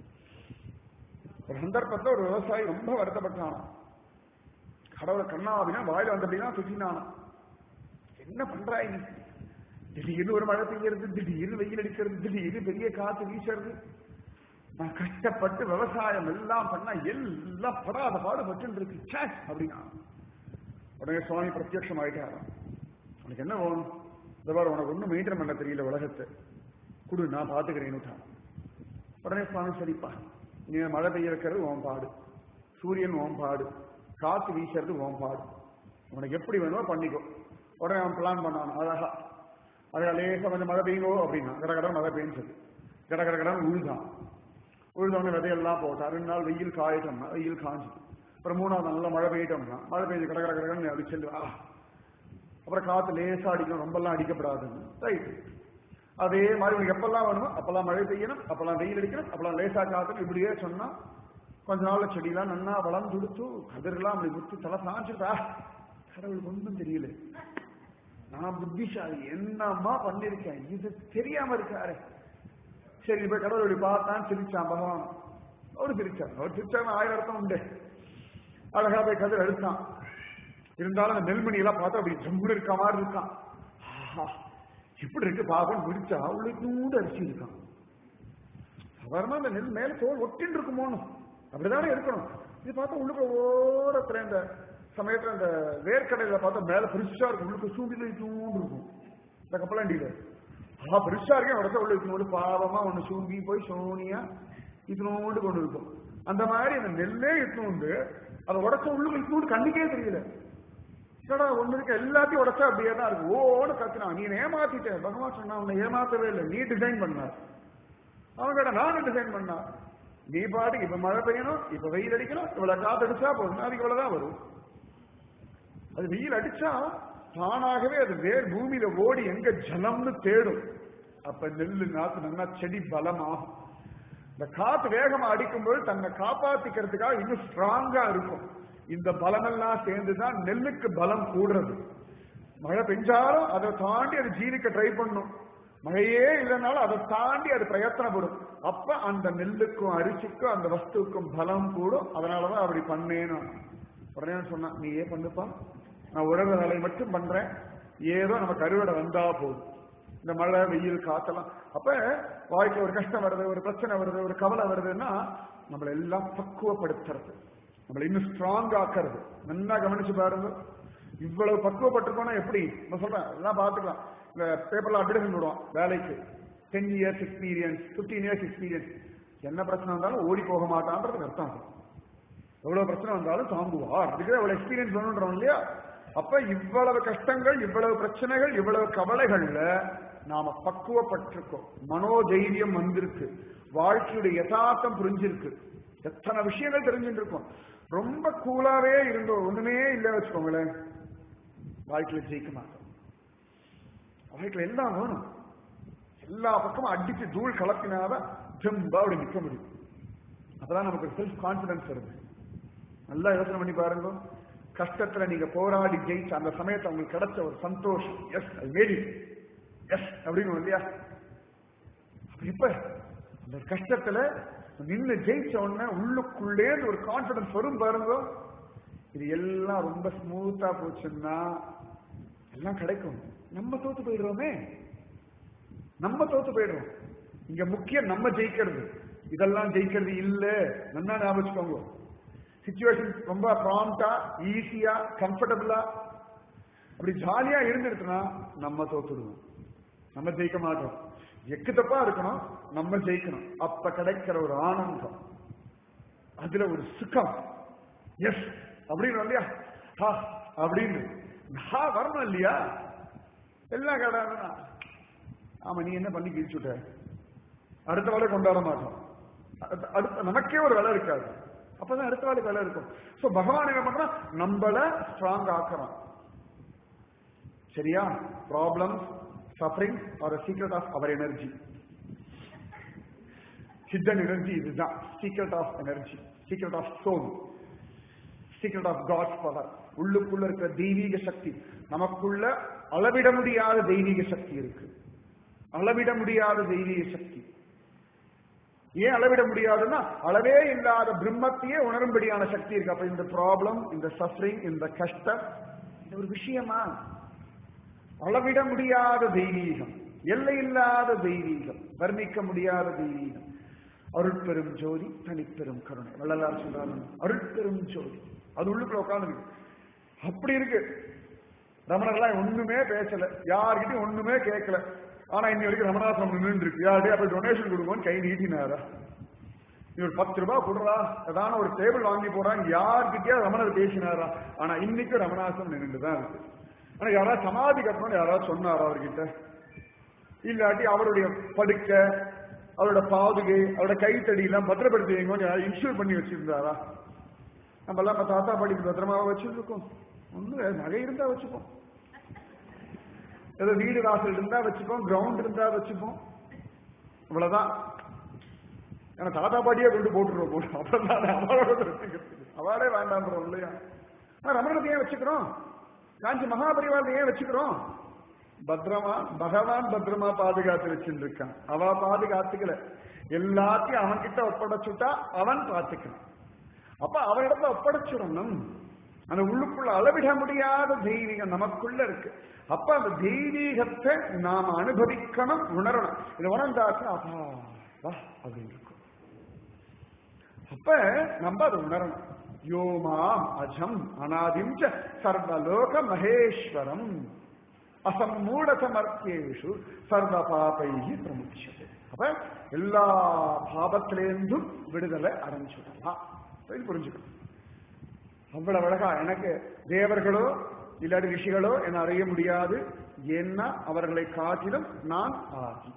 [SPEAKER 1] ஒரு சந்தர்ப்பத்துல ஒரு விவசாயி ரொம்ப வருத்தப்பட்டானாம் கடவுளை கண்ணாவினா வாயில வந்த அப்படின்னா சுத்தினானாம் என்ன பண்றாய் நீ திடீர்னு ஒரு மழை பெய்யறது திடீர்னு வெயில் அடிக்கிறது திடீர்னு பெரிய காத்து வீசுறது நான் கஷ்டப்பட்டு விவசாயம் எல்லாம் பண்ணா எல்லாம் படாத பாடுபட்டு இருக்கு ச்சே அப்படின்னா உடனே சுவாமி பிரத்யட்சம் ஆயிட்டாராம் உனக்கு என்ன வேணும் இந்த பாரு உனக்கு ஒன்றும் மெயின்டைன் பண்ண தெரியல உலகத்தை குடு நான் பாத்துக்கிறேன்னு உடனே சுவாமி சரிப்பா நீ மழை பெய்ய வைக்கிறது உன் பாடு சூரியன் உன் பாடு காத்து வீசுறது உன் பாடு உனக்கு எப்படி வேணுமோ பண்ணிக்கோ உடனே அவன் பிளான் பண்ணான் அழகா அழகா லேசா கொஞ்சம் மழை பெய்யுங்கோ அப்படின்னா கட கடன் மழை பெய்ஞ்சது கட கட கடன் உழுதான் உழுதவன விதையெல்லாம் போட்டா ரெண்டு நாள் வெயில் காயிட்டோம்னா வெயில் காஞ்சுது அப்புறம் மூணாவது நாள் நல்லா மழை பெய்யிட்டோம்னா மழை பெய்யுது கட கட கடன்னு அப்படி செல்லு ஆ அப்புறம் காத்து லேசா அடிக்கணும் ரொம்பலாம் அடிக்கப்படாதுன்னு ரைட் அதே மாதிரி உனக்கு எப்பெல்லாம் வேணுமோ அப்பெல்லாம் மழை பெய்யணும் அப்பெல்லாம் வெயில் அடிக்கணும் அப்பெல்லாம் லேசா காத்து இப்படியே சொன்னா கொஞ்ச நாள்ல செடியெல்லாம் நன்னா வளர்ந்து கொடுத்து கதிரெல்லாம் அப்படி குத்தி தலை சாஞ்சுட்டா கடவுளுக்கு ஒன்றும் தெரியல நான் புத்திசாலி என்னம்மா பண்ணிருக்கேன் இது தெரியாம இருக்காரு சரி இப்ப கடவுள் இப்படி பார்த்தான் சிரிச்சான் பகவான் அவரு சிரிச்சார் அவர் சிரிச்சாங்க ஆயிரம் அர்த்தம் உண்டு அழகா போய் கதிர் எடுத்தான் இருந்தாலும் அந்த நெல்மணி எல்லாம் பார்த்தா அப்படி ஜம்முன்னு இருக்க மாதிரி இருக்கான் ஆஹா, எப்படி இருக்கு பாபம் பிடிச்சா அவளுக்கு நூண்டு அரிசி இருக்கான் சாதாரணமா அந்த நெல் மேல தோல் ஒட்டின்னு இருக்குமோன்னு அப்படிதானே இருக்கணும் இது பார்த்தா உள்ளுக்கு ஓரத்துல இந்த சமயத்துல இந்த வேர்க்கடையில பார்த்தா மேல பெருசா இருக்கும் உள்ளுக்கு சூண்டில தூண்டு இருக்கும் இந்த கப்பலாண்டியில ஆஹா பெருசா இருக்கேன் உடச்சா உள்ள இருக்கணும் பாவமா ஒண்ணு சூம்பி போய் சோனியா இத்தினோண்டு கொண்டு இருக்கும் அந்த மாதிரி அந்த நெல்லே இத்தினோண்டு அதை உடச்ச உள்ளுக்கு இத்தினோண்டு கண்ணுக்கே தெரியல என்னடா ஒண்ணு இருக்க எல்லாத்தையும் உடச்சா அப்படியே தான் இருக்கு ஓன்னு கத்துனா நீ ஏமாத்திட்ட பகவான் சொன்னா உன்னை ஏமாத்தவே இல்லை நீ டிசைன் பண்ணார் அவன் கேட்ட நானும் டிசைன் பண்ணா நீ பாட்டுக்கு இப்ப மழை பெய்யணும் இப்ப வெயில் அடிக்கணும் இவ்வளவு காத்து அடிச்சா போதும் அதுக்கு இவ்வளவுதான் வரும் அது வெயில் அடிச்சா தானாகவே அது வேர் பூமியில ஓடி எங்க ஜலம்னு தேடும் அப்ப நெல்லு நாத்து நல்லா செடி பலமாகும் இந்த காத்து வேகமா அடிக்கும்போது தன்னை காப்பாத்திக்கிறதுக்காக இன்னும் ஸ்ட்ராங்கா இருக்கும் இந்த பலமெல்லாம் சேர்ந்துதான் நெல்லுக்கு பலம் கூடுறது மழை பெஞ்சாலும் அதை தாண்டி அது ஜீவிக்க ட்ரை பண்ணும் மழையே இல்லைனாலும் அதை தாண்டி அது பிரயத்தனப்படும் அப்ப அந்த நெல்லுக்கும் அரிசிக்கும் அந்த வஸ்துவுக்கும் பலம் கூடும் அதனாலதான் அப்படி பண்ணேன்னு உடனே நான் சொன்னான் நீ ஏன் பண்ணுப்பா நான் உழவு வேலையை மட்டும் பண்றேன் ஏதோ நமக்கு அறுவடை வந்தா போதும் இந்த மழை வெயில் காத்தெல்லாம் அப்ப வாழ்க்கை ஒரு கஷ்டம் வருது ஒரு பிரச்சனை வருது ஒரு கவலை வருதுன்னா நம்மளை எல்லாம் பக்குவப்படுத்துறது நம்மளை இன்னும் ஸ்ட்ராங் ஆக்குறது நல்லா கவனிச்சு பாருங்க இவ்வளவு பக்குவப்பட்டிருக்கோம்னா எப்படி நான் சொல்றேன் எல்லாம் பார்த்துக்கலாம் இந்த பேப்பர்ல அட்வர்டைஸ்மெண்ட் விடுவான் வேலைக்கு ten years experience fifteen years experience என்ன பிரச்சனை வந்தாலும் ஓடி போக மாட்டான்றதுக்கு அர்த்தம் அது. எவ்வளவு பிரச்சனை வந்தாலும் தாங்குவார் அதுக்கு எவ்வளவு எக்ஸ்பீரியன்ஸ் வேணுன்றோம் இல்லையா அப்ப இவ்வளவு கஷ்டங்கள் இவ்வளவு பிரச்சனைகள் இவ்வளவு கவலைகள்ல நாம பக்குவப்பட்டிருக்கோம் மனோதைரியம் வந்திருக்கு வாழ்க்கையுடைய யதார்த்தம் புரிஞ்சிருக்கு எத்தனை விஷயங்கள் தெரிஞ்சுட்டு இருக்கோம் ரொம்ப கூலாவே இருந்தோம் ஒண்ணுமே இல்லை வச்சுக்கோங்களேன் வாழ்க்கையில ஜெயிக்க மாட்டோம் வாழ்க்கையில எல்லாம் வேணும் எல்லா பக்கமும் அடிச்சு தூள் கலப்பினாதான் தெம்பா அப்படி நிக்க முடியும் அப்பதான் நமக்கு செல்ஃப் கான்பிடன்ஸ் வருது நல்லா யோசனை பண்ணி பாருங்க கஷ்டத்துல நீங்க போராடி ஜெயிச்ச அந்த சமயத்துல உங்களுக்கு கிடைச்ச ஒரு சந்தோஷம் yes I made it yes அப்படின்னு இல்லையா அப்ப இப்ப அந்த கஷ்டத்துல நின்று ஜெயிச்ச உடனே உள்ளுக்குள்ளே ஒரு கான்பிடன்ஸ் வரும் பாருங்க இது எல்லாம் ரொம்ப ஸ்மூத்தா போச்சுன்னா எல்லாம் கிடைக்கும் நம்ம தோத்து போயிடுறோமே நம்ம தோத்து போயிடுறோம் இங்க முக்கியம் நம்ம ஜெயிக்கிறது இதெல்லாம் ஜெயிக்கிறது இல்ல நல்லா ஞாபகம் வச்சுக்கோங்க சுச்சுவேஷன் ரொம்ப ப்ராம்ப்டா ஈஸியா கம்ஃபர்டபுளா அப்படி ஜாலியா இருந்துடுச்சுன்னா நம்ம தோத்துடுவோம் நம்ம ஜெயிக்க மாட்டோம் எக்கு தப்பா இருக்கணும் நம்ம ஜெயிக்கணும் அப்ப கிடைக்கிற ஒரு ஆனந்தம் அதுல ஒரு சுகம் எஸ் அப்படின்னு இல்லையா ஹா அப்படின்னு ஹா வரணும் இல்லையா எல்லாம் கேட்டாங்கன்னா ஆமா நீ என்ன பண்ணி கிழிச்சுட்ட அடுத்த வேலை கொண்டாட மாட்டோம் அடுத்த- அடுத்த நமக்கே ஒரு வேலை இருக்காது அப்பதான் அடுத்த வேலை வேலை இருக்கும் சோ பகவான் என்ன பண்றான் நம்மள ஸ்ட்ராங் ஆக்குறான் சரியா problems suffering are secret of our energy hidden energy இதுதான் secret of energy secret of soul secret of God's power உள்ளுக்குள்ள இருக்கிற தெய்வீக சக்தி நமக்குள்ள அளவிட முடியாத தெய்வீக சக்தி இருக்கு அளவிட முடியாத தெய்வீக சக்தி ஏன் அளவிட முடியாதுன்னா அளவே இல்லாத பிரம்மத்தையே உணரும்படியான சக்தி இருக்கு அப்ப இந்த ப்ராப்ளம் இந்த சஃபரிங் இந்த கஷ்டம் இது ஒரு விஷயமா அளவிட முடியாத தெய்வீகம் எல்லை இல்லாத தெய்வீகம் வர்ணிக்க முடியாத தெய்வீகம் அருட்பெரும் ஜோதி தனிப்பெரும் கருணை வள்ளலார் சொல்றாரு அருட்பெரும் ஜோதி அது உள்ளுக்குள்ள உட்கார்ந்து அப்படி இருக்கு ரமணர்லாம் ஒண்ணுமே பேசல யார்கிட்டயும் ஒண்ணுமே கேட்கல ஆனா இன்னி வரைக்கும் ரமணாசிரமம் நின்று இருக்கு யார்கிட்டயும் அப்ப டொனேஷன் கொடுங்கன்னு கை நீட்டினாரா நீ ஒரு பத்து ரூபாய் கொடுறா ஏதான ஒரு டேபிள் வாங்கி போறாங்க யார்கிட்டயா ரமணர் பேசினாரா ஆனா இன்னைக்கும் ரமணாசிரமம் நின்று தான் இருக்கு ஆனா யாராவது சமாதி கட்டணும்னு யாராவது சொன்னாரா அவர்கிட்ட இல்லாட்டி அவருடைய படுக்க அவரோட பாதுகை அவரோட கைத்தடி எல்லாம் பத்திரப்படுத்தி வைங்கன்னு யாராவது இன்சூர் பண்ணி வச்சிருந்தாரா நம்ம எல்லாம் இப்ப தாத்தா பாட்டிக்கு பத்திரமாவா வச்சிருக்கோம் ஒண்ணு நகை இருந்தா வச்சுப்போம் ஏதோ வீடு வாசல் இருந்தா வச்சுப்போம் கிரவுண்ட் இருந்தா வச்சுப்போம் இவ்வளவுதான் ஏன்னா தாத்தா பாட்டியே கொண்டு போட்டுருவோம் போட்டு அப்புறம் அவளோட அவளே வேண்டாம்ன்றோம் இல்லையா ஆனா ரமணத்தை ஏன் வச்சுக்கிறோம் காஞ்சி மகாபரிவாரத்தை ஏன் வச்சுக்கிறோம் பத்திரமா பகவான் பத்திரமா பாதுகாத்து வச்சுருக்கான் அவ பாதுகாத்துக்கல எல்லாத்தையும் அவன் கிட்ட ஒப்படைச்சுட்டா அவன் பார்த்துக்கணும் அப்ப அவனிடத்துல ஒப்படைச்சிடணும் அந்த உள்ளுக்குள்ள அளவிட முடியாத தெய்வீகம் நமக்குள்ள இருக்கு அப்ப அந்த தெய்வீகத்தை நாம் அனுபவிக்கணும் உணரணும் இது உணர்ந்தாச்சு அப்பா வா அப்படின்னு இருக்கும் அப்ப நம்ம அதை உணரணும் யோமாம் அஜம் அனாதிம் ச சர்வலோக மகேஸ்வரம் அசம்மூட சமர்த்தியேஷு சர்வ பாபைகி பிரமுச்சது அப்ப எல்லா பாபத்திலேருந்தும் விடுதலை அடைஞ்சுடலாம் இது புரிஞ்சுக்கணும் அவ்வளவு அழகா எனக்கு தேவர்களோ இல்லாட்டி ரிஷிகளோ என்ன அறிய முடியாது என்ன அவர்களை காட்டிலும் நான் ஆகி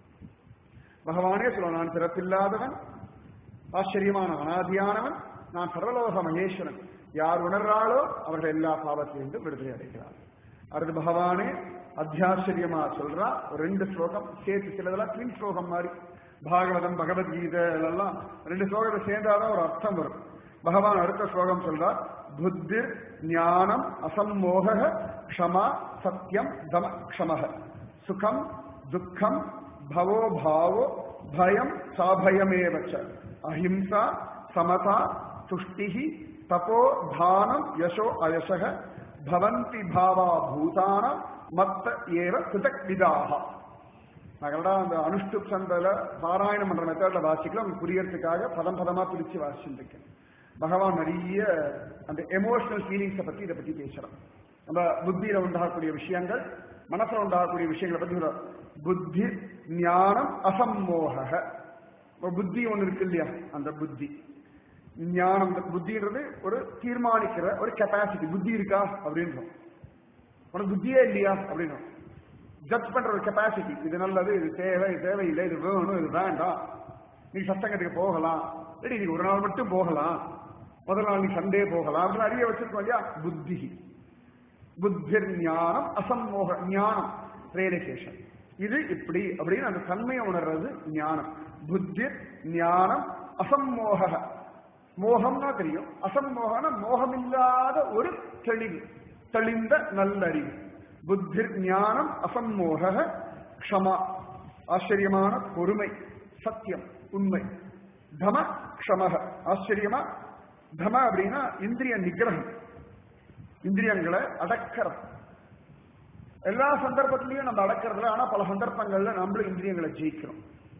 [SPEAKER 1] பகவானே சொல்ல நான் பிறப்பில்லாதவன் ஆச்சரியமான அனாதியானவன் நான் சர்வலோக மகேஸ்வரன் யார் உணர்றாளோ அவர்கள் எல்லா பாவத்திலிருந்து விடுதலை அடைகிறார் அடுத்து பகவானே அத்தியாச்சரியமா சொல்றா ஒரு ரெண்டு ஸ்லோகம் சேர்த்து சிலதெல்லாம் ட்வின் ஸ்லோகம் மாதிரி பாகவதம் பகவத்கீதை இதெல்லாம் ரெண்டு ஸ்லோகத்தை சேர்ந்தாதான் ஒரு அர்த்தம் வரும் பகவான் அடுத்த ஸ்லோகம் சொல்றார் புத்தி ஞானம் அசம்மோக க்ஷமா சத்தியம் தம க்ஷமக சுகம் துக்கம் பவோ பாவோ பயம் சாபயமேவச்ச அஹிம்சா சமதா துஷ்டிஹி தபோ தானம் யசோ அயசக பவந்தி பாவா பூதானம் மத்த ஏவ கிருதக்விதாக நகரடா அந்த அனுஷ்டுப் சந்தில பாராயணம் பண்ற மெத்தட்ல வாசிக்கலாம் உங்களுக்கு புரியறதுக்காக பதம் பதமா பிரிச்சு வாசிச்சிருக்கேன் பகவான் நிறைய அந்த எமோஷனல் ஃபீலிங்ஸை பத்தி இதை பத்தி பேசுறோம் நம்ம புத்தியில உண்டாகக்கூடிய விஷயங்கள் மனசுல உண்டாகக்கூடிய விஷயங்களை பத்தி சொல்றோம். புத்தி ஞானம் அசம்மோக ஒரு புத்தி ஒண்ணு இருக்கு இல்லையா அந்த புத்தி ஞானம் இந்த புத்தின்றது ஒரு தீர்மானிக்கிற ஒரு கெப்பாசிட்டி புத்தி இருக்கா அப்படின்றோம் உனக்கு புத்தியே இல்லையா அப்படின்றோம் ஜட்ஜ் பண்ற ஒரு கெப்பாசிட்டி இது நல்லது இது தேவை இது தேவையில்லை இது வேணும் இது வேண்டாம் நீ சத்தங்கத்துக்கு போகலாம் இல்லாட்டி நீ ஒரு நாள் மட்டும் போகலாம் முதல் நாள் நீ சண்டே போகலாம் அப்படின்னு அறிய வச்சிருக்கோம் இல்லையா புத்தி புத்திர் ஞானம் அசம்மோக ஞானம் ரியலைசேஷன் இது இப்படி அப்படின்னு அந்த தன்மையை உணர்றது ஞானம் புத்திர் ஞானம் அசம்மோக மோகம்னா தெரியும் அசம்மோகன மோகமில்லாத ஒரு தெளிவு தெளிந்த நல்லறிவு புத்திர் ஞானம் அசம்மோக க்ஷமா ஆச்சரியமான பொறுமை சத்தியம் உண்மை தம க்ஷமக ஆச்சரியமா தம அப்படின்னா இந்திரிய நிகிரகம் இந்திரியங்களை அடக்கிறது எல்லா சந்தர்ப்பத்திலையும் நம்ம அடக்கிறதுல ஆனா பல சந்தர்ப்பங்கள்ல நம்மளும் இந்திரியங்களை ஜெயிக்கிறோம்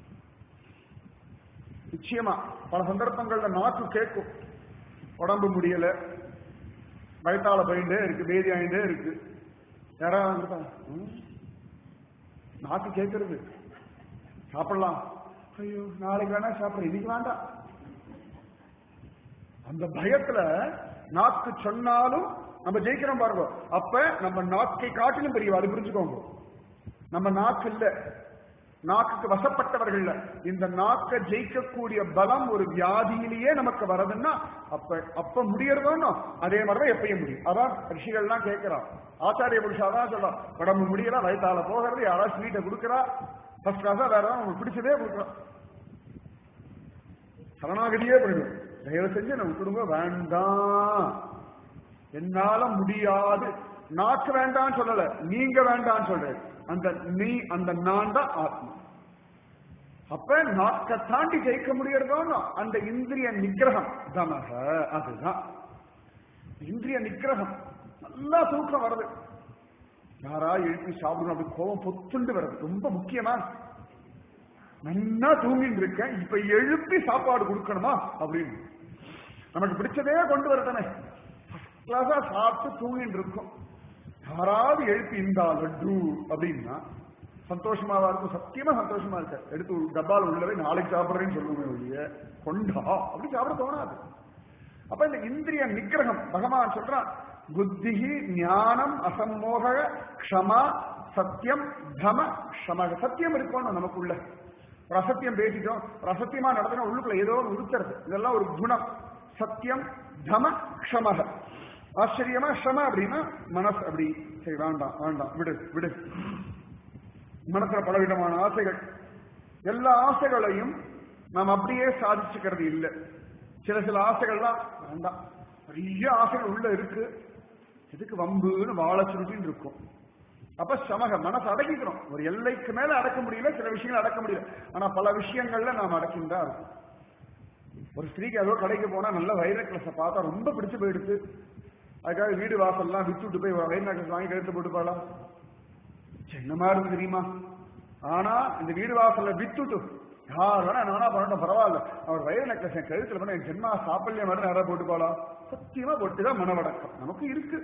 [SPEAKER 1] நிச்சயமா பல சந்தர்ப்பங்கள்ல நாக்கு கேட்கும் உடம்பு முடியல வயத்தால போயிட்டே இருக்கு பேதி ஆயிட்டே இருக்கு யாராவது வந்துட்டா, ம், நாக்கு கேட்கறது சாப்பிடலாம் ஐயோ நாளைக்கு வேணா சாப்பிட இன்னைக்கு வேண்டாம் அந்த பயத்துல நாக்கு சொன்னாலும் நம்ம ஜெயிக்கிறோம் பாருங்க அப்ப நம்ம நாக்கை காட்டிலும் பெரிய அது புரிஞ்சுக்கோங்க நம்ம நாக்கு இல்ல நாக்குக்கு வசப்பட்டவர்கள் இல்ல இந்த நாக்க ஜெயிக்கக்கூடிய பலம் ஒரு வியாதியிலேயே நமக்கு வரதுன்னா அப்ப அப்ப முடியறதோனோ அதே மாதிரிதான் எப்பயும் முடியும் அதான் ரிஷிகள்லாம் கேட்கிறான் ஆச்சாரிய புருஷா தான் சொல்லலாம் உடம்பு முடியல வயத்தால போகிறது யாராவது ஸ்வீட்டை கொடுக்குறா ஃபர்ஸ்ட் கிளாஸா வேற ஏதாவது உங்களுக்கு பிடிச்சதே கொடுக்குறா சரணாகதியே போயிடும் தயவு செஞ்சு நம்ம குடும்பம் வேண்டாம் என்னால முடியாது நாக்கு வேண்டாம்னு சொல்லல நீங்க வேண்டாம்னு சொல்றேன் அந்த நீ அந்த நான் தான் ஆத்மா அப்ப நாக்க தாண்டி ஜெயிக்க முடியறதோ அந்த இந்திரிய நிகிரகம் தமக அதுதான் இந்திரிய நிகிரகம் நல்லா தூக்கம் வருது யாரா எழுப்பி சாப்பிடணும் அப்படி கோபம் பொத்துண்டு வருது ரொம்ப முக்கியமா நன்னா தூங்கிட்டு இருக்கேன் இப்ப எழுப்பி சாப்பாடு கொடுக்கணுமா அப்படின்னு நமக்கு பிடிச்சதே கொண்டு வரட்டனே கிளாஸா சாப்பிட்டு தூங்கிட்டு இருக்கோம் யாராவது எழுப்பி இந்தா லட்டு அப்படின்னா சந்தோஷமாவா இருக்கும் சத்தியமா சந்தோஷமா இருக்க எடுத்து ஒரு டப்பால் உள்ளவே நாளைக்கு சாப்பிடுறேன்னு சொல்லுவேன் ஒழிய கொண்டா அப்படி சாப்பிட தோணாது அப்ப இந்த இந்திரிய நிகிரகம் பகவான் சொல்றான் புத்தி ஞானம் அசம்மோக க்ஷமா சத்தியம் தம க்ஷமக சத்தியம் இருக்கணும் நமக்குள்ள ஒரு அசத்தியம் பேசிட்டோம் ஒரு அசத்தியமா நடத்தினா உள்ளுக்குள்ள ஏதோ ஒரு உறுத்துறது இதெல்லாம் ஒரு குணம் சத்தியம் தம க்ஷமக ஆச்சரியமா க்ஷம அப்படின்னா மனசு அப்படி சரி வேண்டாம் வேண்டாம் விடு விடு மனசுல பலவிதமான ஆசைகள் எல்லா ஆசைகளையும் நாம் அப்படியே சாதிச்சுக்கிறது இல்லை சில சில ஆசைகள்லாம் வேண்டாம் நிறைய ஆசைகள் உள்ள இருக்கு எதுக்கு வம்புன்னு வாழ சுருட்டின்னு இருக்கும் அப்ப சமக மனசு அடக்கிக்கிறோம் ஒரு எல்லைக்கு மேல அடக்க முடியல சில விஷயங்கள் அடக்க முடியல ஆனா பல விஷயங்கள்ல நாம் அடக்கின்றா இருக்கும் ஒரு ஸ்திரீக்கு ஏதோ கடைக்கு போனா நல்ல வைர கிளஸை பார்த்தா ரொம்ப பிடிச்சு போயிடுது அதுக்காக வீடு வாசல்லாம் வித்துட்டு போய் வைர கிளஸ் வாங்கி கழுத்து போட்டுப்பாளா சின்னமா இருக்கு தெரியுமா ஆனா இந்த வீடு வாசல்ல வித்துட்டு யார் வேணா நானா பண்ணட்டும் பரவாயில்ல அவர் வயிறு நெக்லஸ் என் கழுத்துல பண்ண என் ஜென்மா சாப்பிடலையே மாதிரி யாராவது போட்டுப்பாளா சத்தியமா போட்டுதான் மனவடக்கம் நமக்கு இருக்கு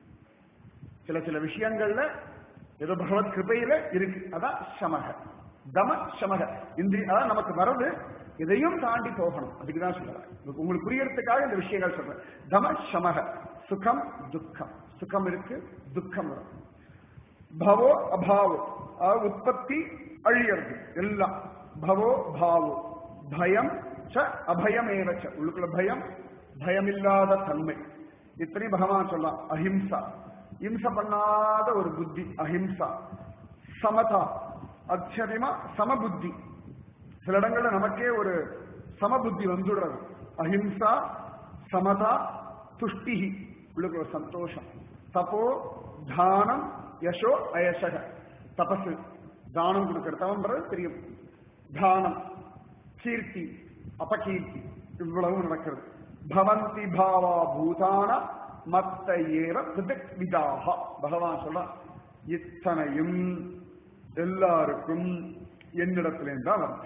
[SPEAKER 1] சில சில விஷயங்கள்ல ஏதோ பகவத் கிருபையில இருக்கு அதான் சமக தம சமக இந்திரி அதான் நமக்கு வரது இதையும் தாண்டி போகணும் அதுக்குதான் சொல்றேன் உங்களுக்கு புரியறதுக்காக இந்த விஷயங்கள் சொல்றேன் தம சமக சுகம் துக்கம் சுகம் இருக்கு துக்கம் வரும் பவோ அபாவோ அதாவது உற்பத்தி அழியறது எல்லாம் பவோ பாவோ பயம் ச அபயமேவச்ச உள்ளுக்குள்ள பயம் பயமில்லாத தன்மை இத்தனையும் பகவான் சொல்லலாம் அஹிம்சா இம்ச பண்ணாத ஒரு புத்தி அஹிம்சா சமதா அச்சரியமா சமபுத்தி சில இடங்கள்ல நமக்கே ஒரு சமபுத்தி வந்துடுறது அஹிம்சா சமதா துஷ்டிஹி உள்ளுக்கு ஒரு சந்தோஷம் தப்போ தானம் யசோ அயசக தபசு தானம் கொடுக்கிற தவன்றது தெரியும் தானம் கீர்த்தி அபகீர்த்தி இவ்வளவு நடக்கிறது பவந்தி பாவா பூதான மத்த ஏவ பிதக் விதாக பகவான் சொல்ற இத்தனையும் எல்லாருக்கும் என்னிடத்திலேருந்து தான் வருது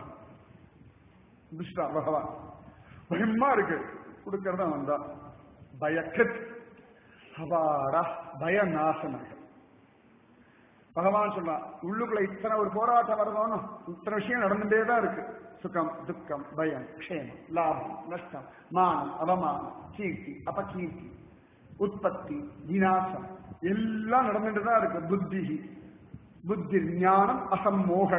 [SPEAKER 1] துஷ்டா பகவான் பயமா இருக்கு கொடுக்கறதா வந்தா பயக்கத் அவாடா பய நாசனர்கள் பகவான் சொல்றான் உள்ளுக்குள்ள இத்தனை ஒரு போராட்டம் வரணும்னு இத்தனை விஷயம் நடந்துட்டே தான் இருக்கு சுகம் துக்கம் பயம் க்ஷேமம் லாபம் நஷ்டம் மானம் அவமானம் கீர்த்தி அபகீர்த்தி உற்பத்தி விநாசம் எல்லாம் நடந்துட்டு தான் இருக்கு புத்தி புத்தி ஞானம் அசம்மோக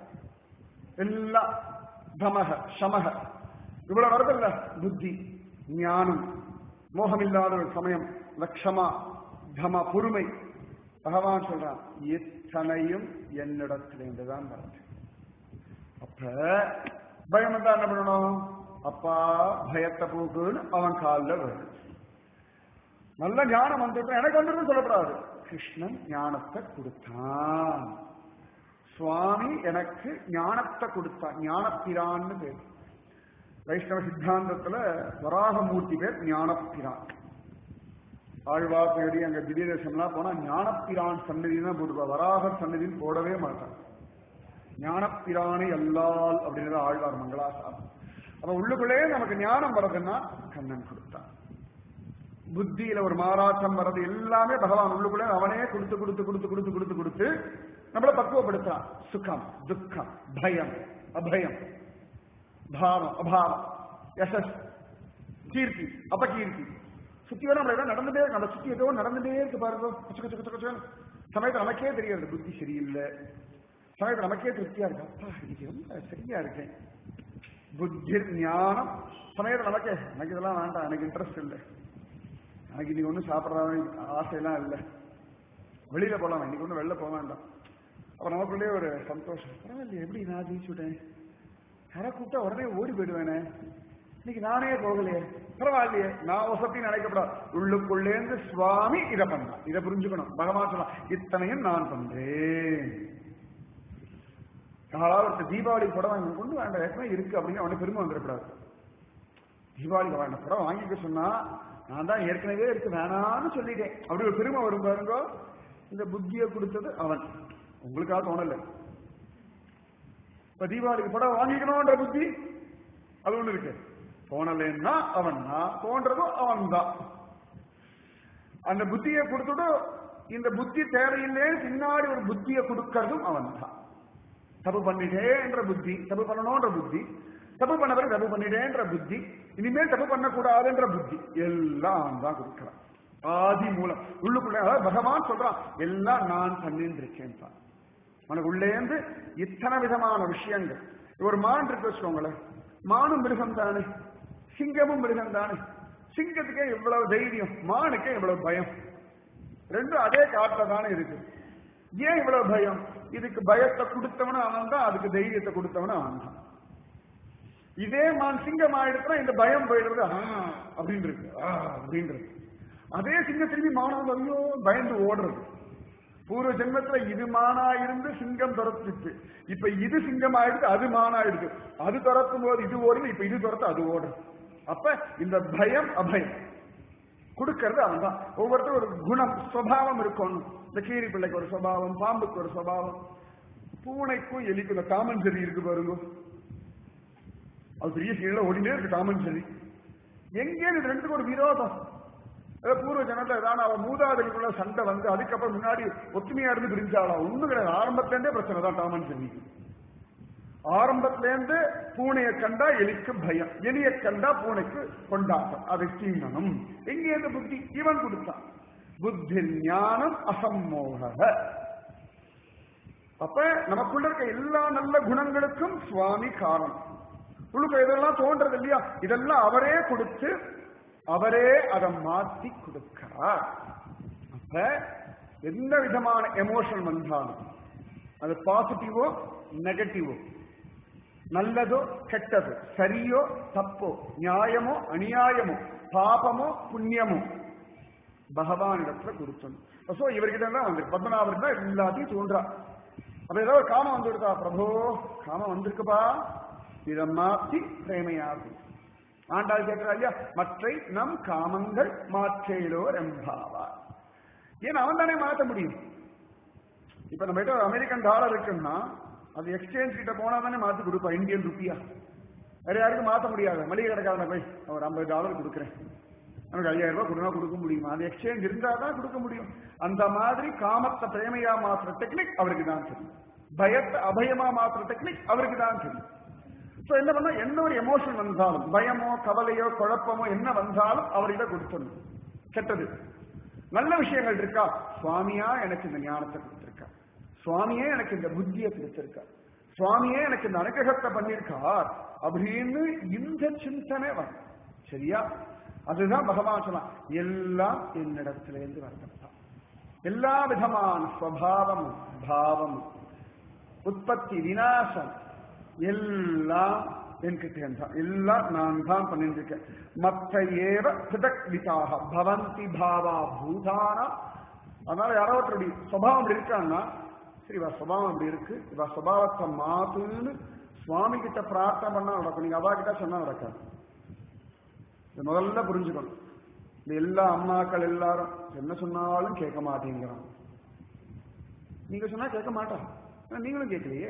[SPEAKER 1] எல்லாம் தமக சமக இவ்வளவு வருதில்ல புத்தி ஞானம் மோகமில்லாத ஒரு சமயம் லட்சமா தம பொறுமை பகவான் சொல்றான் இத்தனையும் என்னிடத்திலிருந்து தான் வருது அப்ப பயம் இருந்தா என்ன பண்ணணும் அப்பா பயத்தை போக்குன்னு அவன் காலில் வருது நல்ல ஞானம் வந்துட்டு எனக்கு வந்துட்டு சொல்லப்படாது கிருஷ்ணன் ஞானத்தை கொடுத்தான் சுவாமி எனக்கு ஞானத்தை கொடுத்தான் ஞானப்பிரான்னு பேர் வைஷ்ணவ சித்தாந்தத்துல வராகமூர்த்தி பேர் ஞானப்பிரான் ஆழ்வார் தேடி அங்க திவ்ய தேசம்லாம் போனா ஞானப்பிரான் சன்னதி தான் போட்டுப்பா வராகர் சன்னதின்னு போடவே மாட்டான் ஞானப்பிரானை அல்லால் அப்படின்றத ஆழ்வார் மங்களாசாரம் அப்ப உள்ளுக்குள்ளேயே நமக்கு ஞானம் வர்றதுன்னா கண்ணன் கொடுத்தான் புத்தியில ஒரு மாறாட்டம் வர்றது எல்லாமே பகவான் உள்ளுக்குள்ளே அவனே கொடுத்து கொடுத்து கொடுத்து கொடுத்து கொடுத்து கொடுத்து நம்மள பக்குவப்படுத்தான் சுகம் துக்கம் பயம் அபயம் பாவம் அபாவம் யசஸ் கீர்த்தி அபகீர்த்தி சுத்தி வர நம்மள ஏதோ நடந்துட்டே இருக்கு நம்ம சுத்தி ஏதோ நடந்துட்டே இருக்கு பாருங்க கொச்ச கொச்ச கொச்ச கொச்ச சமயத்துல நமக்கே தெரியாது புத்தி சரியில்லை சமயத்துல நமக்கே திருப்தியா இருக்கு அப்பா இன்னைக்கு ரொம்ப சரியா இருக்கேன் புத்தி ஞானம் சமயத்துல நமக்கே எனக்கு இதெல்லாம் வேண்டாம் எனக்கு இன்ட்ரெஸ்ட் இல்லை எனக்கு இன்னைக்கு ஒன்றும் சாப்பிட்றாங்க ஆசையெல்லாம் இல்லை வெளியில போலாம் இன்னைக்கு ஒன்றும் வெளில போக வேண்டாம் அப்ப நமக்குள்ளே ஒரு சந்தோஷம் பரவாயில்லையே எப்படி நான் ஜெயிச்சுட்டேன் யாரை கூப்பிட்டா உடனே ஓடி போயிடுவேனே இன்னைக்கு நானே போகலையே பரவாயில்லையே நான் வசத்தி நினைக்கப்படாது உள்ளுக்குள்ளேந்து சுவாமி இதை பண்ணான் இதை புரிஞ்சுக்கணும் பகவான் சொன்னான் இத்தனையும் நான் பண்றேன் நாளாவது ஒருத்தர் தீபாவளி புடவை வாங்கி கொண்டு வேண்டாம் ஏற்கனவே இருக்கு அப்படின்னு அவனை பெருமை வந்துடக்கூடாது தீபாவளிக்கு வேண்டாம் புடவை வாங்கிக்க சொன்னா நான் தான் ஏற்கனவே இருக்கு வேணான்னு சொல்லிட்டேன் அப்படி ஒரு பெருமை வரும் பாருங்க இந்த புத்தியை கொடுத்தது அவன் உங்களுக்காக தோணல இப்ப தீபாவளிக்கு புடவை வாங்கிக்கணும்ன்ற புத்தி அது ஒண்ணு இருக்கு தோணலைன்னா அவன் தான் தோன்றதும் அவன் தான் அந்த புத்தியை கொடுத்துட்டு இந்த புத்தி தேவையில்லை பின்னாடி ஒரு புத்தியை கொடுக்கறதும் அவன் தான் தப்பு பண்ணிட்டேன்ற புத்தி தப்பு பண்ணணும்ன்ற புத்தி தப்பு பண்ண பிறகு தப்பு பண்ணிட்டேன்ற புத்தி இனிமேல் தப்பு பண்ணக்கூடாதுன்ற புத்தி எல்லாம் அவன் தான் கொடுக்கிறான் ஆதி மூலம் உள்ளுக்குள்ளே அதாவது பகவான் சொல்றான் எல்லாம் நான் பண்ணிட்டு இருக்கேன் தான் உனக்கு உள்ளேந்து இத்தனை விதமான விஷயங்கள் ஒரு மான் இருக்கு வச்சுக்கோங்களேன் மானும் மிருகம் தானே சிங்கமும் மிருகம் தானே சிங்கத்துக்கே இவ்வளவு தைரியம் மானுக்கே இவ்வளவு பயம் ரெண்டும் அதே காட்டுல தானே இருக்கு ஏன் இவ்வளவு பயம் இதுக்கு பயத்தை கொடுத்தவனும் அவன் தான் அதுக்கு தைரியத்தை கொடுத்தவனும் அவன் தான் இதே மான் சிங்கம் ஆயிடுச்சுன்னா இந்த பயம் போயிடுறது ஆ அப்படின்னு இருக்கு ஆ அப்படின்றது அதே சிங்கம் திரும்பி மானம் ஐயோ பயந்து ஓடுறது பூர்வ ஜென்மத்துல இது மானா இருந்து சிங்கம் துரத்துச்சு இப்ப இது சிங்கம் ஆயிடுச்சு அது மானாயிடுச்சு அது துரத்தும் போது இது ஓடுது இப்ப இது துரத்து அது ஓடுது அப்ப இந்த பயம் அபயம் கொடுக்கறது அவன் தான் ஒவ்வொருத்தரும் ஒரு குணம் சுவாவம் இருக்கும் இந்த கீரி பிள்ளைக்கு ஒரு சுவாவம் பாம்புக்கு ஒரு சுவாவம் பூனைக்கும் எலிக்கும் இந்த காமன் செடி இருக்கு பாருங்க அது பெரிய கீழே ஓடினே இருக்கு காமன் செடி எங்கே இது ரெண்டுக்கும் ஒரு விரோதம் ஏதோ பூர்வ ஜனத்துல ஏதாவது அவன் மூதாதைக்குள்ள சண்டை வந்து அதுக்கப்புறம் முன்னாடி ஒத்துமையா இருந்து பிரிஞ்சாளா ஒண்ணு கிடையாது ஆரம்பத்துல இருந்தே பிரச்சனை தான் டாமன் செல்லிக்கு ஆரம்பத்துல இருந்து பூனையை கண்டா எலிக்கு பயம் எலியை கண்டா பூனைக்கு கொண்டாட்டம் அதை தீங்கணும் எங்கே இந்த புத்தி இவன் கொடுத்தான் புத்தி ஞானம் அசம்மோக அப்ப நமக்குள்ள இருக்க எல்லா நல்ல குணங்களுக்கும் சுவாமி காரணம் உள்ளுக்கு இதெல்லாம் தோன்றது இல்லையா இதெல்லாம் அவரே கொடுத்து அவரே அதை மாத்தி கொடுக்கிறார் அப்ப எந்த விதமான எமோஷன் வந்தாலும் அது பாசிட்டிவோ நெகட்டிவோ நல்லதோ கெட்டதோ சரியோ தப்போ நியாயமோ அநியாயமோ பாபமோ புண்ணியமோ பகவானிடத்துல கொடுத்தணும் சோ இவர்கிட்ட தான் வந்து பத்மநாபர் தான் எல்லாத்தையும் தோன்றா அப்ப ஏதோ ஒரு காமம் வந்துருக்கா பிரபோ காமம் வந்திருக்குப்பா இதை மாத்தி பிரேமையாகும் ஆண்டாள் கேட்கிறா இல்லையா மற்றை நம் காமங்கள் மாற்றேலோர் எம்பாவா ஏன் அவன் தானே மாற்ற முடியும் இப்ப நம்ம கிட்ட ஒரு அமெரிக்கன் டாலர் இருக்குன்னா அது எக்ஸ்சேஞ்ச் கிட்ட போனா தானே மாத்தி கொடுப்பா இந்தியன் ருப்பியா வேற யாருக்கும் மாத்த முடியாது மளிகை கடைக்காரனை போய் நான் ஒரு ஐம்பது டாலர் கொடுக்குறேன் எனக்கு ஐயாயிரம் ரூபாய் கொடுனா கொடுக்க முடியுமா அது எக்ஸ்சேஞ்ச் இருந்தா தான் கொடுக்க முடியும் அந்த மாதிரி காமத்தை பிரேமையா மாத்துற டெக்னிக் அவருக்கு தான் தெரியும் பயத்தை அபயமா மாத்துற டெக்னிக் அவருக்கு தான் தெரியும் சோ என்ன பண்ணா என்ன ஒரு எமோஷன் வந்தாலும் பயமோ கவலையோ குழப்பமோ என்ன வந்தாலும் அவர்கிட்ட கொடுத்துடணும் கெட்டது நல்ல விஷயங்கள் இருக்கா சுவாமியா எனக்கு இந்த ஞானத்தை கொடுத்திருக்கா சுவாமியே எனக்கு இந்த புத்தியை கொடுத்திருக்கா சுவாமியே எனக்கு இந்த அனுகிரகத்தை பண்ணியிருக்கார் அப்படின்னு இந்த சிந்தனை வரும் சரியா அதுதான் பகவான் சொன்னான் எல்லாம் என்னிடத்திலிருந்து வரதான் எல்லா விதமான ஸ்வபாவமும் பாவமும் உற்பத்தி விநாசம் எல்லாம் என்கிட்ட தான் எல்லாம் நான் தான் பண்ணிட்டு இருக்கேன் மத்த ஏவ பிதக் விதாக பவந்தி பாவா பூதானா அதனால யாரோ ஒருத்தருடைய சுபாவம் அப்படி இருக்கான்னா சரி இவா சுபாவம் அப்படி இருக்கு இவா சுபாவத்தை மாத்துன்னு சுவாமி கிட்ட பிரார்த்தனை பண்ணா நடக்கும் நீங்க அவா கிட்ட சொன்னா நடக்காது இது முதல்ல புரிஞ்சுக்கணும் இந்த எல்லா அம்மாக்கள் எல்லாரும் என்ன சொன்னாலும் கேட்க மாட்டேங்கிறான் நீங்க சொன்னா கேட்க மாட்டான் ஆனா நீங்களும் கேட்கலையே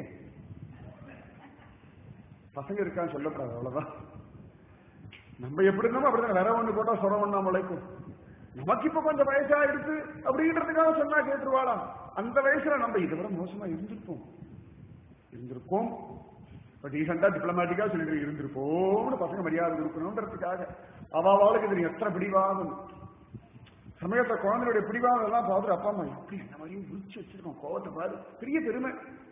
[SPEAKER 1] பசங்க இருக்கான்னு சொல்லக்கூடாது அவ்வளவுதான் நம்ம எப்படி இருந்தோமோ அப்படிதான் வேற ஒண்ணு போட்டா சொர ஒண்ணா முளைக்கும் நமக்கு இப்ப கொஞ்சம் வயசா எடுத்து அப்படின்றதுக்காக சொன்னா கேட்டுருவாளா அந்த வயசுல நம்ம இதை விட மோசமா இருந்திருப்போம் இருந்திருப்போம் இப்ப டீசெண்டா டிப்ளமேட்டிக்கா சொல்லிட்டு இருந்திருப்போம்னு பசங்க மரியாதை கொடுக்கணுன்றதுக்காக அவாவாளுக்கு இது எத்தனை பிடிவாதம் சமயத்தை குழந்தைகளுடைய பிடிவாதம் எல்லாம் பார்த்துட்டு அப்பா அம்மா எப்படி என்ன மாதிரியும் விழிச்சு வச்சிருக்கோம் கோவத்தை பாரு பெரிய பெருமை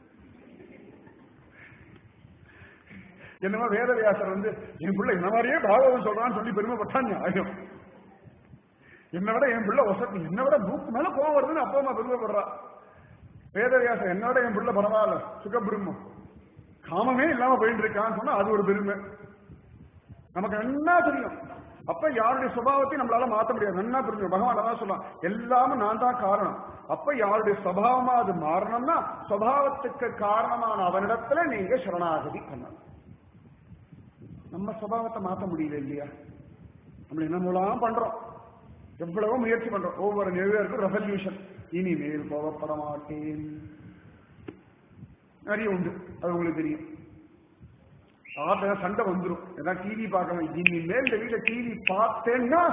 [SPEAKER 1] என்னமோ வேதவியாசர் வந்து என் பிள்ளை என்ன மாதிரியே பாகவதம் சொல்றான்னு சொல்லி பெருமைப்பட்டான் நியாயம் என்னை விட என் பிள்ளை வசதி என்னை விட மூக்கு மேல கோவம் வருதுன்னு அப்பா அம்மா பெருமைப்படுறா வேதவியாசர் என்னோட என் பிள்ளை பரவாயில்ல சுகபிரம்மம் காமமே இல்லாம போயிட்டு இருக்கான்னு சொன்னா அது ஒரு பெருமை நமக்கு என்ன தெரியும் அப்ப யாருடைய சுபாவத்தையும் நம்மளால மாத்த முடியாது நன்னா புரிஞ்சு பகவான் அதான் சொல்லலாம் எல்லாமே நான் தான் காரணம் அப்ப யாருடைய சுபாவமா அது மாறணும்னா சுபாவத்துக்கு காரணமான அவனிடத்துல நீங்க சரணாகதி பண்ணணும் நம்ம சுபாவத்தை மாத்த முடியல இல்லையா நம்ம என்ன மூலம் பண்றோம் எவ்வளவோ முயற்சி பண்றோம் ஒவ்வொரு நியூ ரெவல்யூஷன் இனிமேல் கோவப்பட மாட்டேன் நிறைய உண்டு அது உங்களுக்கு தெரியும் ஆத்துல சண்டை வந்துடும் ஏதாவது டிவி பார்க்கணும் இனிமேல் இந்த வீட்டுல டிவி பார்த்தேன்னா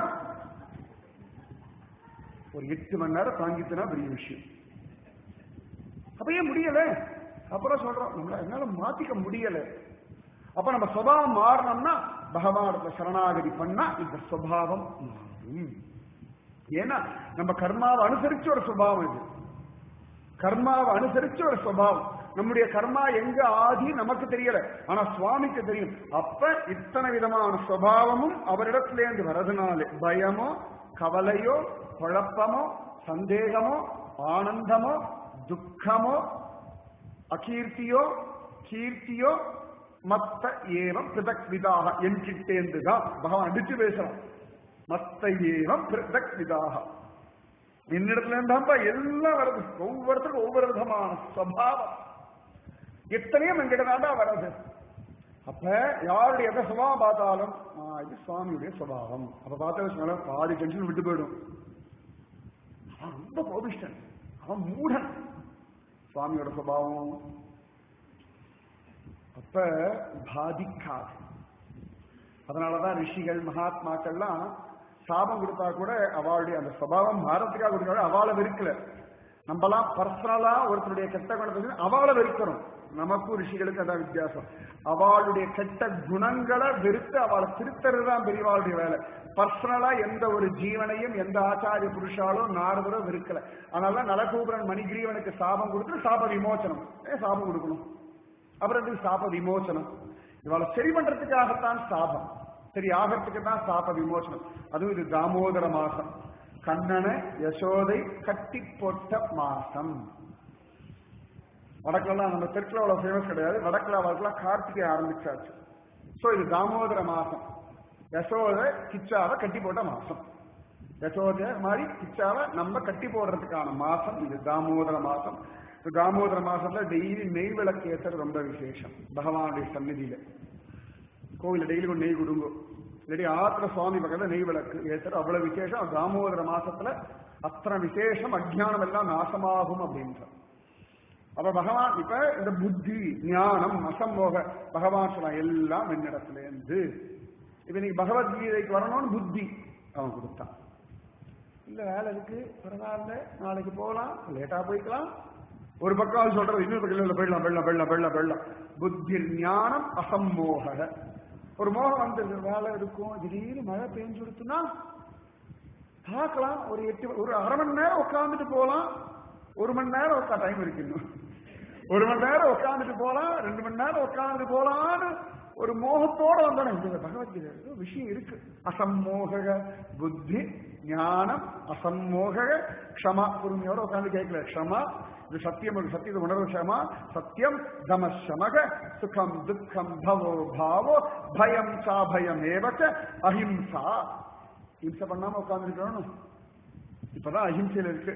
[SPEAKER 1] ஒரு எட்டு மணி நேரம் தாங்கிட்டுனா பெரிய விஷயம் அப்பயே முடியல அப்புறம் சொல்றோம் நம்மள என்னால மாத்திக்க முடியல அப்ப நம்ம சுபாவம் மாறணும்னா பகவானத்துல சரணாகதி பண்ணா இந்த சுபாவம் மாறும் ஏன்னா நம்ம கர்மாவை அனுசரிச்ச ஒரு சுபாவம் இது கர்மாவை அனுசரிச்ச ஒரு சுபாவம் நம்முடைய கர்மா எங்க ஆதி நமக்கு தெரியல ஆனா சுவாமிக்கு தெரியும் அப்ப இத்தனை விதமான சுபாவமும் அவரிடத்திலேருந்து வரதுனால பயமோ கவலையோ குழப்பமோ சந்தேகமோ ஆனந்தமோ துக்கமோ அகீர்த்தியோ கீர்த்தியோ மத்த ஏவம் பிதக் விதாக என்கிட்டேந்துதான் பகவான் அடிச்சு பேசுறான் மத்த ஏவம் பிதக் விதாக என்னிடத்துல இருந்தாப்பா எல்லாம் வருது ஒவ்வொருத்தருக்கும் ஒவ்வொரு விதமான சுவாவம் எத்தனையும் எங்கிட்ட வருது அப்ப யாருடைய எந்த சுபாவம் பார்த்தாலும் ஆ, இது சுவாமியுடைய சுபாவம் அப்ப பார்த்தா பாதி டென்ஷன் விட்டு போயிடும் அவன் ரொம்ப கோபிஷ்டன் அவன் மூடன் சுவாமியோட சுபாவம் அப்ப பாதிக்காது அதனாலதான் ரிஷிகள் மகாத்மாக்கள்லாம் சாபம் கொடுத்தா கூட அவளுடைய அந்த சுபாவம் மாறத்துக்காக கொடுத்தா அவளை வெறுக்கல நம்மலாம் பர்சனலா ஒருத்தருடைய கெட்ட குணத்தை அவளை வெறுக்கிறோம் நமக்கும் ரிஷிகளுக்கு அதான் வித்தியாசம் அவளுடைய கெட்ட குணங்களை வெறுத்து அவளை திருத்தறது தான் பெரியவாளுடைய வேலை பர்சனலா எந்த ஒரு ஜீவனையும் எந்த ஆச்சாரிய புருஷாலோ நாரதரோ வெறுக்கல அதனால நலகூபரன் மணிகிரீவனுக்கு சாபம் கொடுத்து சாப விமோச்சனம் ஏன் சாபம் கொடுக்கணும் அப்புறம் எதுக்கு சாப விமோச்சனம் இவளை சரி பண்றதுக்காகத்தான் சாபம் சரி ஆகிறதுக்கு தான் சாப விமோச்சனம் அதுவும் இது தாமோதர மாசம் கண்ணனை யசோதை கட்டி போட்ட மாசம் வடக்கெல்லாம் நம்ம தெற்குல அவ்வளவு ஃபேமஸ் கிடையாது வடக்குல அவளுக்குலாம் கார்த்திகை ஆரம்பிச்சாச்சு சோ இது தாமோதர மாசம் யசோதை கிச்சாவை கட்டி போட்ட மாசம் யசோதை மாதிரி கிச்சாவை நம்ம கட்டி போடுறதுக்கான மாசம் இது தாமோதர மாசம் இந்த தாமோதர மாசத்துல டெய்லி நெய் விளக்கு ஏத்துறது ரொம்ப விசேஷம் பகவானுடைய சந்நிதியில கோவில டெய்லி கொஞ்சம் நெய் கொடுங்க இல்லாட்டி ஆத்திர சுவாமி பக்கத்துல நெய் விளக்கு ஏத்துறது அவ்வளவு விசேஷம் தாமோதர மாசத்துல அத்தனை விசேஷம் அஜ்ஞானம் எல்லாம் நாசமாகும் அப்படின்ற அப்ப பகவான் இப்ப இந்த புத்தி ஞானம் அசம்போக பகவான் சொன்ன எல்லாம் என்னிடத்துல இருந்து இப்ப நீ பகவத்கீதைக்கு வரணும்னு புத்தி அவன் கொடுத்தான் இல்ல வேலை இருக்கு பரவாயில்ல நாளைக்கு போகலாம் லேட்டா போய்க்கலாம் ஒரு பக்கம் அது சொல்றது இன்னொரு பக்கம் இல்ல போயிடலாம் போயிடலாம் போயிடலாம் போயிடலாம் போயிடலாம் புத்தி ஞானம் அசம்மோக ஒரு மோகம் வந்து வேலை இருக்கும் திடீர்னு மழை பெஞ்சு கொடுத்துனா பார்க்கலாம் ஒரு எட்டு ஒரு அரை மணி நேரம் உட்காந்துட்டு போலாம் ஒரு மணி நேரம் உட்கா டைம் இருக்கு இன்னும் ஒரு மணி நேரம் உட்காந்துட்டு போலாம் ரெண்டு மணி நேரம் உட்காந்துட்டு போலான்னு ஒரு மோகத்தோட வந்தோம் இந்த பகவத்கீதை ஏதோ விஷயம் இருக்கு அசம்மோக புத்தி ஞானம் அசம்மோக க்ஷமா பொறுமையோட உட்காந்து கேட்கல க்ஷமா இது சத்தியம் ஒரு சத்தியத்தை உணர்வு க்ஷமா சத்தியம் தமசமக சுகம் துக்கம் பவோ பாவோ பயம் சா பயம் ஏவச்ச அஹிம்சா ஹிம்சை பண்ணாம உட்காந்துருக்கணும் இப்பதான் அஹிம்சையில இருக்கு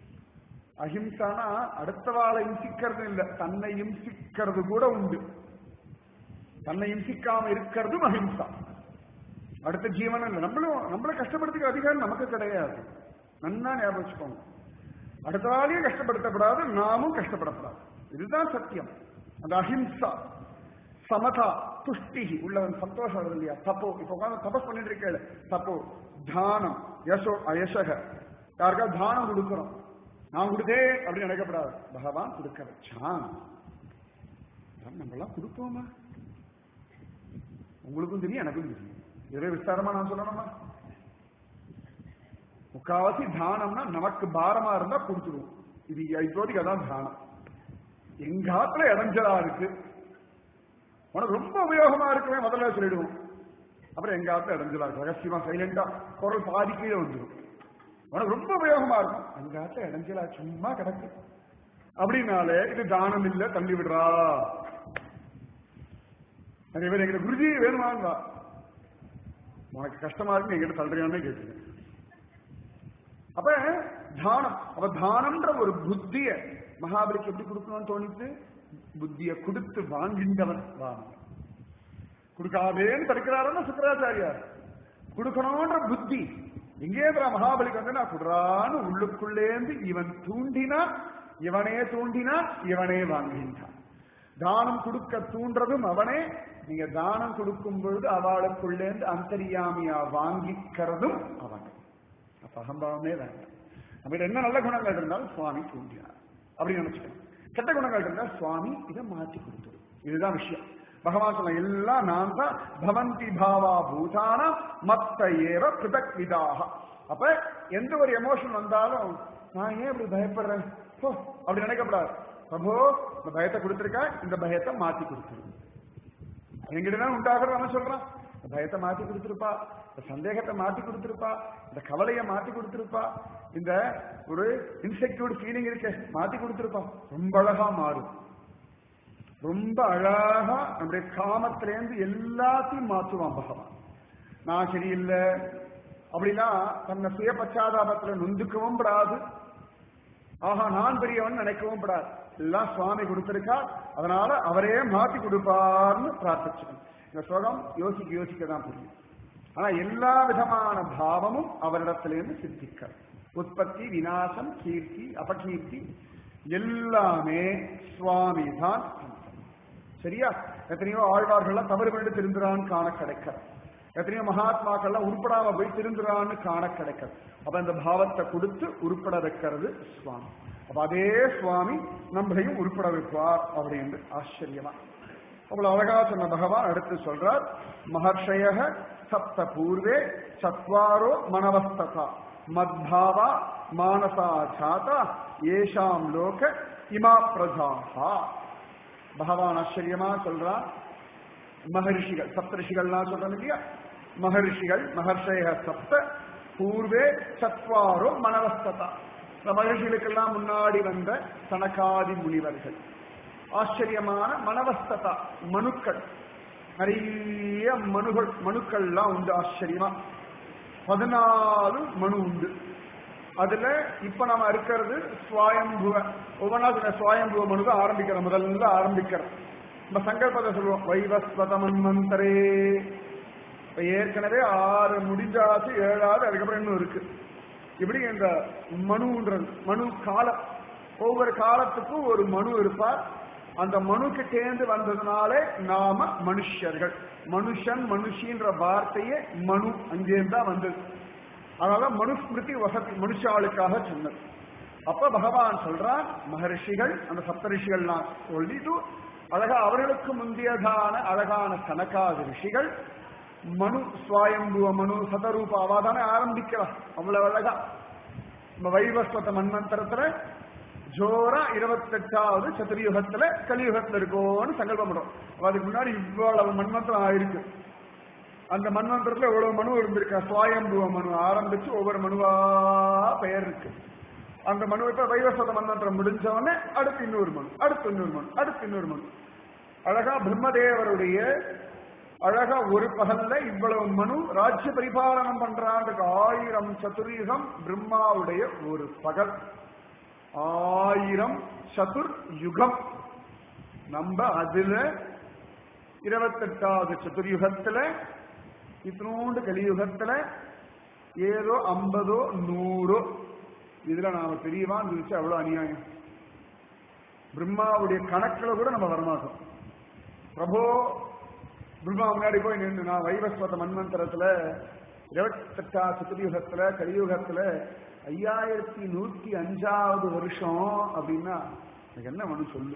[SPEAKER 1] அஹிம்சானா அடுத்த வாழை இம்சிக்கிறது இல்ல தன்னை இம்சிக்கிறது கூட உண்டு தன்னை இம்சிக்காம இருக்கிறதும் அஹிம்சா அடுத்த ஜீவன் இல்லை நம்மளும் நம்மள கஷ்டப்படுத்திக்க அதிகாரம் நமக்கு கிடையாது நன்னா ஞாபகம் வச்சுக்கோங்க அடுத்தவாளையும் கஷ்டப்படுத்தப்படாது நாமும் கஷ்டப்படக்கூடாது இதுதான் சத்தியம் அந்த அஹிம்சா சமதா துஷ்டி உள்ளவன் சந்தோஷம் வருது இல்லையா தப்போ இப்ப உட்காந்து தபஸ் பண்ணிட்டு இருக்கேன் தப்போ தானம் யசோ அயசக யாருக்கா தானம் கொடுக்கிறோம் நான் கொடுத்தே அப்படின்னு நினைக்கப்படாது பகவான் கொடுக்க வச்சான் நம்மளாம் கொடுப்போமா உங்களுக்கும் தெரியும் எனக்கும் தெரியும் இதே விஸ்தாரமா நான் சொல்லணுமா முக்காவாசி தானம்னா நமக்கு பாரமா இருந்தா கொடுத்துருவோம் இது இப்போதைக்கு அதான் தானம் எங்க ஆத்துல இடைஞ்சலா இருக்கு உனக்கு ரொம்ப உபயோகமா இருக்குமே முதல்ல சொல்லிடுவோம் அப்புறம் எங்க ஆத்துல இடைஞ்சலா இருக்கு ரகசியமா சைலண்டா குரல் பாதி கீழே வந்துடும் உனக்கு ரொம்ப உபயோகமா இருக்கும் எங்க ஆத்துல இடைஞ்சலா சும்மா கிடக்கு அப்படின்னாலே இது தானம் இல்ல தள்ளி விடுறா நிறைய பேர் எங்கிட்ட குருஜி வேணுமாங்க உனக்கு கஷ்டமா இருக்கு எங்கிட்ட தள்ளுறியானே கேட்டுங்க அப்ப தானம் அப்ப தானம்ன்ற ஒரு புத்திய மகாபலிக்கு எப்படி கொடுக்கணும்னு தோணித்து புத்திய கொடுத்து வாங்கின்றவன் வாங்க கொடுக்காதேன்னு தடுக்கிறாருன்னா சுக்கராச்சாரியார் கொடுக்கணும்ன்ற புத்தி எங்கேந்திரா மகாபலிக்கு வந்து நான் குடுறான்னு உள்ளுக்குள்ளேந்து இவன் தூண்டினா இவனே தூண்டினா இவனே வாங்குகின்றான் தானம் கொடுக்க தூண்டுறதும் அவனே நீங்க தானம் கொடுக்கும் பொழுது அவளுக்குள்ளேந்து அந்தரியாமியா வாங்கிக்கிறதும் அவனே அப்ப அகம்பாவமே வேண்டாம் நம்ம என்ன நல்ல குணங்கள் இருந்தாலும் சுவாமி தூண்டினார் அப்படின்னு நினைச்சுக்கணும் கெட்ட குணங்கள் இருந்தா சுவாமி இதை மாற்றி கொடுத்துரும் இதுதான் விஷயம் பகவான் சொன்ன எல்லாம் நான் தான் பவந்தி பாவா பூதான மத்த ஏவ பிதக் விதாக அப்ப எந்த ஒரு எமோஷன் வந்தாலும் நான் ஏன் இப்படி பயப்படுறேன் போ அப்படி நினைக்கப்படாது பிரபோ இந்த பயத்தை கொடுத்திருக்கா இந்த பயத்தை மாத்தி கொடுத்துரு எங்கிட்டதான் உண்டாகிறது அவன் சொல்றான் இந்த பயத்தை மாத்தி கொடுத்திருப்பா இந்த சந்தேகத்தை மாத்தி கொடுத்திருப்பா இந்த கவலையை மாத்தி கொடுத்திருப்பா இந்த ஒரு இன்செக்யூர்ட் ஃபீலிங் இருக்க மாத்தி கொடுத்திருப்பா ரொம்ப அழகா மாறும் ரொம்ப அழகா நம்முடைய காமத்திலேருந்து எல்லாத்தையும் மாற்றுவான் பகவான் நான் சரியில்லை அப்படின்னா தன்னை சுய பச்சாதாபத்துல நொந்துக்கவும் படாது ஆஹா நான் பெரியவன் நினைக்கவும் படாது எல்லாம் சுவாமி கொடுத்திருக்கா அதனால அவரே மாத்தி கொடுப்பார்னு பிரார்த்திச்சுக்கணும் இந்த ஸ்லோகம் யோசிக்க யோசிக்க தான் புரியும் ஆனா எல்லா விதமான பாவமும் அவரிடத்திலிருந்து சித்திக்க உற்பத்தி விநாசம் கீர்த்தி அபகீர்த்தி எல்லாமே சுவாமி தான் சரியா எத்தனையோ ஆழ்வார்கள்லாம் தவறு பண்ணி திருந்துறான்னு காண கிடைக்கிற எத்தனையோ மகாத்மாக்கள்லாம் உருப்படாம போய் திருந்துறான்னு காண கிடைக்கிறது அப்ப அந்த பாவத்தை கொடுத்து உருப்பட வைக்கிறது சுவாமி அப்ப அதே சுவாமி நம்மளையும் உருப்பட வைப்பார் அப்படின்னு ஆச்சரியமா அவ்வளவு அழகா சொன்ன பகவான் அடுத்து சொல்றார் மகர்ஷய சப்த பூர்வே சத்வாரோ மனவஸ்ததா மத்பாவா மானசா ஜாதா ஏஷாம் லோக இமா பிரஜாஹா பகவான் ஆச்சரியமா சொல்றான் மகரிஷிகள் சப்தரிஷிகள்லாம் சொல்றோம் இல்லையா மகரிஷிகள் மகர்ஷய சப்த பூர்வே சத்வாரோ மனவஸ்ததா இந்த மகர்ஷிகளுக்கெல்லாம் முன்னாடி வந்த சனகாதி முனிவர்கள் ஆச்சரியமான மனவஸ்ததா மனுக்கள் நிறைய மனுகள் மனுக்கள்லாம் உண்டு ஆச்சரியமா பதினாலு மனு உண்டு அதுல இப்ப நாம இருக்கிறது சுவாயம்புவ ஒவ்வொன்றா சொன்ன சுவாயம்புவ மனுவை ஆரம்பிக்கிற முதல்ல ஆரம்பிக்கிறோம் நம்ம சங்கல்பத்தை சொல்லுவோம் வைவஸ்வத மன்மந்தரே இப்ப ஏற்கனவே ஆறு முடிஞ்சாச்சு ஏழாவது அதுக்கப்புறம் இன்னும் இருக்கு இப்படி இந்த மனுன்றது மனு காலம் ஒவ்வொரு காலத்துக்கும் ஒரு மனு இருப்பார் அந்த மனுக்கு சேர்ந்து வந்ததுனாலே நாம மனுஷர்கள் மனுஷன் மனுஷின்ற வார்த்தையே மனு அங்கேருந்து தான் வந்தது அதனால மனுஸ்மிருதி வசதி மனுஷாளுக்காக சொன்னது அப்ப பகவான் சொல்றான் மகரிஷிகள் அந்த சப்தரிஷிகள்லாம் சொல்லிட்டு அழகா அவர்களுக்கு முந்தியதான அழகான சனகாதி ரிஷிகள் மனு சுவாயம்புவ மனு சதரூபாவா தானே ஆரம்பிக்கலாம் அவ்வளவு அழகா நம்ம வைவஸ்வத மன்மந்திரத்துல ஜோரா இருபத்தெட்டாவது சதுரயுகத்துல கலியுகத்துல இருக்கோன்னு சங்கல்பம் பண்றோம் அதுக்கு முன்னாடி இவ்வளவு மன்மந்திரம் ஆயிருக்கு அந்த மன்வந்திரத்துல எவ்வளவு மனு இருந்திருக்கா சுவாயம்புவ மனு ஆரம்பிச்சு ஒவ்வொரு மனுவா பெயர் இருக்கு அந்த மனு இப்ப வைவஸ்வத மன்வந்திரம் முடிஞ்சவொடனே அடுத்து இன்னொரு மனு அடுத்து இன்னொரு மனு அடுத்து இன்னொரு மனு அழகா பிரம்மதேவருடைய அழகா ஒரு பகல்ல இவ்வளவு மனு ராஜ்ய பரிபாலனம் பண்றாங்க ஆயிரம் சதுர்யுகம் பிரம்மாவுடைய ஒரு பகல் ஆயிரம் சதுர் யுகம் நம்ம அதுல இருபத்தெட்டாவது சதுர்யுகத்துல இத்தினோண்டு கலியுகத்துல ஏதோ ஐம்பதோ நூறோ இதுல நாம பெரியவான்னு இருந்துச்சு அவ்வளவு அநியாயம் பிரம்மாவுடைய கணக்குல கூட நம்ம வரமாட்டோம் பிரபோ பிரம்மா முன்னாடி போய் நின்று நான் வைவஸ்வத மன்வந்தரத்துல இருபத்தெட்டா சதுர்யுகத்துல கலியுகத்துல ஐயாயிரத்தி நூத்தி அஞ்சாவது வருஷம் அப்படின்னா எனக்கு என்ன வேணும் சொல்லு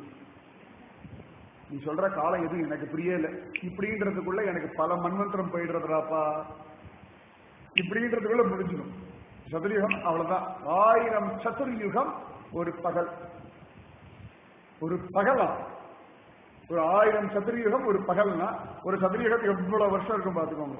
[SPEAKER 1] நீ சொல்ற காலம் எதுவும் எனக்கு புரியல இப்படின்றதுக்குள்ள எனக்கு பல மன்வந்தரம் போயிடுறதுடாப்பா இப்படின்றதுக்குள்ள முடிஞ்சிடும் சதுர்யுகம் அவ்வளவுதான் ஆயிரம் சதுர்யுகம் ஒரு பகல் ஒரு பகலா ஒரு ஆயிரம் சதுர்யுகம் ஒரு பகல்னா ஒரு சதுர்யுகம் எவ்வளவு வருஷம் இருக்கும் பாத்துக்கோங்க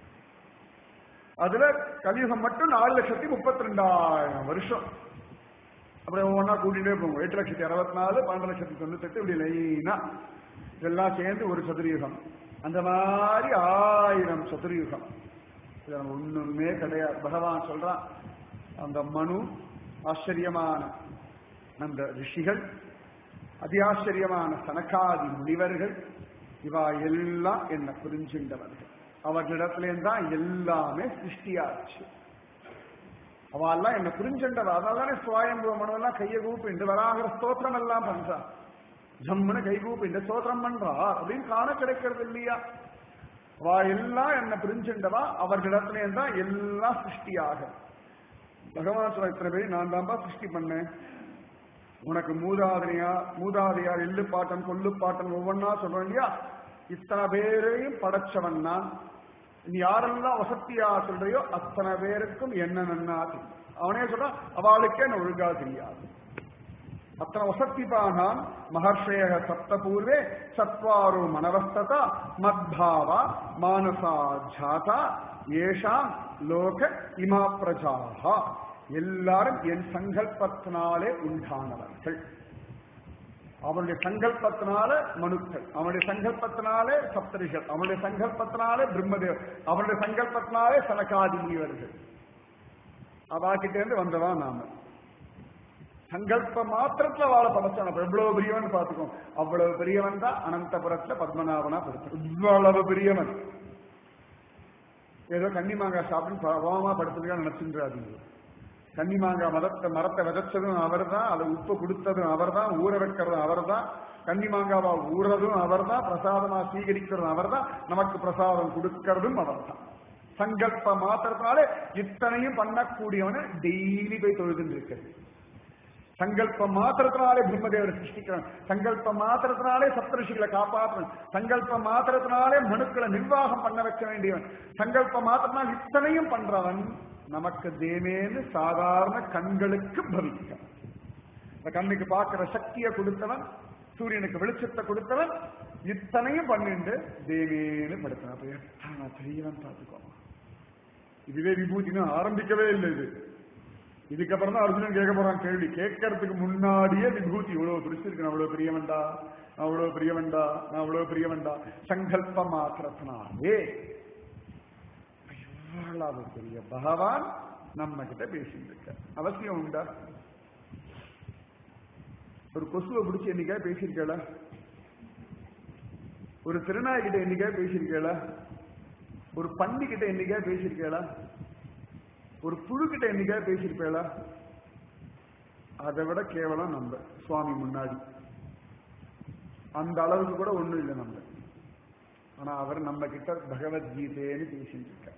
[SPEAKER 1] அதுல கலியுகம் மட்டும் நாலு லட்சத்தி முப்பத்தி ரெண்டாயிரம் வருஷம் அப்புறம் ஒவ்வொன்றா கூட்டிகிட்டே போவோம் எட்டு லட்சத்தி அறுபத்தி நாலு பன்னெண்டு லட்சத்தி தொண்ணூத்தெட்டு இப்படி லைனா இதெல்லாம் சேர்ந்து ஒரு சதுர்யுகம் அந்த மாதிரி ஆயிரம் சதுர்யுகம் இதுல நம்ம ஒண்ணுமே கிடையாது பகவான் சொல்றான் அந்த மனு ஆச்சரியமான அந்த ரிஷிகள் அதிஆச்சரியமான சனகாதி முனிவர்கள் இவா எல்லாம் என்ன புரிஞ்சின்றவர்கள் அவர்களிடத்திலேருந்து தான் எல்லாமே சிருஷ்டியாச்சு அவெல்லாம் என்ன புரிஞ்சின்றவ அதனாலதானே சுவாயம்புவமனெல்லாம் கையை கூப்பிண்டு வராகிற ஸ்தோத்திரம் எல்லாம் பண்றா ஜம்முன்னு கை கூப்பிண்டு ஸ்தோத்திரம் பண்றா அப்படின்னு காண கிடைக்கிறது இல்லையா அவ எல்லாம் என்ன புரிஞ்சின்றவா அவர்களிடத்திலே தான் எல்லாம் சிருஷ்டியாக பகவான் சொல்ல இத்தனை பேர் நான் தான்பா சிருஷ்டி பண்ணேன் உனக்கு மூதாதையா மூதாதையா எள்ளு பாட்டன் கொல்லு பாட்டன் ஒவ்வொன்னா சொல்றோம் இல்லையா இத்தனை பேரையும் படைச்சவன் நான் நீ யாரெல்லாம் வசத்தியா சொல்றியோ அத்தனை பேருக்கும் என்ன நன்னா தெரியும் அவனே சொல்றான் அவளுக்கே என்ன ஒழுங்கா தெரியாது அத்தனை வசத்திபானான் மகர்ஷய சப்தபூர்வே சத்வாரோ மனவஸ்ததா மத்பாவா மானசா ஜாதா ஏஷாம் லோக இமா பிரஜாஹா எல்லாரும் என் சங்கல்பத்தினாலே உண்டானவர்கள் அவனுடைய சங்கல்பத்தினால மனுக்கள் அவனுடைய சங்கல்பத்தினாலே சப்தரிகள் அவனுடைய சங்கல்பத்தினாலே பிரம்மதேவ் அவனுடைய சங்கல்பத்தினாலே சனகாதி முனிவர்கள் அவாக்கிட்ட இருந்து வந்தவா நாம சங்கல்ப மாத்திரத்துல வாழ படைச்சான் அப்ப எவ்வளவு பெரியவன் பாத்துக்கோ அவ்வளவு பெரியவன் தான் அனந்தபுரத்துல பத்மநாபனா படுத்து இவ்வளவு பெரியவன் ஏதோ கன்னிமாங்காய் சாப்பிட்டு பாவமா படுத்துருக்கா நினைச்சுன்றாதீங்க கன்னிமாங்காய் மரத்தை மரத்தை விதைச்சதும் அவர் தான் அதை உப்பு கொடுத்ததும் அவர் தான் ஊற வைக்கிறதும் அவர் தான் கன்னிமாங்காவா ஊறதும் அவர் தான் பிரசாதமா சீகரிக்கிறதும் அவர் தான் நமக்கு பிரசாதம் கொடுக்கறதும் அவர் தான் சங்கல்ப மாத்திரத்தினாலே இத்தனையும் பண்ணக்கூடியவனை டெய்லி போய் தொழுதுன்னு இருக்கிறது சங்கல்ப மாத்திரத்தினாலே பிரம்மதேவரை சிருஷ்டிக்கிறான் சங்கல்ப மாத்திரத்தினாலே சப்தரிஷிகளை காப்பாற்றணும் சங்கல்ப மாத்திரத்தினாலே மனுக்களை நிர்வாகம் பண்ண வைக்க வேண்டியவன் சங்கல்ப மாத்திரத்தினால் இத்தனையும் பண்றவன் நமக்கு தேமேன்னு சாதாரண கண்களுக்கு பவிக்க இந்த கண்ணுக்கு பார்க்கிற சக்தியை கொடுத்தவன் சூரியனுக்கு வெளிச்சத்தை கொடுத்தவன் இத்தனையும் பண்ணிண்டு தேவேன்னு படுத்தவன் அப்ப எத்தனை பெரியவன் பார்த்துக்கோ இதுவே விபூதினு ஆரம்பிக்கவே இல்லை இது இதுக்கப்புறம் தான் அர்ஜுனன் கேட்க போறான் கேள்வி கேட்கறதுக்கு முன்னாடியே விபூதி இவ்வளவு பிடிச்சிருக்கு நான் அவ்வளவு பெரியவன்டா நான் அவ்வளவு பெரியவன்டா நான் அவ்வளவு பெரியவன்டா சங்கல்ப மாத்திரத்தினாலே எவ்வளவு பெரிய பகவான் நம்ம கிட்ட பேசிட்டு இருக்க அவசியம் உண்டா ஒரு கொசுவை பிடிச்சி என்னைக்கா பேசியிருக்கல ஒரு திருநாய் கிட்ட என்னைக்கா பேசியிருக்கல ஒரு பன்னி கிட்ட என்னைக்கா பேசியிருக்கல ஒரு புழு கிட்ட என்னைக்கா பேசியிருப்பேளா அதை விட கேவலம் நம்ம சுவாமி முன்னாடி அந்த அளவுக்கு கூட ஒண்ணும் இல்லை நம்ம ஆனா அவர் நம்ம கிட்ட பகவத்கீதைன்னு பேசிட்டு இருக்க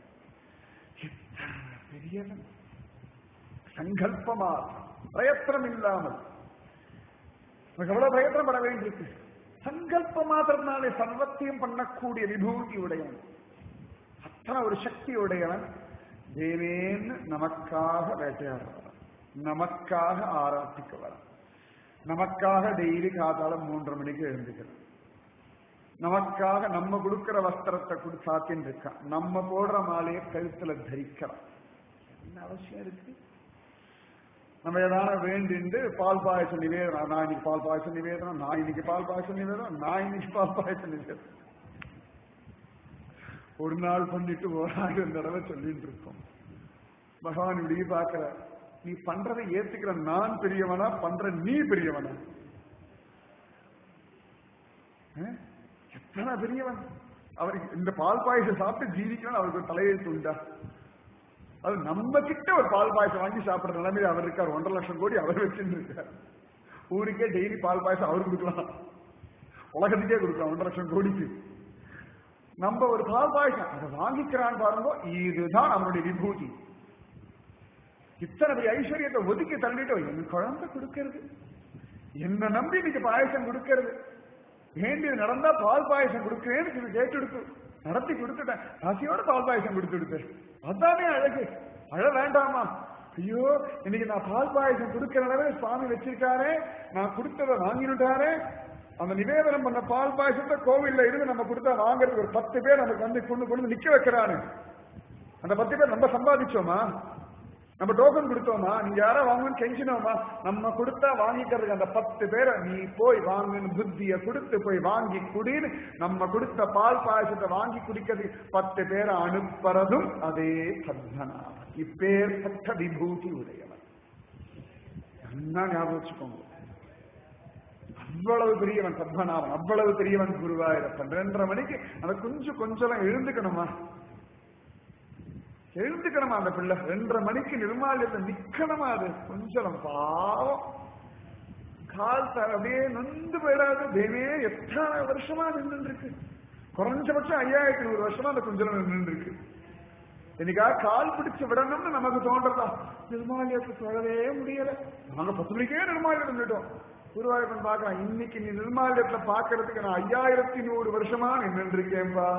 [SPEAKER 1] பெரியவன் சங்கல்பமா பிரயத்தனம் இல்லாமல் நமக்கு எவ்வளவு பிரயத்தனம் பட வேண்டியிருக்கு சங்கல்ப மாத்திரத்தினாலே சர்வத்தையும் பண்ணக்கூடிய விபூதி உடையவன் அத்தனை ஒரு சக்தி உடையவன் தேவேன்னு நமக்காக வேட்டையாடுறவன் நமக்காக ஆராட்டிக்க வரான் நமக்காக டெய்லி காத்தால மூன்றரை மணிக்கு எழுந்துக்கிறான் நமக்காக நம்ம கொடுக்கிற வஸ்திரத்தை கொடு சாத்தின்னு இருக்கான் நம்ம போடுற மாலையை கழுத்துல தரிக்கிறான் என்ன அவசியம் இருக்கு நம்ம ஏதாவது வேண்டிண்டு பால் பாயசம் நிவேதனம் நான் இன்னைக்கு பால் பாயசம் நிவேதனம் நான் இன்னைக்கு பால் பாயசம் நிவேதனம் நான் இன்னைக்கு பால் பாயசம் நிவேதனம் ஒரு நாள் பண்ணிட்டு ஒரு ஆயிரம் தடவை சொல்லிட்டு இருக்கோம் பகவான் இப்படி பார்க்கிற நீ பண்றதை ஏத்துக்கிற நான் பெரியவனா பண்ற நீ பெரியவனா ஆனா பெரியவன் அவருக்கு இந்த பால் பாயசம் சாப்பிட்டு ஜீவிக்கணும் அவருக்கு ஒரு தலையெழுத்து உண்டா அது நம்ம கிட்ட ஒரு பால் பாயசம் வாங்கி சாப்பிடுற நிலைமையில அவர் இருக்கார் ஒன்றரை லட்சம் கோடி அவர் வச்சுட்டு இருக்கார் ஊருக்கே டெய்லி பால் பாயசம் அவர் கொடுக்கலாம் உலகத்துக்கே கொடுக்கலாம் ஒன்றரை லட்சம் கோடிக்கு நம்ம ஒரு பால் பாயசம் அதை வாங்கிக்கிறான் பாருங்க இதுதான் நம்மளுடைய விபூதி இத்தனை பெரிய ஐஸ்வர்யத்தை ஒதுக்கி தள்ளிட்டோம் என் குழந்தை கொடுக்கிறது என்ன நம்பி இன்னைக்கு பாயசம் கொடுக்கிறது வேண்டியது நடந்தா பால் பாயசம் கொடுக்கிறேன்னு சொல்லி கேட்டு நடத்தி கொடுத்துட்டேன் ஆசையோட பால் பாயசம் கொடுத்துடுத்து அதானே அழகு அழ வேண்டாமா ஐயோ இன்னைக்கு நான் பால் பாயசம் கொடுக்கறனால சுவாமி வச்சிருக்காரே நான் கொடுத்ததை வாங்கினுட்டாரே அந்த நிவேதனம் பண்ண பால் பாயசத்தை கோவில்ல இருந்து நம்ம கொடுத்தா வாங்குறதுக்கு ஒரு பத்து பேர் நமக்கு வந்து கொண்டு கொண்டு வந்து நிக்க வைக்கிறானு அந்த பத்து பேர் நம்ம சம்பாதிச்சோமா நம்ம டோக்கன் கொடுத்தோமா நீங்க யாரா வாங்கணும்னு கெஞ்சினோமா நம்ம கொடுத்தா வாங்கிக்கிறதுக்கு அந்த பத்து பேரை நீ போய் வாங்கன்னு புத்திய கொடுத்து போய் வாங்கி குடின்னு நம்ம கொடுத்த பால் பாயசத்தை வாங்கி குடிக்கிறதுக்கு பத்து பேரை அனுப்புறதும் அதே பத்மநாபன் இப்பேற்பட்ட விபூதி உடையவன் நல்லா ஞாபகம் வச்சுக்கோங்க அவ்வளவு பெரியவன் பத்மநாபன் அவ்வளவு பெரியவன் குருவாயிரப்பன் ரெண்டரை மணிக்கு அந்த கொஞ்சம் கொஞ்சம் எழுந்துக்கணுமா எழுந்துக்கணுமா அந்த பிள்ளை ரெண்டரை மணிக்கு நிர்மாலயத்தை நிக்கணுமா அது கொஞ்சம் பாவம் கால் தர அப்படியே நொந்து போயிடாது தேவே எத்தனை வருஷமா நின்று இருக்கு குறைஞ்சபட்சம் ஐயாயிரத்தி நூறு வருஷமா அந்த குஞ்சலம் நின்று இருக்கு இன்னைக்கா கால் பிடிச்சு விடணும்னு நமக்கு தோன்றதா நிர்மாலயத்தை தொழவே முடியல நாங்க பத்து மணிக்கே நிர்மாலயம் நின்றுட்டோம் குருவாயூரப்பன் பார்க்கலாம் இன்னைக்கு நீ நிர்மாலயத்துல பாக்குறதுக்கு நான் ஐயாயிரத்தி நூறு வருஷமா நின்று இருக்கேன்பா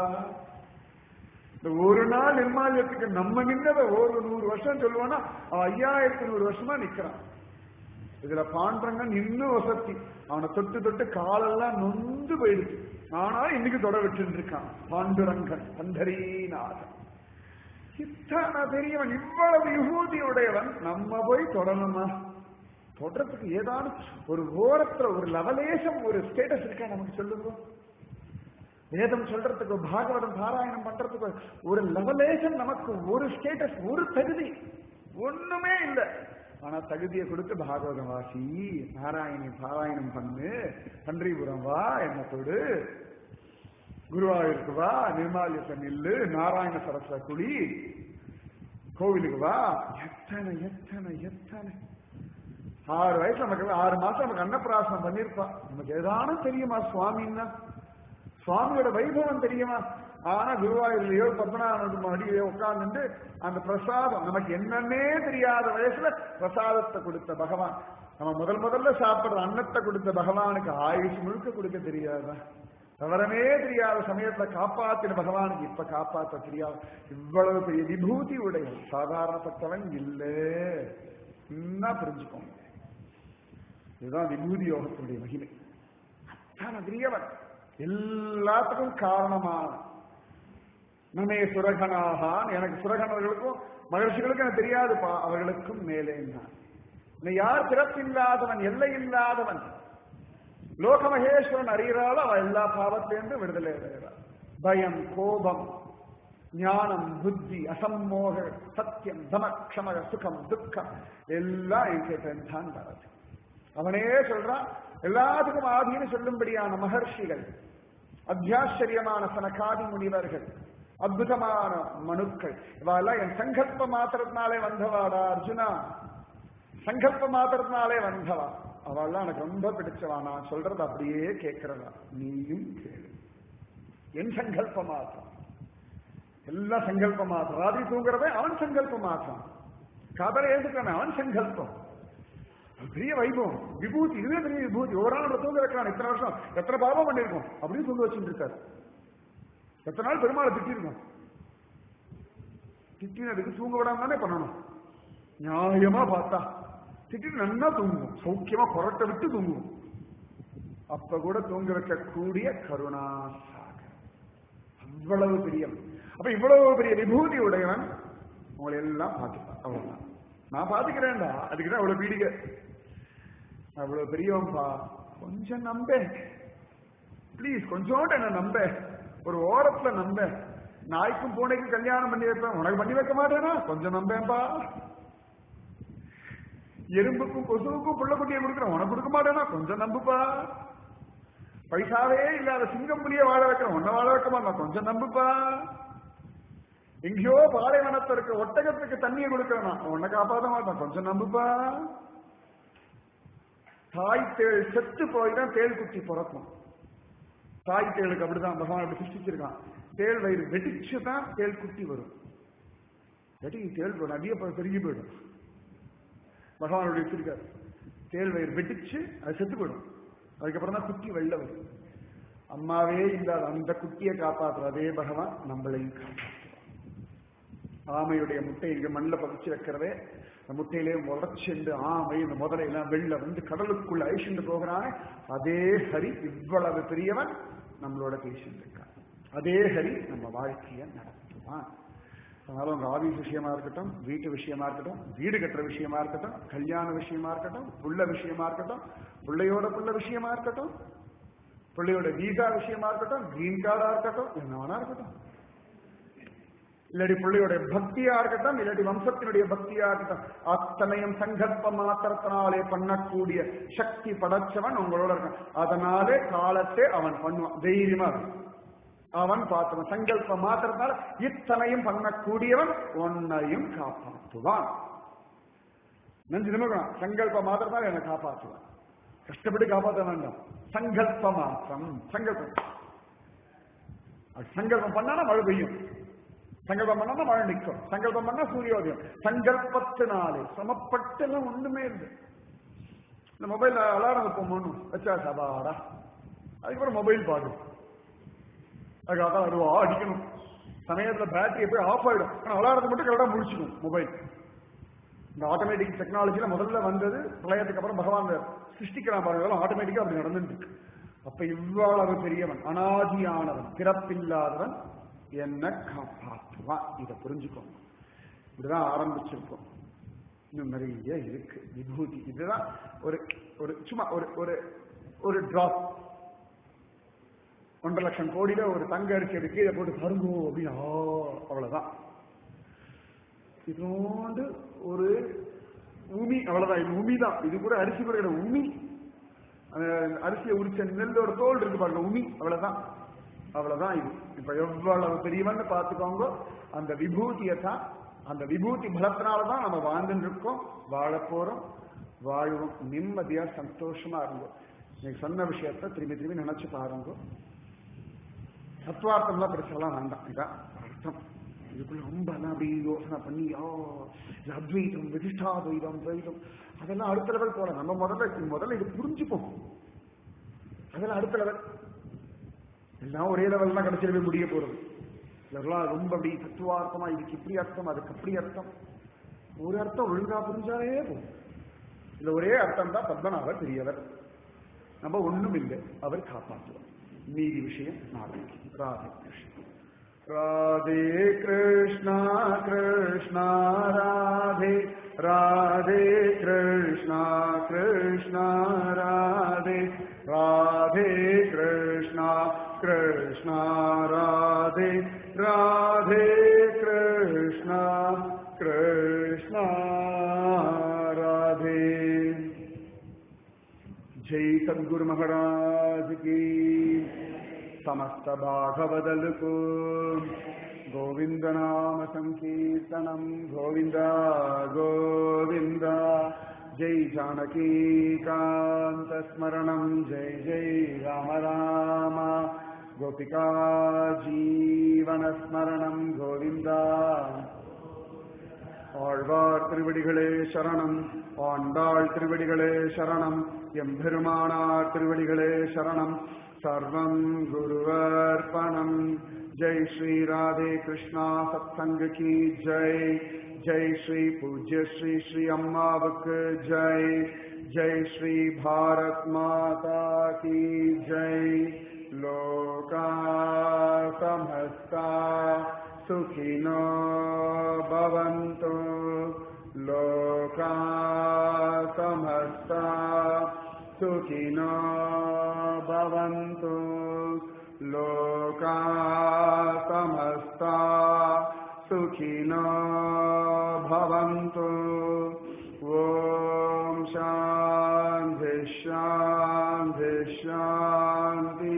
[SPEAKER 1] இந்த ஒரு நாள் நிர்மாலயத்துக்கு நம்ம நின்னத ஒரு நூறு வருஷம் சொல்லுவானா அவன் ஐயாயிரத்தி நூறு வருஷமா நிக்கிறான் இதுல பாண்டரங்கன் இன்னும் வசதி அவனை தொட்டு தொட்டு காலெல்லாம் நொந்து போயிடுச்சு ஆனாலும் இன்னைக்கு தொட விட்டு இருக்கான் பாண்டுரங்கன் பந்தரீநாதன் இத்தனை பெரியவன் இவ்வளவு விபூதி உடையவன் நம்ம போய் தொடணுமா தொடறதுக்கு ஏதாவது ஒரு ஓரத்துல ஒரு லவலேசம் ஒரு ஸ்டேட்டஸ் இருக்கா நமக்கு சொல்லுங்க வேதம் சொல்றதுக்கு பாகவதம் பாராயணம் பண்றதுக்கு ஒரு லவலேசம் நமக்கு ஒரு ஸ்டேட்டஸ் ஒரு தகுதி ஒண்ணுமே இல்லை ஆனா தகுதியை கொடுத்து பாகவதம் வாசி நாராயணி பாராயணம் பண்ணு பன்றிபுரம் வா என்ன தொடு குருவாயூருக்கு வா நிர்மாலயத்தை நில்லு நாராயண சரஸ்வ குழி கோவிலுக்கு வா எத்தனை எத்தனை எத்தனை ஆறு வயசு நமக்கு ஆறு மாசம் நமக்கு அன்னப்பிராசனம் பண்ணிருப்பா நமக்கு ஏதான தெரியுமா சுவாமின்னா சுவாமியோட வைபவம் தெரியுமா ஆனா குருவாயூர்லயோ பத்மநாபனுக்கு மடியிலயோ உட்கார்ந்துட்டு அந்த பிரசாதம் நமக்கு என்னன்னே தெரியாத வயசுல பிரசாதத்தை கொடுத்த பகவான் நம்ம முதல் முதல்ல சாப்பிடுற அன்னத்தை கொடுத்த பகவானுக்கு ஆயுஷ் முழுக்க கொடுக்க தெரியாதா தவறமே தெரியாத சமயத்துல காப்பாத்தின பகவானுக்கு இப்ப காப்பாத்த தெரியாது இவ்வளவு பெரிய விபூதி உடைய சாதாரணப்பட்டவன் இல்லை என்ன புரிஞ்சுக்கோங்க இதுதான் விபூதி யோகத்தினுடைய மகிமை அத்தனை பெரியவன் எல்லாத்துக்கும் காரணமான நமே சுரகனாகான் எனக்கு சுரகனர்களுக்கும் மகிழ்ச்சிகளுக்கும் எனக்கு தெரியாதுப்பா அவர்களுக்கும் மேலே நான் நீ யார் பிறப்பில்லாதவன் எல்லை இல்லாதவன் லோகமகேஸ்வரன் அறிகிறாளோ அவன் எல்லா பாவத்திலிருந்து விடுதலை அடைகிறாள் பயம் கோபம் ஞானம் புத்தி அசம்மோக சத்தியம் தம க்ஷம சுகம் துக்கம் எல்லாம் என் கேட்டேன் தான் வரது அவனே சொல்றான் எல்லாத்துக்கும் ஆதின்னு சொல்லும்படியான மகர்ஷிகள் அத்தியாச்சரியமான சனகாதி முனிவர்கள் அற்புதமான மனுக்கள் இவெல்லாம் என் சங்கல்ப மாத்திரத்தினாலே வந்தவாடா அர்ஜுனா சங்கல்ப மாத்திரத்தினாலே வந்தவா அவெல்லாம் எனக்கு ரொம்ப பிடிச்சவா நான் சொல்றது அப்படியே கேட்கிறதா நீயும் கேளு என் சங்கல்ப மாத்திரம் எல்லாம் சங்கல்ப மாத்திரம் ராத்திரி தூங்குறதே அவன் சங்கல்ப மாத்திரம் காதல ஏந்துக்கான அவன் சங்கல்பம் பெரிய வைபவம் விபூதி இதுவே பெரிய விபூதி ஒரு நாள் நம்ம தூங்க வைக்கலாம் இத்தனை வருஷம் எத்தனை பாவம் பண்ணிருக்கோம் அப்படின்னு தூங்க வச்சுட்டு இருக்காரு எத்தனை நாள் பெருமாளை திட்டிருக்கோம் திட்டினதுக்கு தூங்க விடாம தானே பண்ணணும் நியாயமா பார்த்தா திட்டிட்டு நல்லா தூங்குவோம் சௌக்கியமா புரட்ட விட்டு தூங்குவோம் அப்ப கூட தூங்க வைக்கக்கூடிய கருணாசாகர் அவ்வளவு பிரியம் அப்ப இவ்வளவு பெரிய விபூதி உடையவன் உங்களை எல்லாம் பார்த்துப்பான் அவ்வளவுதான் நான் பாத்துக்கிறேன்டா அதுக்குதான் அவ்வளவு பீடிகை அவ்வளவு பெரியவன்பா கொஞ்சம் நம்ப ப்ளீஸ் கொஞ்சோண்டு என்ன நம்ப ஒரு ஓரத்துல நம்ப நாய்க்கும் பூனைக்கும் கல்யாணம் பண்ணி வைப்பேன் உனக்கு பண்ணி வைக்க மாட்டேனா கொஞ்சம் நம்பேன்பா எறும்புக்கும் கொசுவுக்கும் புள்ள குட்டியை கொடுக்குறேன் உனக்கு கொடுக்க மாட்டேனா கொஞ்சம் நம்புப்பா பைசாவே இல்லாத சிங்கம் புலிய வாழ வைக்கிறோம் உன்ன வாழ வைக்க மாட்டோம் கொஞ்சம் நம்புப்பா எங்கேயோ பாலைவனத்துல இருக்க ஒட்டகத்துக்கு தண்ணியை கொடுக்கறோம் உன்னை காப்பாற்ற மாட்டோம் கொஞ்சம் நம்புப்பா தாய் தேள் செத்து போய் தான் தேள் குட்டி பிறக்கும் தாய் தேளுக்கு அப்படிதான் பகவான் அப்படி சிருஷ்டிச்சிருக்கான் தேள் வயிறு வெடிச்சு தான் தேள் குட்டி வரும் வெடி தேள் போடும் அதிக பெருகி போயிடும் பகவானுடைய வச்சிருக்காரு தேள் வயிறு வெடிச்சு அது செத்து போயிடும் அதுக்கப்புறம் தான் குட்டி வெளில வரும் அம்மாவே இல்லாத அந்த குட்டியை காப்பாற்றுற அதே பகவான் நம்மளையும் காப்பாற்றுவான் ஆமையுடைய முட்டை இங்க மண்ணில் பதிச்சு வைக்கிறதே அந்த முட்டையிலே உடச்சுண்டு ஆமை இந்த முதலையெல்லாம் வெளில வந்து கடலுக்குள்ள அழிச்சுண்டு போகிறானே அதே ஹரி இவ்வளவு பெரியவன் நம்மளோட பேசிட்டு இருக்கான் அதே ஹரி நம்ம வாழ்க்கையை நடத்துவான் அதனால உங்க ஆபீஸ் விஷயமா இருக்கட்டும் வீட்டு விஷயமா இருக்கட்டும் வீடு கட்டுற விஷயமா இருக்கட்டும் கல்யாண விஷயமா இருக்கட்டும் புள்ள விஷயமா இருக்கட்டும் பிள்ளையோட புள்ள விஷயமா இருக்கட்டும் பிள்ளையோட வீசா விஷயமா இருக்கட்டும் கிரீன் கார்டா இருக்கட்டும் என்ன வேணா இருக்கட்டும் இல்லாட்டி பிள்ளையோட பக்தியா இருக்கட்டும் இல்லாட்டி வம்சத்தினுடைய பக்தியா இருக்கட்டும் அத்தனையும் சங்கல்ப மாத்திரத்தினாலே பண்ணக்கூடிய சக்தி படைச்சவன் உங்களோட இருக்கான் அதனாலே காலத்தை அவன் பண்ணுவான் தைரியமா இருக்கும் அவன் பார்த்துவான் சங்கல்ப மாத்திரத்தினால இத்தனையும் பண்ணக்கூடியவன் உன்னையும் காப்பாற்றுவான் நஞ்சு நிமிடம் சங்கல்ப மாத்திரத்தினால என்னை காப்பாற்றுவான் கஷ்டப்பட்டு காப்பாற்ற வேண்டாம் சங்கல்ப மாத்திரம் சங்கல்பம் அது சங்கல்பம் பண்ணானா மழை பெய்யும் சங்கல்பம் பண்ணா மழை நிற்கும் சங்கல்பம் பண்ணா சூரியோதயம் சங்கல்பத்தினாலே சமப்பட்டு எல்லாம் ஒண்ணுமே இல்லை இந்த மொபைல் அலாரம் வைப்போம் வச்சா சபாடா அதுக்கப்புறம் மொபைல் பாடு அதுக்காக அதுவா அடிக்கணும் சமயத்துல பேட்டரி போய் ஆஃப் ஆயிடும் ஆனா அலாரத்தை மட்டும் கரெக்டா முடிச்சுக்கும் மொபைல் இந்த ஆட்டோமேட்டிக் டெக்னாலஜில முதல்ல வந்தது பிரளயத்துக்கு அப்புறம் பகவான் சிருஷ்டிக்கிறான் பாருங்க ஆட்டோமேட்டிக்கா அப்படி நடந்துட்டு இருக்கு அப்ப இவ்வளவு பெரியவன் அனாதியானவன் பிறப்பில்லாதவன் என்ன காப்பாற்றுவான் இதை புரிஞ்சுக்கோங்க இப்படிதான் ஆரம்பிச்சிருக்கோம் இன்னும் நிறைய இருக்கு விபூதி இதுதான் ஒரு ஒரு சும்மா ஒரு ஒரு ஒரு டிராப் ஒன்றரை லட்சம் கோடியில ஒரு தங்க அரிசி கீழே போட்டு பருங்கோ அப்படின்னு ஆ, அவ்வளவுதான் இதோண்டு ஒரு உமி அவ்வளவுதான் இது உமி தான் இது கூட அரிசி கூட கிடையாது உமி அந்த அரிசியை உரிச்ச நெல்லோட தோல் இருக்கு பாருங்க உமி அவ்வளவுதான் அவ்வளவுதான் இது இப்ப எவ்வளவு பெரியவன்னு பார்த்துக்கோங்க அந்த விபூதியை தான் அந்த விபூதி பலத்தினாலதான் நம்ம வாழ்ந்துட்டு இருக்கோம் வாழப் போறோம் வாழ்வோம் நிம்மதியா சந்தோஷமா இருந்தோம் நீங்க சொன்ன விஷயத்த திரும்பி திரும்பி நினைச்சு பாருங்க தத்துவார்த்தம்லாம் பெருசாலாம் வேண்டாம் இதான் அர்த்தம் இதுக்குள்ள ரொம்ப எல்லாம் அப்படி யோசனை பண்ணி ஆ இது அத்வைதம் விதிஷ்டாத்வைதம் துவைதம் அதெல்லாம் அடுத்த லெவல் போல நம்ம முதல்ல முதல்ல இது புரிஞ்சுப்போம் அதெல்லாம் அடுத்த லெவல் எல்லாம் ஒரே லெவல் தான் கடைசியில் போய் முடிய போறது இதெல்லாம் ரொம்ப அப்படி தத்துவார்த்தமா இதுக்கு இப்படி அர்த்தம் அதுக்கு அப்படி அர்த்தம் ஒரு அர்த்தம் ஒழுங்கா புரிஞ்சாலே போதும் இதுல ஒரே அர்த்தம் தான் பத்மநாபர் பெரியவர் நம்ம ஒண்ணும் இல்லை அவர் காப்பாற்றுவார் மீதி விஷயம் நாளைக்கு ராதே கிருஷ்ணா ராதே கிருஷ்ணா கிருஷ்ணா ராதே ராதே கிருஷ்ணா கிருஷ்ணா ராதே ராதே கிருஷ்ணா கிருஷ்ணா ராதே ராதே கிருஷ்ணா கிருஷ்ணா ராதே जय सदगुरु महाराज की समस्त भागवदल को गोविंद नाम संकीर्तनम गोविंद गोविंद जय जानकी कांत स्मरणम जय जय राम राम गोपिका जीवन स्मरणम गोविंदा ஆழ்வார் திருவடிகளே சரணம் ஆண்டாள் திருவடிகளே சரணம் எம்பெருமானார் திருவடிகளே சரணம் சர்வம் குருவர்ப்பணம் ஜெய் ஸ்ரீ ராதே கிருஷ்ணா சத்சங்க கி ஜெய் ஜெய் ஸ்ரீ பூஜ்ய ஸ்ரீ ஸ்ரீ அம்மாவுக்கு ஜெய் ஜெய் ஸ்ரீ பாரத் மாதா கி ஜெய் லோகா சமஸ்தா सुखिनो भवन्तु लोका समस्ता सुखिनो भवन्तु लोका समस्ता सुखिनो भवन्तु ॐ शान्ति शान्ति शान्ति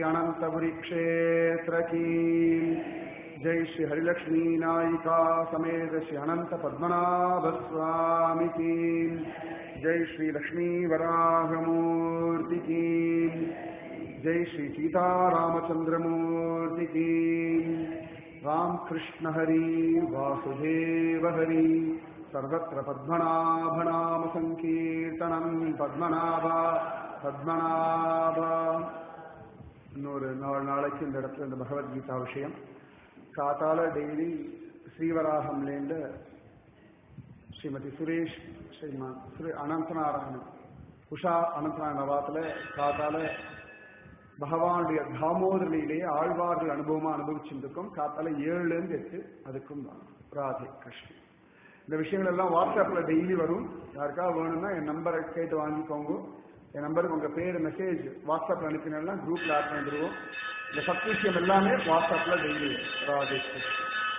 [SPEAKER 1] अनंतपुरी क्षेत्र की जय श्री हरिलक्ष्मी नायिका समेत श्री अनंत पद्मनाभ स्वामी की जय श्री लक्ष्मी वराहमूर्ति की जय श्री सीतारामचंद्र मूर्ति की राम कृष्ण हरि वासुदेव हरि सर्वत्र पद्मनाभनाम संकीर्तनम पद्मनाभा பத்மநாபா இன்னொரு நாலு நாளைக்கு இந்த இடத்துல இந்த பகவத்கீதா விஷயம் காத்தால டெய்லி ஸ்ரீவராகம்லேருந்து ஸ்ரீமதி சுரேஷ் ஸ்ரீமான் சுரே அனந்தநாராயணன் உஷா அனந்தநாராயண நவாத்துல காத்தால பகவானுடைய தாமோதரிலேயே ஆழ்வார்கள் அனுபவமா அனுபவிச்சிருக்கும் காத்தால ஏழுல இருந்து எட்டு அதுக்கும் தான் ராதே கிருஷ்ணன் இந்த விஷயங்கள் எல்லாம் வாட்ஸ்அப்ல டெய்லி வரும் யாருக்காவது வேணும்னா என் நம்பரை கேட்டு வாங்கிக்கோங்க என் நம்பருக்கு உங்க பேர் மெசேஜ் வாட்ஸ்அப்ல அனுப்பினா குரூப்ல ஆட் பண்ணிடுவோம் இந்த சத் விஷயம் எல்லாமே வாட்ஸ்அப்ல டெய்லி ராதே கிருஷ்ணன்